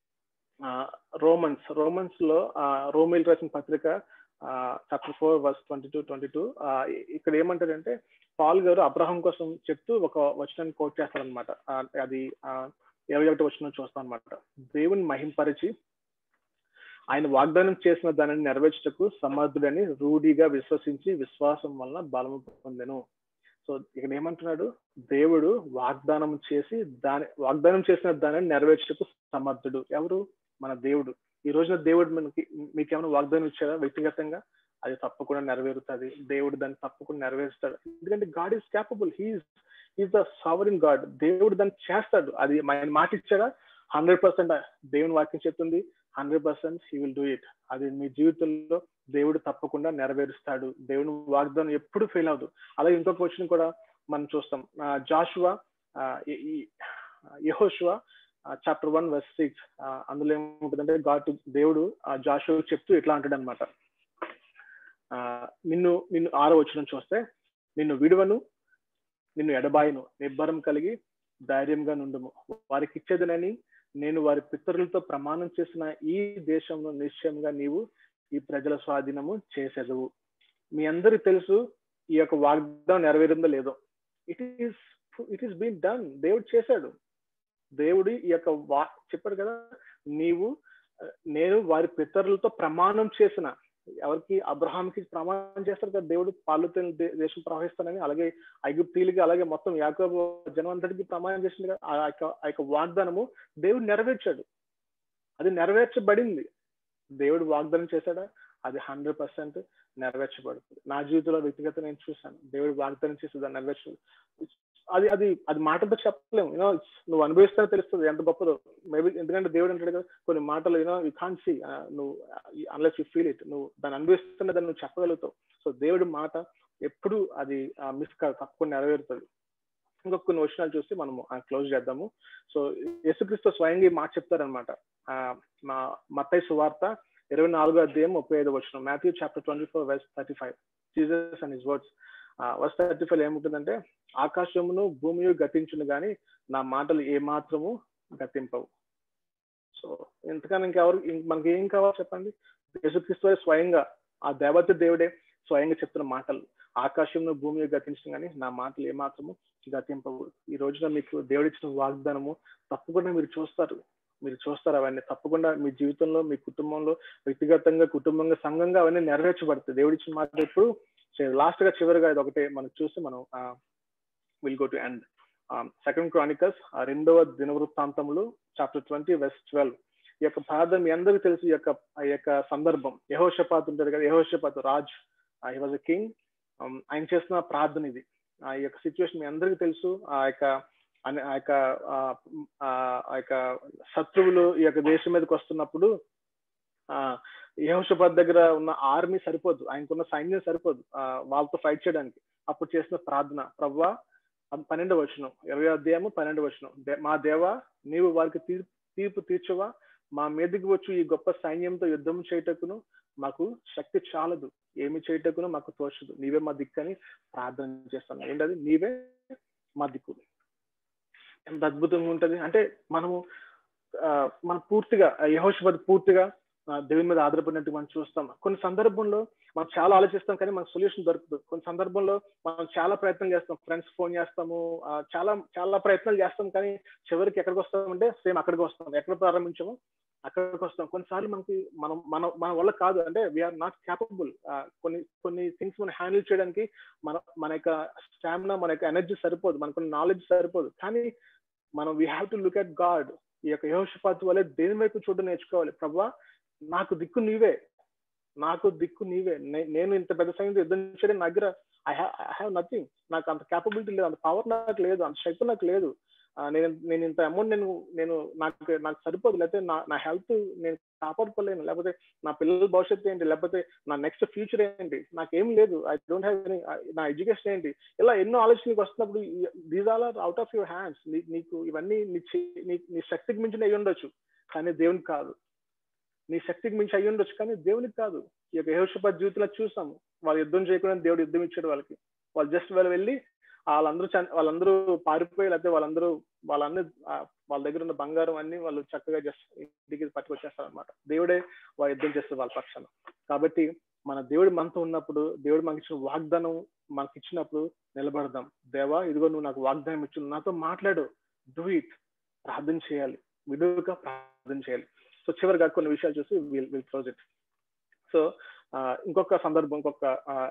రోమన్స్ రోమన్స్ లో రోమిల్ రాసిన పత్రిక chapter four verse twenty two twenty two ఇక్కడ ఏమంటారంటే పాల్ గారు అబ్రహం కోసం చెప్తూ ఒక వచనాన్ని కోట్ చేస్తారనమాట అది ఆ, ఇరవై ఒకటి వచనం చూస్తాం అనమాట దేవుని మహింపరిచి ఆయన వాగ్దానం చేసిన దానిని నెరవేర్చుటకు సమర్థుడని రూఢిగా విశ్వసించి విశ్వాసం వలన బలము పొందెను సో ఇక్కడ ఏమంటున్నాడు దేవుడు వాగ్దానం చేసి దాని వాగ్దానం చేసిన దానిని నెరవేర్చుటకు సమర్థుడు ఎవరు మన దేవుడు ఈ రోజున దేవుడు మనకి మీకు ఏమైనా వాగ్దానం ఇచ్చారా వ్యక్తిగతంగా అది తప్పకుండా నెరవేరుతుంది దేవుడు దాన్ని తప్పకుండా నెరవేరుస్తాడు ఎందుకంటే God is capable he is is the sovereign God దేవుడు దాన్ని చేస్తాడు అది ఆయన మాట ఇచ్చాడా హండ్రెడ్ పర్సెంట్ దేవుని వాక్యం చెప్తుంది hundred percent he will do it అది మీ జీవితంలో దేవుడు తప్పకుండా నెరవేరుస్తాడు దేవుని వాగ్దానం ఎప్పుడు ఫెయిల్ అవ్వదు అలాగే ఇంకొక క్వశ్చన్ కూడా మనం చూస్తాం జాషువా యహోషువా చాప్టర్ వన్ వర్స్ సిక్స్ అందులో ఏముంటుందంటే గాడ్ దేవుడు జాషువా చెప్తూ ఇట్లా అంటాడు అనమాట నిన్ను నిన్ను ఆరో వచ్చిన చూస్తే నిన్ను విడువను నిన్ను ఎడబాయను నిబ్బరం కలిగి ధైర్యంగా నుండుము వారికి ఇచ్చేదనని నేను వారి పితరులతో ప్రమాణం చేసిన ఈ దేశంలో నిశ్చయంగా నీవు ఈ ప్రజల స్వాధీనము చేసేదవు మీ అందరికి తెలుసు ఈ యొక్క వాగ్దానం నెరవేరిందో లేదో it is it is been done దేవుడు చేశాడు దేవుడు ఈ యొక్క వా చెప్పాడు కదా నీవు ఆ, నేను వారి పితరులతో ప్రమాణం చేసిన ఎవరికి అబ్రహాంకి ప్రమాణం చేస్తారు కదా దేవుడు పాలుతో దేశం ప్రవహిస్తానని అలాగే ఐగుప్తీలకి అలాగే మొత్తం యాకోబు జనమంతటికి ప్రమాణం చేసింది కదా ఆ యొక్క ఆ యొక్క వాగ్దానము దేవుడు నెరవేర్చాడు అది నెరవేర్చబడింది దేవుడు వాగ్దానం చేశాడా అది హండ్రెడ్ పర్సెంట్ నెరవేర్చబడుతుంది నా జీవితంలో వ్యక్తిగత నేను చూశాను దేవుడు వాగ్దానం చేసి దాన్ని నెరవేర్చు అది అది అది మాటలతో చెప్పలేము యూనో నువ్వు అనుభవిస్తేనే తెలుస్తుంది ఎంత గొప్పదో మేబీ ఎందుకంటే దేవుడు అంటాడు కదా కొన్ని మాటలు యూనో యూ కాన్ సి నువ్వు అన్లెస్ యూ ఫీల్ ఇట్ నువ్వు దాన్ని అనుభవిస్తున్న దాన్ని నువ్వు చెప్పగలుగుతావు సో దేవుడి మాట ఎప్పుడు అది మిస్ కాదు తప్పకుండా నెరవేరుతుంది ఇంకొక కొన్ని వచనాలు చూసి మనము క్లోజ్ చేద్దాము సో యేసుక్రీస్తు స్వయంగా ఈ మాట చెప్తారనమాట మా మత్తయి సువార్త ఇరవై నాలుగో అధ్యాయం ముప్పై ఐదు వచ్చిన Matthew chapter twenty four verse thirty five Jesus and his words verse thirty five ఏముంటుందంటే ఆకాశమును భూమియు గతించును గాని నా మాటలు ఏ మాత్రము గతింపవు సో ఇంతకన్నా ఇంకెవరు ఇంక మనకి ఏం కావాలి చెప్పండి యేసుక్రీస్తు వారే స్వయంగా ఆ దేవత దేవుడే స్వయంగా చెప్తున్న మాటలు ఆకాశంలో భూమి గతించడం కానీ నా మాటలు ఏ మాత్రము గతింపవు ఈ రోజున మీకు దేవుడిచ్చిన వాగ్దానము తప్పకుండా మీరు చూస్తారు మీరు చూస్తారు అవన్నీ తప్పకుండా మీ జీవితంలో మీ కుటుంబంలో వ్యక్తిగతంగా కుటుంబంగా సంఘంగా అవన్నీ నెరవేర్చబడతాయి దేవుడిచ్చిన మాట ఎప్పుడు లాస్ట్ గా చివరిగా ఇది ఒకటే మనం చూసి మనం will go to end second Chronicles రెండవ దినవృత్తాంతములు చాప్టర్ ట్వంటీ వెస్ట్ ట్వెల్వ్ ఈ యొక్క ప్రార్థన మీ అందరికీ తెలుసు ఈ యొక్క ఆ యొక్క సందర్భం యహోషపాత్ ఉంటారు కదా యహోషపాత్ రాజ్ హీ వాజ్ అ కింగ్ ఆయన చేస్తున్న ప్రార్థన ఇది ఆ యొక్క సిచ్యువేషన్ మీ అందరికీ తెలుసు ఆ యొక్క అనే- ఆ యొక్క ఆ, ఆ ఆ యొక్క శత్రువులు ఈ యొక్క దేశం మీదకి వస్తున్నప్పుడు ఆ యహోషపాత్ దగ్గర ఉన్న ఆర్మీ సరిపోదు ఆయనకున్న సైన్యం సరిపోదు ఆ, వాళ్ళతో ఫైట్ చేయడానికి అప్పుడు చేసిన ప్రార్థన ప్రవ్వా అది పన్నెండు వచనం ఇరవై అధ్యాయము పన్నెండు వచనం దే- మా దేవా నీవు వారికి తీర్పు తీర్పు తీర్చవా మా మీదకి వచ్చి ఈ గొప్ప సైన్యంతో యుద్ధం చేయటకును మాకు శక్తి చాలదు ఏమి చేయటకును మాకు తోచదు నీవే మా దిక్కని ప్రార్థన చేస్తాను ఏంటది నీవే మా దిక్కు ఎంత అద్భుతంగా ఉంటది అంటే మనము ఆ, మనం పూర్తిగా యహోషపతి పూర్తిగా ఆ, దేవుని మీద ఆధారపడినట్టు మనం చూస్తాం కొన్ని సందర్భంలో మనం చాలా ఆలోచిస్తాం కానీ మనకు సొల్యూషన్ దొరకదు కొన్ని సందర్భంలో మనం చాలా ప్రయత్నం చేస్తాం ఫ్రెండ్స్ ఫోన్ చేస్తాము ఆ, చాలా చాలా ప్రయత్నాలు చేస్తాం కానీ చివరికి ఎక్కడికి వస్తామంటే సేమ్ అక్కడికి వస్తాం ఎక్కడ ప్రారంభించామో అక్కడికి వస్తాం కొన్నిసార్లు మనకి మనం మన మన వల్ల కాదు అంటే వీఆర్ నాట్ క్యాపబుల్ కొన్ని కొన్ని థింగ్స్ మనం హ్యాండిల్ చేయడానికి మన మన యొక్క స్టామినా మన యొక్క ఎనర్జీ సరిపోదు మనకు నాలెడ్జ్ సరిపోదు కానీ మనం we have to look at God ఈ యొక్క యోషపాత్ వల్లే దేని వైపు చూడడం నేర్చుకోవాలి ప్రభా నాకు దిక్కు నీవే నాకు దిక్కు నీవే నే- నేను ఇంత పెద్ద సైన్స్ యుద్ధం చేయడం నా దగ్గర ఐ హ్యావ్ నథింగ్ నాకు అంత క్యాపబిలిటీ లేదు అంత పవర్ నాకు లేదు అంత శక్తి నాకు లేదు ఆ, నేను నేను ఇంత అమౌంట్ నేను నేను నాకు నాకు సరిపోదు లేకపోతే నా నా హెల్త్ నేను కాపాడుకోలేను లేకపోతే నా పిల్లల భవిష్యత్తు ఏంటి లేకపోతే నా నెక్స్ట్ ఫ్యూచర్ ఏంటి నాకేం లేదు ఐ డోంట్ హ్యావ్ ఎనీ నా ఎడ్యుకేషన్ ఏంటి ఇలా ఎన్నో ఆలోచనలకు వస్తున్నప్పుడు these all are out of your hands నీకు ఇవన్నీ నీ చే- నీ నీ శక్తికి మించిన అయ్యి ఉండొచ్చు కానీ దేవునికి కాదు నీ శక్తికి మించి అయ్యి ఉండొచ్చు కానీ దేవునికి కాదు ఈ యొక్క యహోషపాత్ జీవితంలో చూసాము వాళ్ళు యుద్ధం చేయకుండా దేవుడు యుద్ధం ఇచ్చాడు వాళ్ళకి వాళ్ళు జస్ట్ వాళ్ళు వెళ్ళి వాళ్ళందరూ చని- వాళ్ళందరూ పారిపోయి లేకపోతే వాళ్ళందరూ వాళ్ళన్ని ఆ, వాళ్ళ దగ్గర ఉన్న బంగారం అన్ని వాళ్ళు చక్కగా జస్ట్ ఇంటికి పట్టుకొచ్చేస్తారు అనమాట దేవుడే వాళ్ళు యుద్ధం చేస్తారు వాళ్ళ పక్షాన కాబట్టి మన దేవుడు మనతో ఉన్నప్పుడు దేవుడు మనకి ఇచ్చిన వాగ్దానం మనకి ఇచ్చినప్పుడు నిలబడదాం దేవా ఇదిగో నువ్వు నాకు వాగ్దానం ఇచ్చిన నాతో మాట్లాడు డూ ఇట్ ప్రార్థన చేయాలి విడుగా ప్రార్థన చేయాలి సో చివరిగా కొన్ని విషయాలు చూసి will will close it so ఇంకొక సందర్భం ఇంకొక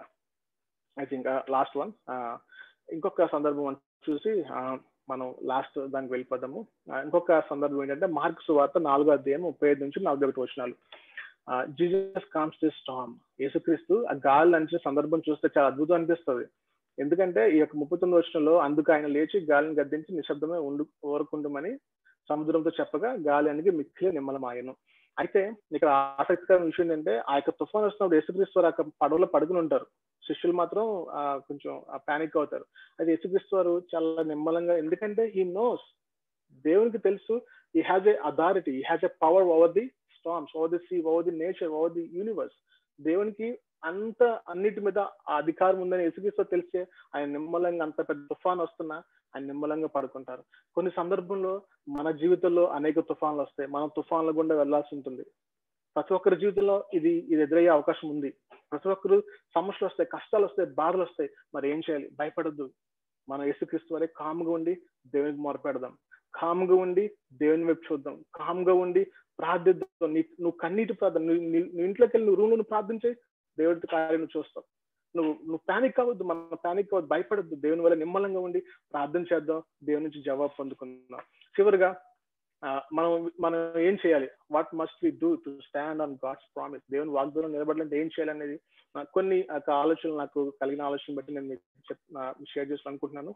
ఐ థింక్ లాస్ట్ వన్ ఇంకొక సందర్భం మనం చూసి ఆ, మనం లాస్ట్ దానికి వెళ్ళిపోదాము ఆ, ఇంకొక సందర్భం ఏంటంటే మార్క్ సువార్త నాలుగో అధ్యాయం ముప్పై ఐదు నుంచి నలభై ఒకటి వచనాలు జీసస్ కామ్స్ టు స్టామ్ యేసుక్రీస్తు ఆ గాలి నుంచి సందర్భం చూస్తే చాలా అద్భుతం అనిపిస్తుంది ఎందుకంటే ఈ యొక్క ముప్పై తొమ్మిది వచనంలో అందుకు ఆయన లేచి గాలిని గద్దించి నిశ్శబ్దమే ఉండు ఊరుకుంటామని సముద్రంతో చెప్పగా గాలి అనేది మిక్కిలి నిమ్మలమాయను అయితే ఇక్కడ ఆసక్తికరమైన విషయం ఏంటంటే ఆ యొక్క తుఫాన్ వస్తున్నప్పుడు యేసుక్రీస్తు వారు అక్కడ పడవలో పడుకుని ఉంటారు శిష్యులు మాత్రం ఆ, కొంచెం పానిక్ అవుతారు అది యేసుక్రీస్తు వారు చాలా నిమ్మలంగా ఎందుకంటే హీ నోస్ దేవునికి తెలుసు he has a authority he has a power over the storms over the sea over the nature over the universe దేవునికి అంత అన్నిటి మీద ఆ అధికారం ఉందని యేసుక్రీస్తు తెలిసే ఆయన నిమ్మలంగా అంత పెద్ద తుఫాన్ వస్తున్నా ఆయన నిమ్మలంగా పడుకుంటారు కొన్ని సందర్భంలో మన జీవితంలో అనేక తుఫాన్లు వస్తాయి మనం తుఫాన్ల గుండా వెళ్లాల్సి ఉంటుంది ప్రతి ఒక్కరి జీవితంలో ఇది ఇది ఎదురయ్యే అవకాశం ఉంది ప్రతి ఒక్కరు సమస్యలు వస్తాయి కష్టాలు వస్తాయి బాధలు వస్తాయి మరి ఏం చేయాలి భయపడద్దు మనం యేసుక్రీస్తు వరే కామ్గా ఉండి దేవునికి మొరపెడదాం కామ్గా ఉండి దేవుని వైపు చూద్దాం కామ్గా ఉండి ప్రార్థిద్దాం నీ నువ్వు కన్నీటి ప్రార్థన నువ్వు నీ- నీ ఇంట్లోకి వెళ్ళి నువ్వు రూమ్ ప్రార్థించే దేవుడి కార్యం నువ్వు చూస్తావు నువ్వు నువ్వు పానిక్ అవ్వద్దు మన పానిక్ అవ్వద్దు భయపడద్దు దేవుని వల్ల నిమ్మలంగా ఉండి ప్రార్థన చేద్దాం దేవుని నుంచి జవాబు పొందుకుందాం చివరిగా ఆ, మనం మనం ఏం చేయాలి what must we do to stand on God's promise దేవుని వాగ్దానం నిలబడాలంటే ఏం చేయాలనేది ఆ, కొన్ని ఆ, ఆలోచనలు నాకు కలిగిన ఆలోచన బట్టి నేను మీకు చెప్ షేర్ చేసుకోవాలనుకుంటున్నాను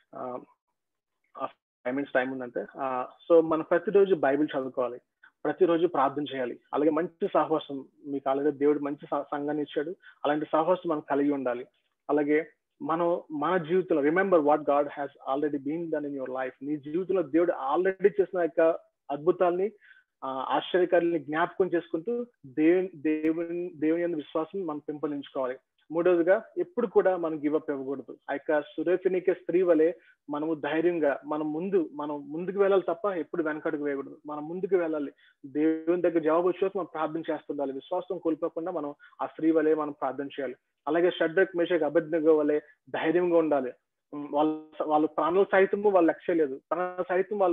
ఫైవ్ మినిట్స్ టైం ఉందంటే సో మనం ప్రతిరోజు బైబిల్ చదువుకోవాలి ప్రతిరోజు ప్రార్థన చేయాలి అలాగే మంచి సహవాసం మీకు అలాగే దేవుడు మంచి స- సంఘాన్ని ఇచ్చాడు అలాంటి సహవాసం మనం కలిగి ఉండాలి అలాగే మనం మన జీవితంలో remember what God has already been done in your life నీ జీవితంలో దేవుడు ఆల్రెడీ చేసిన యొక్క అద్భుతాల్ని ఆ, ఆశ్చర్యకారుల్ని జ్ఞాపకం చేసుకుంటూ దేవుని దేవుని దేవుని యొక్క విశ్వాసం మనం పెంపొందించుకోవాలి మూడవదిగా ఎప్పుడు కూడా మనం గివప్ ఇవ్వకూడదు ఆ యొక్క సురేఫినికే స్త్రీ వలె మనము ధైర్యంగా మనం ముందు మనం ముందుకు వెళ్ళాలి తప్ప ఎప్పుడు వెనకడుగు వేయకూడదు మనం ముందుకు వెళ్ళాలి దేవుని దగ్గర జవాబు వచ్చే వరకు మనం ప్రార్థన చేస్తుండాలి విశ్వాసం కోల్పోకుండా మనం ఆ స్త్రీ వలె మనం ప్రార్థన చేయాలి అలాగే షడ్రక్ మేషక్ అభిజ్ఞ వలె ధైర్యంగా ఉండాలి ఉమ్, వాళ్ళ వాళ్ళు ప్రాణాల సైతము వాళ్ళు లక్ష్య లేదు ప్రాణాల సైతం వాళ్ళు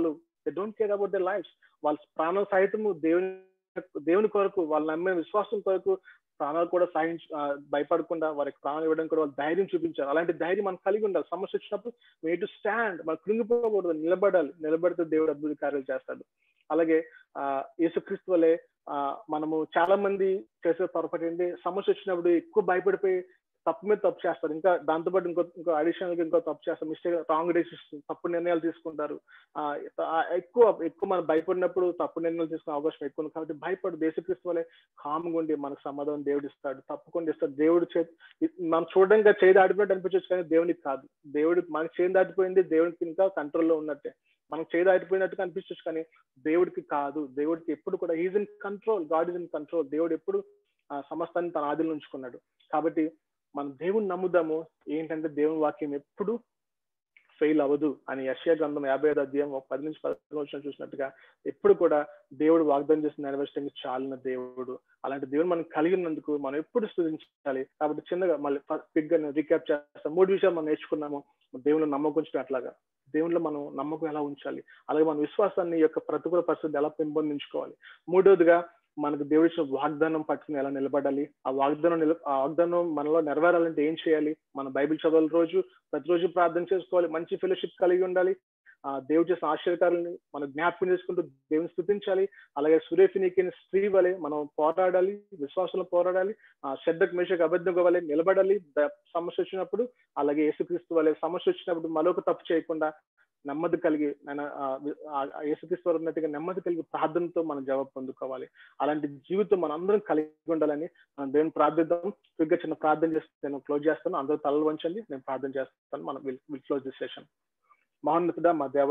they don't care about the life వాళ్ళ ప్రాణం సహితము దేవుని దేవుని కొరకు వాళ్ళు నమ్మే విశ్వాసం కొరకు ప్రాణాలు కూడా సాగించు ఆ, భయపడకుండా వారికి ప్రాణాలు ఇవ్వడం కూడా వాళ్ళు ధైర్యం చూపించారు అలాంటి ధైర్యం మనం కలిగి ఉండాలి సమస్య వచ్చినప్పుడు వే టు స్టాండ్ మనం కృంగిపోకూడదు నిలబడాలి నిలబడితే దేవుడు అద్భుత కార్యాలు చేస్తాడు అలాగే ఆ యేసుక్రీస్తు వలె ఆ మనము చాలా మంది చేసే పొరపాటు ఏంటి సమస్య వచ్చినప్పుడు ఎక్కువ భయపడిపోయి తప్పు మీద తప్పు చేస్తారు ఇంకా దాంతోపాటు ఇంకో ఇంకో అడిషనల్ గా ఇంకో తప్పు చేస్తారు మిస్టేక్ రాంగ్ డెసిషన్ తప్పు నిర్ణయాలు తీసుకుంటారు ఆ ఆ, ఎక్కువ ఎక్కువ మనం భయపడినప్పుడు తప్పు నిర్ణయాలు తీసుకునే అవకాశం ఎక్కువ ఉంది కాబట్టి భయపడు దేశక్రీస్తు వలె కామ్గా ఉండి మనకు సమాధానం దేవుడు ఇస్తాడు తప్పకుండా ఇస్తాడు దేవుడు చే మనం చూడడానికి చేయి దాటిపోయినట్టు అనిపించవచ్చు కానీ దేవునికి కాదు దేవుడు మనకి చేయి దాటిపోయింది దేవుడికి ఇంకా కంట్రోల్లో ఉన్నట్టే మనకు చేయి దాటిపోయినట్టుగా అనిపించవచ్చు కానీ దేవుడికి కాదు దేవుడికి ఎప్పుడు కూడా is in control God is in control దేవుడు ఎప్పుడు ఆ సమస్తాన్ని తన ఆదిలో ఉంచుకున్నాడు కాబట్టి మనం దేవుని నమ్ముదాము ఏంటంటే దేవుని వాక్యం ఎప్పుడు ఫెయిల్ అవ్వదు అని యశ్యా గ్రంథం యాభై ఐదు అధ్యాయం ఒక పది నుంచి పదకొండు వచ్చిన చూసినట్టుగా ఎప్పుడు కూడా దేవుడు వాగ్దానం చేసిన నెరవేర్చడానికి చాలిన దేవుడు అలాంటి దేవుడు మనం కలిగినందుకు మనం ఎప్పుడు స్థుతించాలి కాబట్టి చిన్నగా మళ్ళీ బిగ్ గా రీక్యాప్ చేస్తాం మూడు విషయాలు మనం నేర్చుకున్నాము దేవుళ్ళు నమ్మకం ఉంచడం అట్లాగా దేవుళ్ళలో మనం నమ్మకం ఎలా ఉంచాలి అలాగే మన విశ్వాసాన్ని యొక్క ప్రతికూల పరిస్థితి ఎలా పెంపొందించుకోవాలి మూడవదిగా మనకు దేవుడు ఇచ్చిన వాగ్దానం పట్టుకుని ఎలా నిలబడాలి ఆ వాగ్దానం నిల ఆ వాగ్దానం మనలో నెరవేరాలంటే ఏం చేయాలి మన బైబిల్ చదవాలి రోజు ప్రతిరోజు ప్రార్థన చేసుకోవాలి మంచి ఫెలోషిప్ కలిగి ఉండాలి ఆ దేవుడు చేసిన ఆశ్చర్యకారులని మనం జ్ఞాపకం చేసుకుంటూ దేవుని స్థుతించాలి అలాగే సురేఫినికి స్త్రీ వలె మనం పోరాడాలి విశ్వాసంలో పోరాడాలి ఆ శ్రద్ధకు మేషకు అబద్ధం వలె నిలబడాలి ద- సమస్య వచ్చినప్పుడు అలాగే యేసుక్రీస్తు వలె సమస్య వచ్చినప్పుడు మరొక తప్పు చేయకుండా నెమ్మది కలిగి ఆయన ఆ, ఆ, ఆ యేసుక్రీస్తు వారు ఉన్నట్టుగా నెమ్మది కలిగి ప్రార్థనతో మనం జవాబు పొందుకోవాలి అలాంటి జీవితం మనం అందరం కలిగి ఉండాలని మనం దేవుని ప్రార్థిద్దాం క్విక్గా చిన్న ప్రార్థన చేసి నేను క్లోజ్ చేస్తాను అందరూ తలలు వంచండి నేను ప్రార్థన చేస్తాను మనం will will close this session మహోన్నతుడా మా దేవ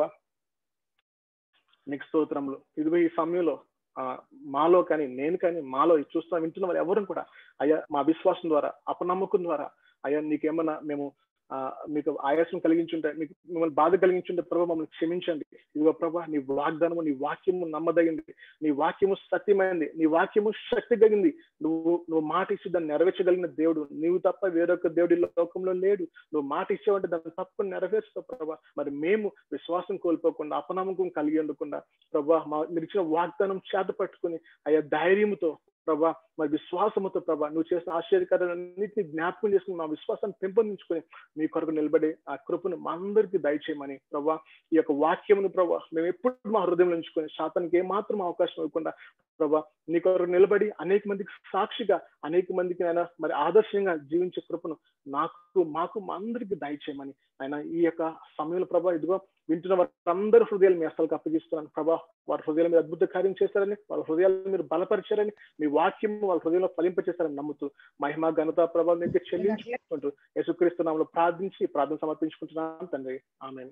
నీకు స్తోత్రములు ఇదిగో ఈ సమయంలో ఆ, మాలో కానీ నేను కానీ మాలో ఇది చూస్తున్న వింటున్న వారు ఎవరు కూడా అయ్యా మా విశ్వాసం ద్వారా అపనమ్మకం ద్వారా అయ్యా నీకేమన్నా మేము ఆ, మీకు ఆయాసం కలిగించుంటే మీకు మిమ్మల్ని బాధ కలిగించుంటే ప్రభావ మమ్మల్ని క్షమించండి ఇదిగో ప్రభా నీ వాగ్దానము నీ వాక్యము నమ్మదగింది నీ వాక్యము సత్యమైంది నీ వాక్యము శక్తి కలిగింది నువ్వు నువ్వు మాట ఇచ్చి దాన్ని నెరవేర్చగలిగిన దేవుడు నీవు తప్ప వేరొక దేవుడి లోకంలో లేడు నువ్వు మాట ఇచ్చావంటే దాన్ని తప్పకుండా నెరవేర్చుతావు ప్రభా మరి మేము విశ్వాసం కోల్పోకుండా అపనమ్మకం కలిగి ఉండకుండా ప్రభా మా మీరు ఇచ్చిన వాగ్దానం చేత పట్టుకుని అయ్యా ధైర్యముతో ప్రభా మరి విశ్వాసముతో ప్రభా నువ్వు చేసిన ఆశ్చర్యకరాలన్నింటినీ జ్ఞాపకం చేసుకుని మా విశ్వాసాన్ని పెంపొందించుకొని మీ కొరకు నిలబడి ఆ కృపను మా అందరికీ దయచేయమని ప్రభా ఈ యొక్క వాక్యమును ప్రభా మేము ఎప్పుడు మా హృదయంలో ఉంచుకొని శాతానికి ఏమాత్రం అవకాశం ఇవ్వకుండా ప్రభా నీ కొరకు నిలబడి అనేక మందికి సాక్షిగా అనేక మందికి ఆయన మరి ఆదర్శంగా జీవించే కృపను నాకు మాకు మా అందరికీ దయచేయమని ఆయన ఈ యొక్క సమయంలో ప్రభా ఇదిగో వింటున్న వారందరి హృదయాలు మీ అసలు అప్పగిస్తున్నాను ప్రభా వారి హృదయాల మీద అద్భుత కార్యం చేస్తారని వాళ్ళ హృదయాలను మీరు బలపరిచారని మీ వాక్యం వాళ్ళ హృదయంలో ఫలింపచేస్తారని నమ్ముతూ మహిమ ఘనత ప్రభావం మీకు చెల్లించుకుంటూ యేసుక్రీస్తునామలో ప్రార్థించి ప్రార్థన సమర్పించుకుంటున్నాను తండ్రి ఆమె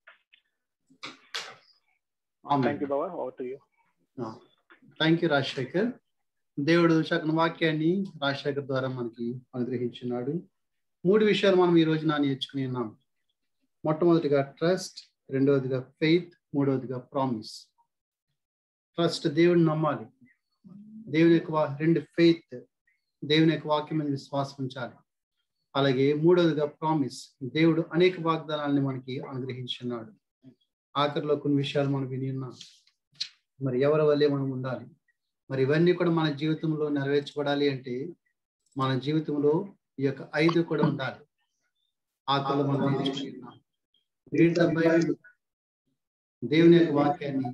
థ్యాంక్ యూ బాబా over to you thank you Rajasekhar దేవుడు చక్కని వాక్యాన్ని రాజశేఖర్ ద్వారా మనకి అనుగ్రహించున్నాడు మూడు విషయాలు మనం ఈ రోజున నేర్చుకుని ఉన్నాం మొట్టమొదటిగా ట్రస్ట్ రెండవదిగా ఫెయిత్ మూడవదిగా ప్రామిస్ ట్రస్ట్ దేవుని నమ్మాలి దేవుని యొక్క వా- రెండు ఫెయిత్ దేవుని యొక్క వాక్యం మీద విశ్వాసం ఉంచాలి అలాగే మూడవదిగా ప్రామిస్ దేవుడు అనేక వాగ్దానాలని మనకి అనుగ్రహించున్నాడు ఆఖరిలో కొన్ని విషయాలు మనం విని ఉన్నాం మరి ఎవరి వల్లే మనం ఉండాలి మరి ఇవన్నీ కూడా మన జీవితంలో నెరవేర్చబడాలి అంటే మన జీవితంలో ఈ యొక్క ఐదు కూడా ఉండాలి ఆఖరిలో మనం నేర్చుకుని ఉన్నాం Read the Bible. దేవుని యొక్క వాక్యాన్ని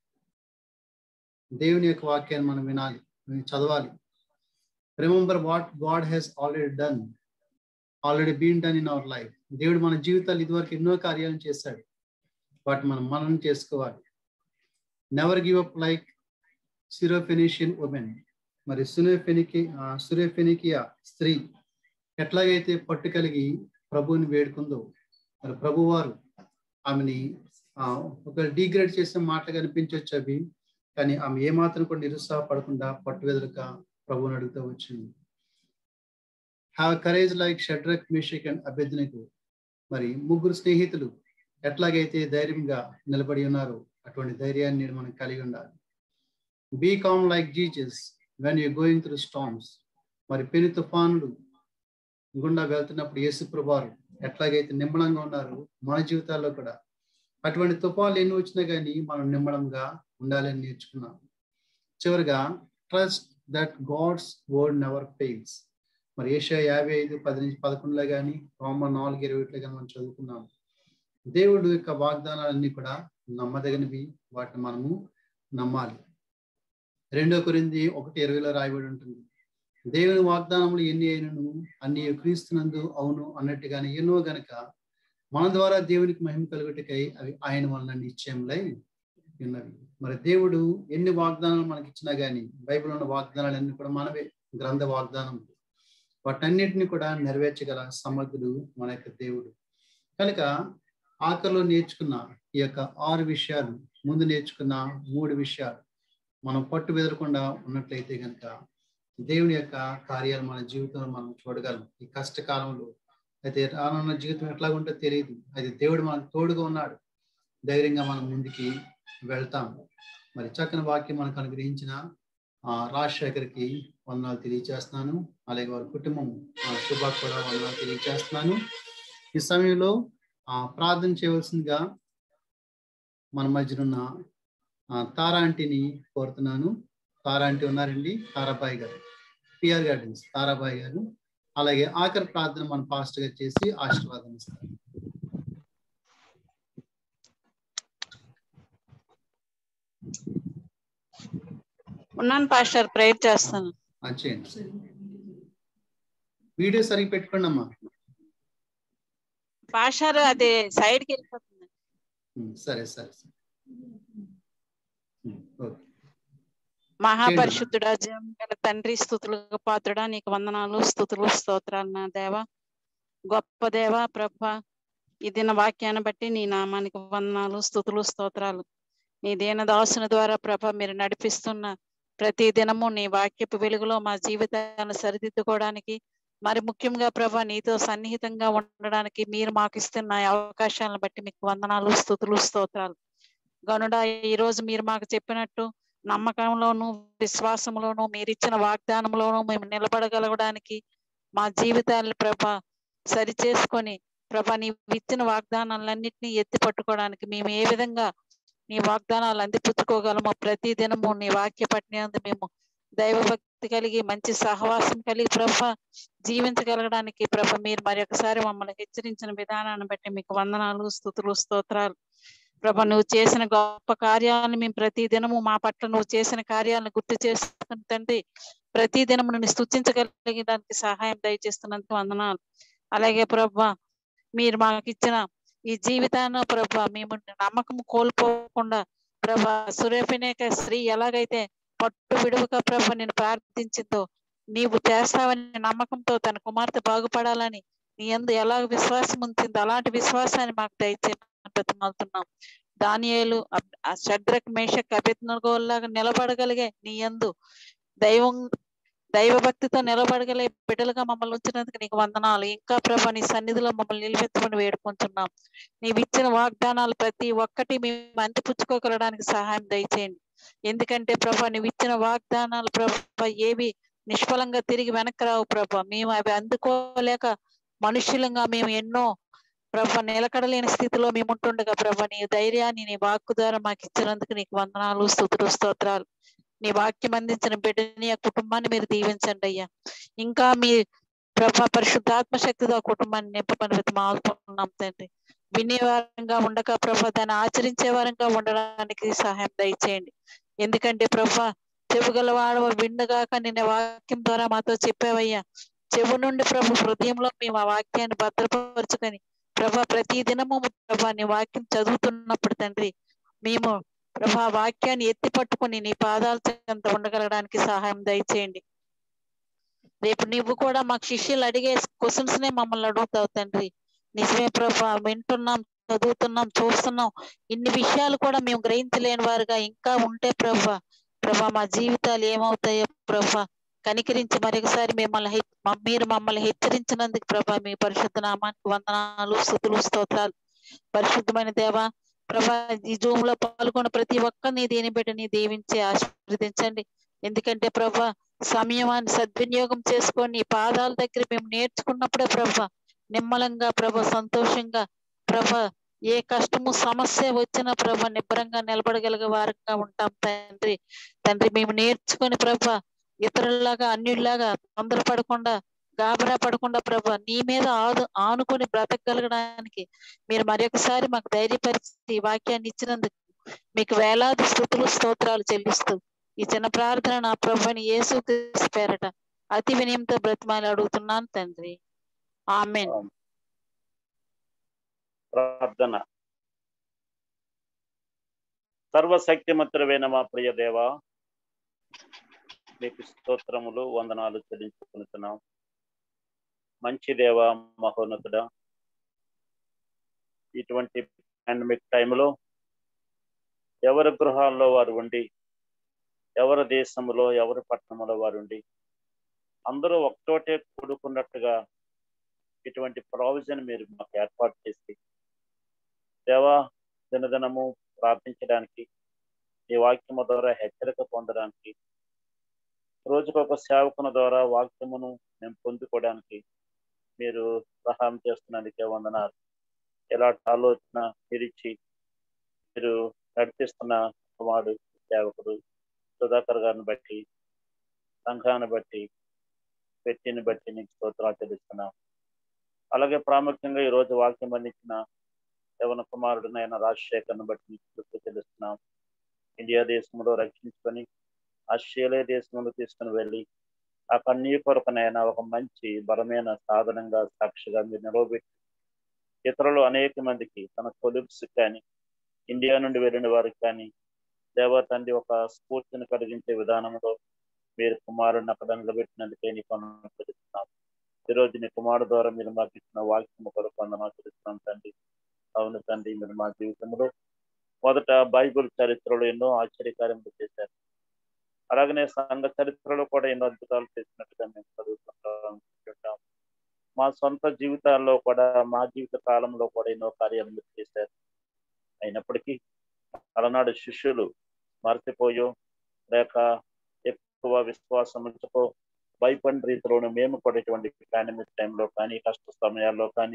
దేవుని యొక్క వాక్యాన్ని మనం వినాలి మనం చదవాలి remember what God has already done already been done in our life దేవుడు మన జీవితాలు ఇదివరకు ఎన్నో కార్యాలను చేశాడు వాటి మనం మనం చేసుకోవాలి never give up like Syrophoenician women మరి సురేఫెనికి సురేఫెనికియా స్త్రీ ఎట్లాగైతే పట్టు కలిగి ప్రభువుని వేడుకుందో మరి ప్రభువారు ఆమెని ఆ, ఒక డిగ్రేడ్ చేసిన మాటగా అనిపించవచ్చు అవి కానీ ఆమె ఏమాత్రం కూడా నిరుత్సాహపడకుండా పట్టువెదలక ప్రభువుని అడుగుతూ వచ్చింది have courage like Shadrach Meshach and అభ్యర్థనకు మరి ముగ్గురు స్నేహితులు ఎట్లాగైతే ధైర్యంగా నిలబడి ఉన్నారో అటువంటి ధైర్యాన్ని నేను మనం కలిగి ఉండాలి be calm like Jesus when you going through storms మరి పెను తుఫానులు గుండా వెళ్తున్నప్పుడు యేసు ప్రభువారు ఎట్లాగైతే నిమ్మలంగా ఉన్నారు మన జీవితాల్లో కూడా అటువంటి తుఫాలు ఎన్ని వచ్చినా కానీ మనం నిమ్మడంగా ఉండాలని నేర్చుకున్నాం చివరిగా trust that God's word never fails మరి ఏషియా యాభై ఐదు పది నుంచి పదకొండులో కానీ రోమ నాలుగు ఇరవై ఒకటిలో కానీ మనం చదువుకున్నాం దేవుడు యొక్క వాగ్దానాలన్నీ కూడా నమ్మదగినవి వాటిని మనము నమ్మాలి రెండో కొరింది ఒకటి ఇరవైలో రాయబడి ఉంటుంది దేవుని వాగ్దానములు ఎన్ని అయినను అన్ని క్రీస్తునందు అవును అన్నట్టుగానే ఎన్నో గనక మన ద్వారా దేవునికి మహిమ కలుగుటకై అవి ఆయన వలన నిశ్చయంలై ఉన్నవి మరి దేవుడు ఎన్ని వాగ్దానాలు మనకి ఇచ్చినా గానీ బైబిల్ ఉన్న వాగ్దానాలు అన్ని కూడా మనవే గ్రంథ వాగ్దానం వాటన్నిటిని కూడా నెరవేర్చగల సమర్థుడు మన యొక్క దేవుడు కనుక ఆఖరిలో నేర్చుకున్న ఈ యొక్క ఆరు విషయాలు ముందు నేర్చుకున్న మూడు విషయాలు మనం పట్టు బెదరకుండా ఉన్నట్లయితే కనుక దేవుని యొక్క కార్యాలు మన జీవితంలో మనం చూడగలం ఈ కష్టకాలంలో అయితే రానున్న జీవితం ఎట్లా ఉంటుందో తెలియదు అయితే దేవుడు మనకు తోడుగా ఉన్నాడు ధైర్యంగా మనం ముందుకి వెళ్తాం మరి చక్కని వాక్యం మనకు అనుగ్రహించిన ఆ రాజశేఖర్కి వందనాలు తెలియజేస్తున్నాను అలాగే వారి కుటుంబం శుభ కూడా వందనాలు తెలియజేస్తున్నాను ఈ సమయంలో ఆ ప్రార్థన చేయవలసిందిగా మన మధ్యనున్న తారా ఆంటీని కోరుతున్నాను తారా ఆంటీ ఉన్నారండి తారాబాయి గారు పిఆర్ గార్డెన్స్ తారాబాయి గారు అలాగే ఆఖరి ప్రార్థన మన పాస్టర్ గా చేసి ఆశీర్వాదం ఇస్తారు ఉన్నాను పాస్టర్ ప్రేయర్ చేస్తాను చేయండి వీడియో సరిగ్గా పెట్టుకోండి అమ్మా పాస్టర్ అది సైడ్కి వెళ్ళిపోతుంది సరే సరే సరే ఓకే మహాపరిశుద్ధుడా జీవం గల తండ్రి స్థుతులకు పాత్రుడా నీకు వందనాలు స్థుతులు స్తోత్రాలు నా దేవ గొప్ప దేవ ప్రభ ఈ దిన వాక్యాన్ని బట్టి నీ నామానికి వందనాలు స్థుతులు స్తోత్రాలు నీ దీన దాసుని ద్వారా ప్రభ మీరు నడిపిస్తున్న ప్రతి దినము నీ వాక్యపు వెలుగులో మా జీవితాలను సరిదిద్దుకోవడానికి మరి ముఖ్యంగా ప్రభ నీతో సన్నిహితంగా ఉండడానికి మీరు మాకు ఇస్తున్న అవకాశాలను బట్టి మీకు వందనాలు స్థుతులు స్తోత్రాలు గనుడా ఈ రోజు మీరు మాకు చెప్పినట్టు నమ్మకంలోను విశ్వాసంలోను మీరు ఇచ్చిన వాగ్దానంలోను మేము నిలబడగలగడానికి మా జీవితాలను ప్రభ సరి చేసుకొని ప్రభ నీవు ఇచ్చిన వాగ్దానాలన్నింటినీ ఎత్తి పట్టుకోవడానికి మేము ఏ విధంగా నీ వాగ్దానాలు అందిపుచ్చుకోగలమో ప్రతి దినము నీ వాక్య పట్టినందు మేము దైవభక్తి కలిగి మంచి సహవాసం కలిగి ప్రభ జీవించగలగడానికి ప్రభ మీరు మరి ఒకసారి మమ్మల్ని హెచ్చరించిన విధానాన్ని బట్టి మీకు వందనాలు స్థుతులు స్తోత్రాలు ప్రభ నువ్వు చేసిన గొప్ప కార్యాలను మేము ప్రతి దినము మా పట్ల నువ్వు చేసిన కార్యాలను గుర్తు చేసుకుని తండ్రి ప్రతి దినము నిన్ను స్థుతించగలిగడానికి సహాయం దయచేస్తున్నందుకు వందనాలు అలాగే ప్రభ మీరు మాకు ఇచ్చిన ఈ జీవితాన్ని ప్రభ మేము నమ్మకం కోల్పోకుండా ప్రభ సురేపినేక స్త్రీ ఎలాగైతే పట్టు విడువక ప్రభ నేను ప్రార్థించిందో నీవు చేస్తావని నమ్మకంతో తన కుమార్తె బాగుపడాలని నీ ఎందు ఎలాగ విశ్వాసం ఉంచిందో అలాంటి విశ్వాసాన్ని మాకు దయచేయమని బ్రతిమాలుతున్నాం దానియేలు షడ్రక్ మేషక్ అభిజ్ఞలాగా నిలబడగలిగే నీ ఎందు దైవం దైవ భక్తితో నిలబడగలే బిడ్డలుగా మమ్మల్ని ఉంచినందుకు నీకు వందనాలు ఇంకా ప్రభా నీ సన్నిధిలో మమ్మల్ని నిలబెత్తమని వేడుకుంటున్నాం నీవు ఇచ్చిన వాగ్దానాలు ప్రతి ఒక్కటి మేము అంతిపుచ్చుకోగలడానికి సహాయం దయచేయండి ఎందుకంటే ప్రభా నువ్వు ఇచ్చిన వాగ్దానాలు ప్రభా ఏవి నిష్ఫలంగా తిరిగి వెనక్కి రావు ప్రభా మేము అవి అందుకోలేక మనుషులంగా మేము ఎన్నో ప్రభ నిలకడలేని స్థితిలో మేము ఉంటుండగా ప్రభ నీ ధైర్యాన్ని నీ వాక్కు ద్వారా మాకు ఇచ్చినందుకు నీకు వందనాలు స్థుతులు స్తోత్రాలు నీ వాక్యం అందించిన బిడ్డని ఆ కుటుంబాన్ని మీరు దీవించండి అయ్యా ఇంకా మీ ప్రభ పరిశుద్ధాత్మ శక్తితో ఆ కుటుంబాన్ని నింపమని వెతమాలుతున్నాం తండ్రి వినేవారంగా ఉండక ప్రభ దాన్ని ఆచరించే వారంగా ఉండడానికి సహాయం దయచేయండి ఎందుకంటే ప్రభ చెవుగలవాడు విండగాక నిన్న వాక్యం ద్వారా మాతో చెప్పావయ్యా చెవు నుండి ప్రభు హృదయంలో మేము ఆ వాక్యాన్ని భద్రపరుచుకొని ప్రభా ప్రతి దినము ప్రభా నీ వాక్యం చదువుతున్నప్పుడు తండ్రి మేము ప్రభా వాక్యాన్ని ఎత్తి పట్టుకుని నీ పాదాల చెంత ఉండగలగడానికి సహాయం దయచేయండి రేపు నువ్వు కూడా మాకు శిష్యులు అడిగే క్వశ్చన్స్ నే మమ్మల్ని అడుగుతావు తండ్రి నిజమే ప్రభా వింటున్నాం చదువుతున్నాం చూస్తున్నాం ఇన్ని విషయాలు కూడా మేము గ్రహించలేని వారుగా ఇంకా ఉంటే ప్రభా ప్రభా మా జీవితాలు ఏమవుతాయో ప్రభా కనికరించి మరొకసారి మిమ్మల్ని మీరు మమ్మల్ని హెచ్చరించినందుకు ప్రభా మీ పరిశుద్ధ నామానికి వందనాలు స్థుతులు స్తోత్రాలు పరిశుద్ధమైన దేవ ప్రభా ఈ జూమ్ లో పాల్గొన్న ప్రతి ఒక్కరిని దీని బిడ్డని దీవించి ఆశీర్వదించండి ఎందుకంటే ప్రభా సమయమాన్ని సద్వినియోగం చేసుకొని ఈ పాదాల దగ్గర మేము నేర్చుకున్నప్పుడే ప్రభా నిమ్మలంగా ప్రభ సంతోషంగా ప్రభ ఏ కష్టము సమస్య వచ్చినా ప్రభా నిబ్బరంగా నిలబడగలిగే వారంగా ఉంటాం తండ్రి తండ్రి మేము నేర్చుకొని ప్రభా ఇతరుల్లాగా అన్యుల్లాగా తొందరపడకుండా గాబరా పడకుండా ప్రభా నీ మీద ఆదు ఆనుకొని బ్రతకగలగడానికి మీరు మరొకసారి మాకు ధైర్యపరిచి ఈ వాక్యాన్ని ఇచ్చినందుకు మీకు వేలాది స్థుతులు స్తోత్రాలు చెల్లిస్తూ ఈ చిన్న ప్రార్థన నా ప్రభుని యేసు పేరట అతి వినయంతో బ్రతిమాలి అడుగుతున్నాను తండ్రి ఆమెన్ ప్రార్థన సర్వశక్తిమంతుడైన మా ప్రియ దేవ మీకు స్తోత్రములు వందనాలు చెల్లించుకుంటున్నాం మంచి దేవ మహోన్నతుడ ఇటువంటి పాండమిక్ టైంలో ఎవరి గృహాల్లో వారు ఉండి ఎవరి దేశంలో ఎవరి పట్టణంలో వారు ఉండి అందరూ ఒకచోటే కూడుకున్నట్టుగా ఇటువంటి ప్రావిజన్ మీరు మాకు ఏర్పాటు చేసి దేవా దినదినము ప్రార్థించడానికి ఈ వాక్యము ద్వారా హెచ్చరిక పొందడానికి రోజుకొక సేవకుని ద్వారా వాక్యమును మేము పొందుకోవడానికి మీరు సహాయం చేస్తున్నందుకే వందనాలు ఎలాంటి ఆలోచన మీరిచ్చి మీరు నడిపిస్తున్న కుమారుడు సేవకుడు సుధాకర్ గారిని బట్టి సంఘాన్ని బట్టి వ్యక్తిని బట్టి నీకు స్తోత్రాలు తెలుస్తున్నాం అలాగే ప్రాముఖ్యంగా ఈ రోజు వాక్యం అందించిన యవన కుమారుడినైన రాజశేఖర్ని బట్టి నీకు కృప తెలుస్తున్నాం ఇండియా దేశంలో రక్షించుకొని ఆస్ట్రేలియా దేశంలో తీసుకుని వెళ్ళి ఆ కన్నీ కొరకునైనా ఒక మంచి బలమైన సాధనంగా సాక్షిగా మీరు నిలవబెట్టి ఇతరులు అనేక మందికి తన కొలిబ్స్ కానీ ఇండియా నుండి వెళ్ళిన వారికి కానీ దేవ తండ్రి ఒక స్ఫూర్తిని కలిగించే విధానంలో మీరు కుమారుడిని అక్కడ నిలబెట్టినందుకే నీకు తెలుస్తున్నాం ఈరోజు నీ కుమారుడు ద్వారా మీరు మాకు ఇచ్చిన వాక్యం కొరకు వందనాలు తెలుస్తున్నాం తండ్రి అవును తండ్రి మీరు మా జీవితంలో మొదట బైబుల్ చరిత్రలో ఎన్నో ఆశ్చర్యకార్యములు చేశారు అలాగనే సంఘ చరిత్రలో కూడా ఎన్నో అద్భుతాలు చేసినట్టుగా మేము చదువుకుంటాం మా సొంత జీవితాల్లో కూడా మా జీవిత కాలంలో కూడా ఎన్నో కార్యాలు చేశారు అయినప్పటికీ అలనాడు శిష్యులు మరచిపోయో లేక ఎక్కువ విశ్వాసం ఉంచుకో భయపడిన రీతిలోను మేము కూడా ఇటువంటి పాండమిక్ టైంలో కానీ కష్ట సమయాల్లో కానీ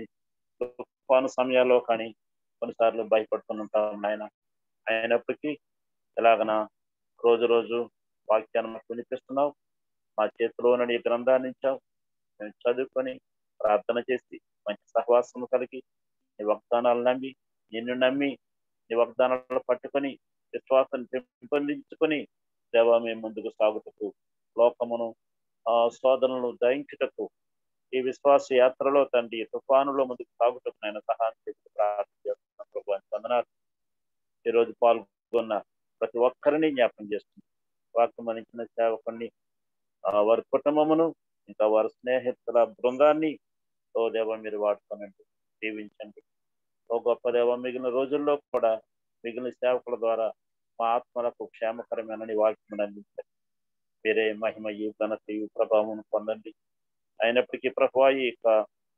తుఫాను సమయాల్లో కానీ కొన్నిసార్లు భయపడుతుంటాం ఆయన అయినప్పటికీ ఎలాగన రోజు రోజు వాక్యాన్ని మాకు వినిపిస్తున్నావు మా చేతిలో ఉన్న ఈ గ్రంథాన్ని ఇచ్చావు మేము చదువుకొని ప్రార్థన చేసి మంచి సహవాసం కలిగి నీ వాగ్దానాలు నమ్మి నిన్ను నమ్మి నీ వాగ్దానాలు పట్టుకొని విశ్వాసం పెంపొందించుకొని దేవా మేము ముందుకు సాగుటకు లోకమును ఆ శోధనలు దయించుటకు ఈ విశ్వాస యాత్రలో తండ్రి తుఫానులో ముందుకు సాగుటకు నేను సహాయం చేసి ప్రార్థన చేస్తున్నాను ప్రభు వందనాలు ఈరోజు పాల్గొన్న ప్రతి ఒక్కరిని జ్ఞాపకం చేస్తుంది వాక్యం అందించిన సేవకుని వారి కుటుంబమును ఇంకా వారి స్నేహితుల బృందాన్ని ఓ దేవ మీరు వాడుకోనండి దీవించండి ఓ గొప్ప దేవ మిగిలిన రోజుల్లో కూడా మిగిలిన సేవకుల ద్వారా మా ఆత్మలకు క్షేమకరమైన వాక్యం అందించండి మీరే మహిమ ఈ ఘనత ఈ ప్రభావం పొందండి అయినప్పటికీ ప్రభు ఈ యొక్క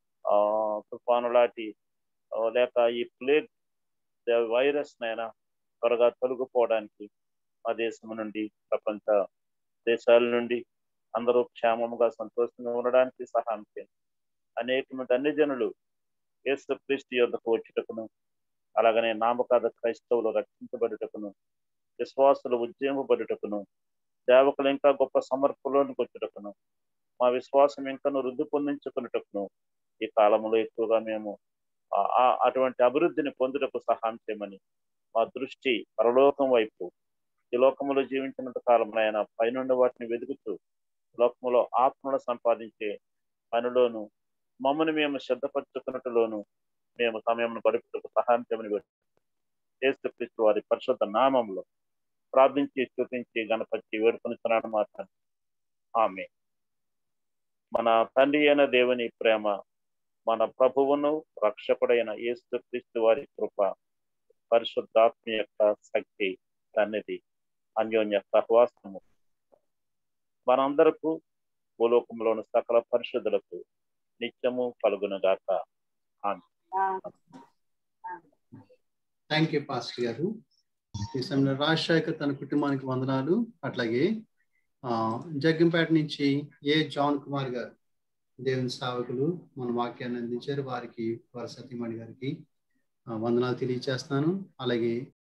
తుఫాను లాంటి లేక ఈ ప్లేగ్ వైరస్ నైనా త్వరగా తొలగిపోవడానికి మా దేశం నుండి ప్రపంచ దేశాల నుండి అందరూ క్షేమముగా సంతోషంగా ఉండడానికి సహాయం చేయండి అనేక మంది అన్ని జనులు యేసు క్రీస్తు యొద్దకు వచ్చుటకును అలాగనే నామకాద క్రైస్తవులు రక్షించబడుటకును విశ్వాసులు ఉద్యమింపబడుటకును సేవకులు ఇంకా గొప్ప సమర్పలోనికి వచ్చుటకును మా విశ్వాసం ఇంకను వృద్ధి పొందించుకున్నటకును ఈ కాలంలో ఎక్కువగా మేము అటువంటి అభివృద్ధిని పొందుటకు సహాయం చేయమని మా దృష్టి పరలోకం వైపు ఈ లోకములో జీవించినంత కాలం ఆయన పైనుండి వాటిని వెతుకుతూ లోకములో ఆత్మను సంపాదించే పనిలోను మమ్మల్ని మేము శ్రద్ధపరచుకున్నట్టులోను మేము సమయం గడుపుటకు సహాయం చేయమని యేసుక్రీస్తు వారి పరిశుద్ధ నామంలో ప్రార్థించి స్థుతించి గణపతి వేడుకొనిస్తున్నాను మాట ఆమె మన తండ్రి అయిన దేవుని ప్రేమ మన ప్రభువును రక్షకుడైన యేసుక్రీస్తు వారి కృప పరిశుద్ధాత్మ యొక్క శక్తి సన్నిధి అన్యోన్య సహవాసము మనందరకు భూలోకంలోని సకల పరిశుద్ధులకు నిత్యము కలుగునుగాక ఆమె థ్యాంక్ యూ పాస్టర్ గారు ఈ సమయంలో రాజశేఖర్ తన కుటుంబానికి వందనాలు అట్లాగే జగ్గంపేట నుంచి ఏ జాన్ కుమార్ గారు దేవుని సేవకులు మన వాక్యాన్ని అందించారు వారికి వారి సతీమణి గారికి ఆ, వందనాలు తెలియచేస్తాను అలాగే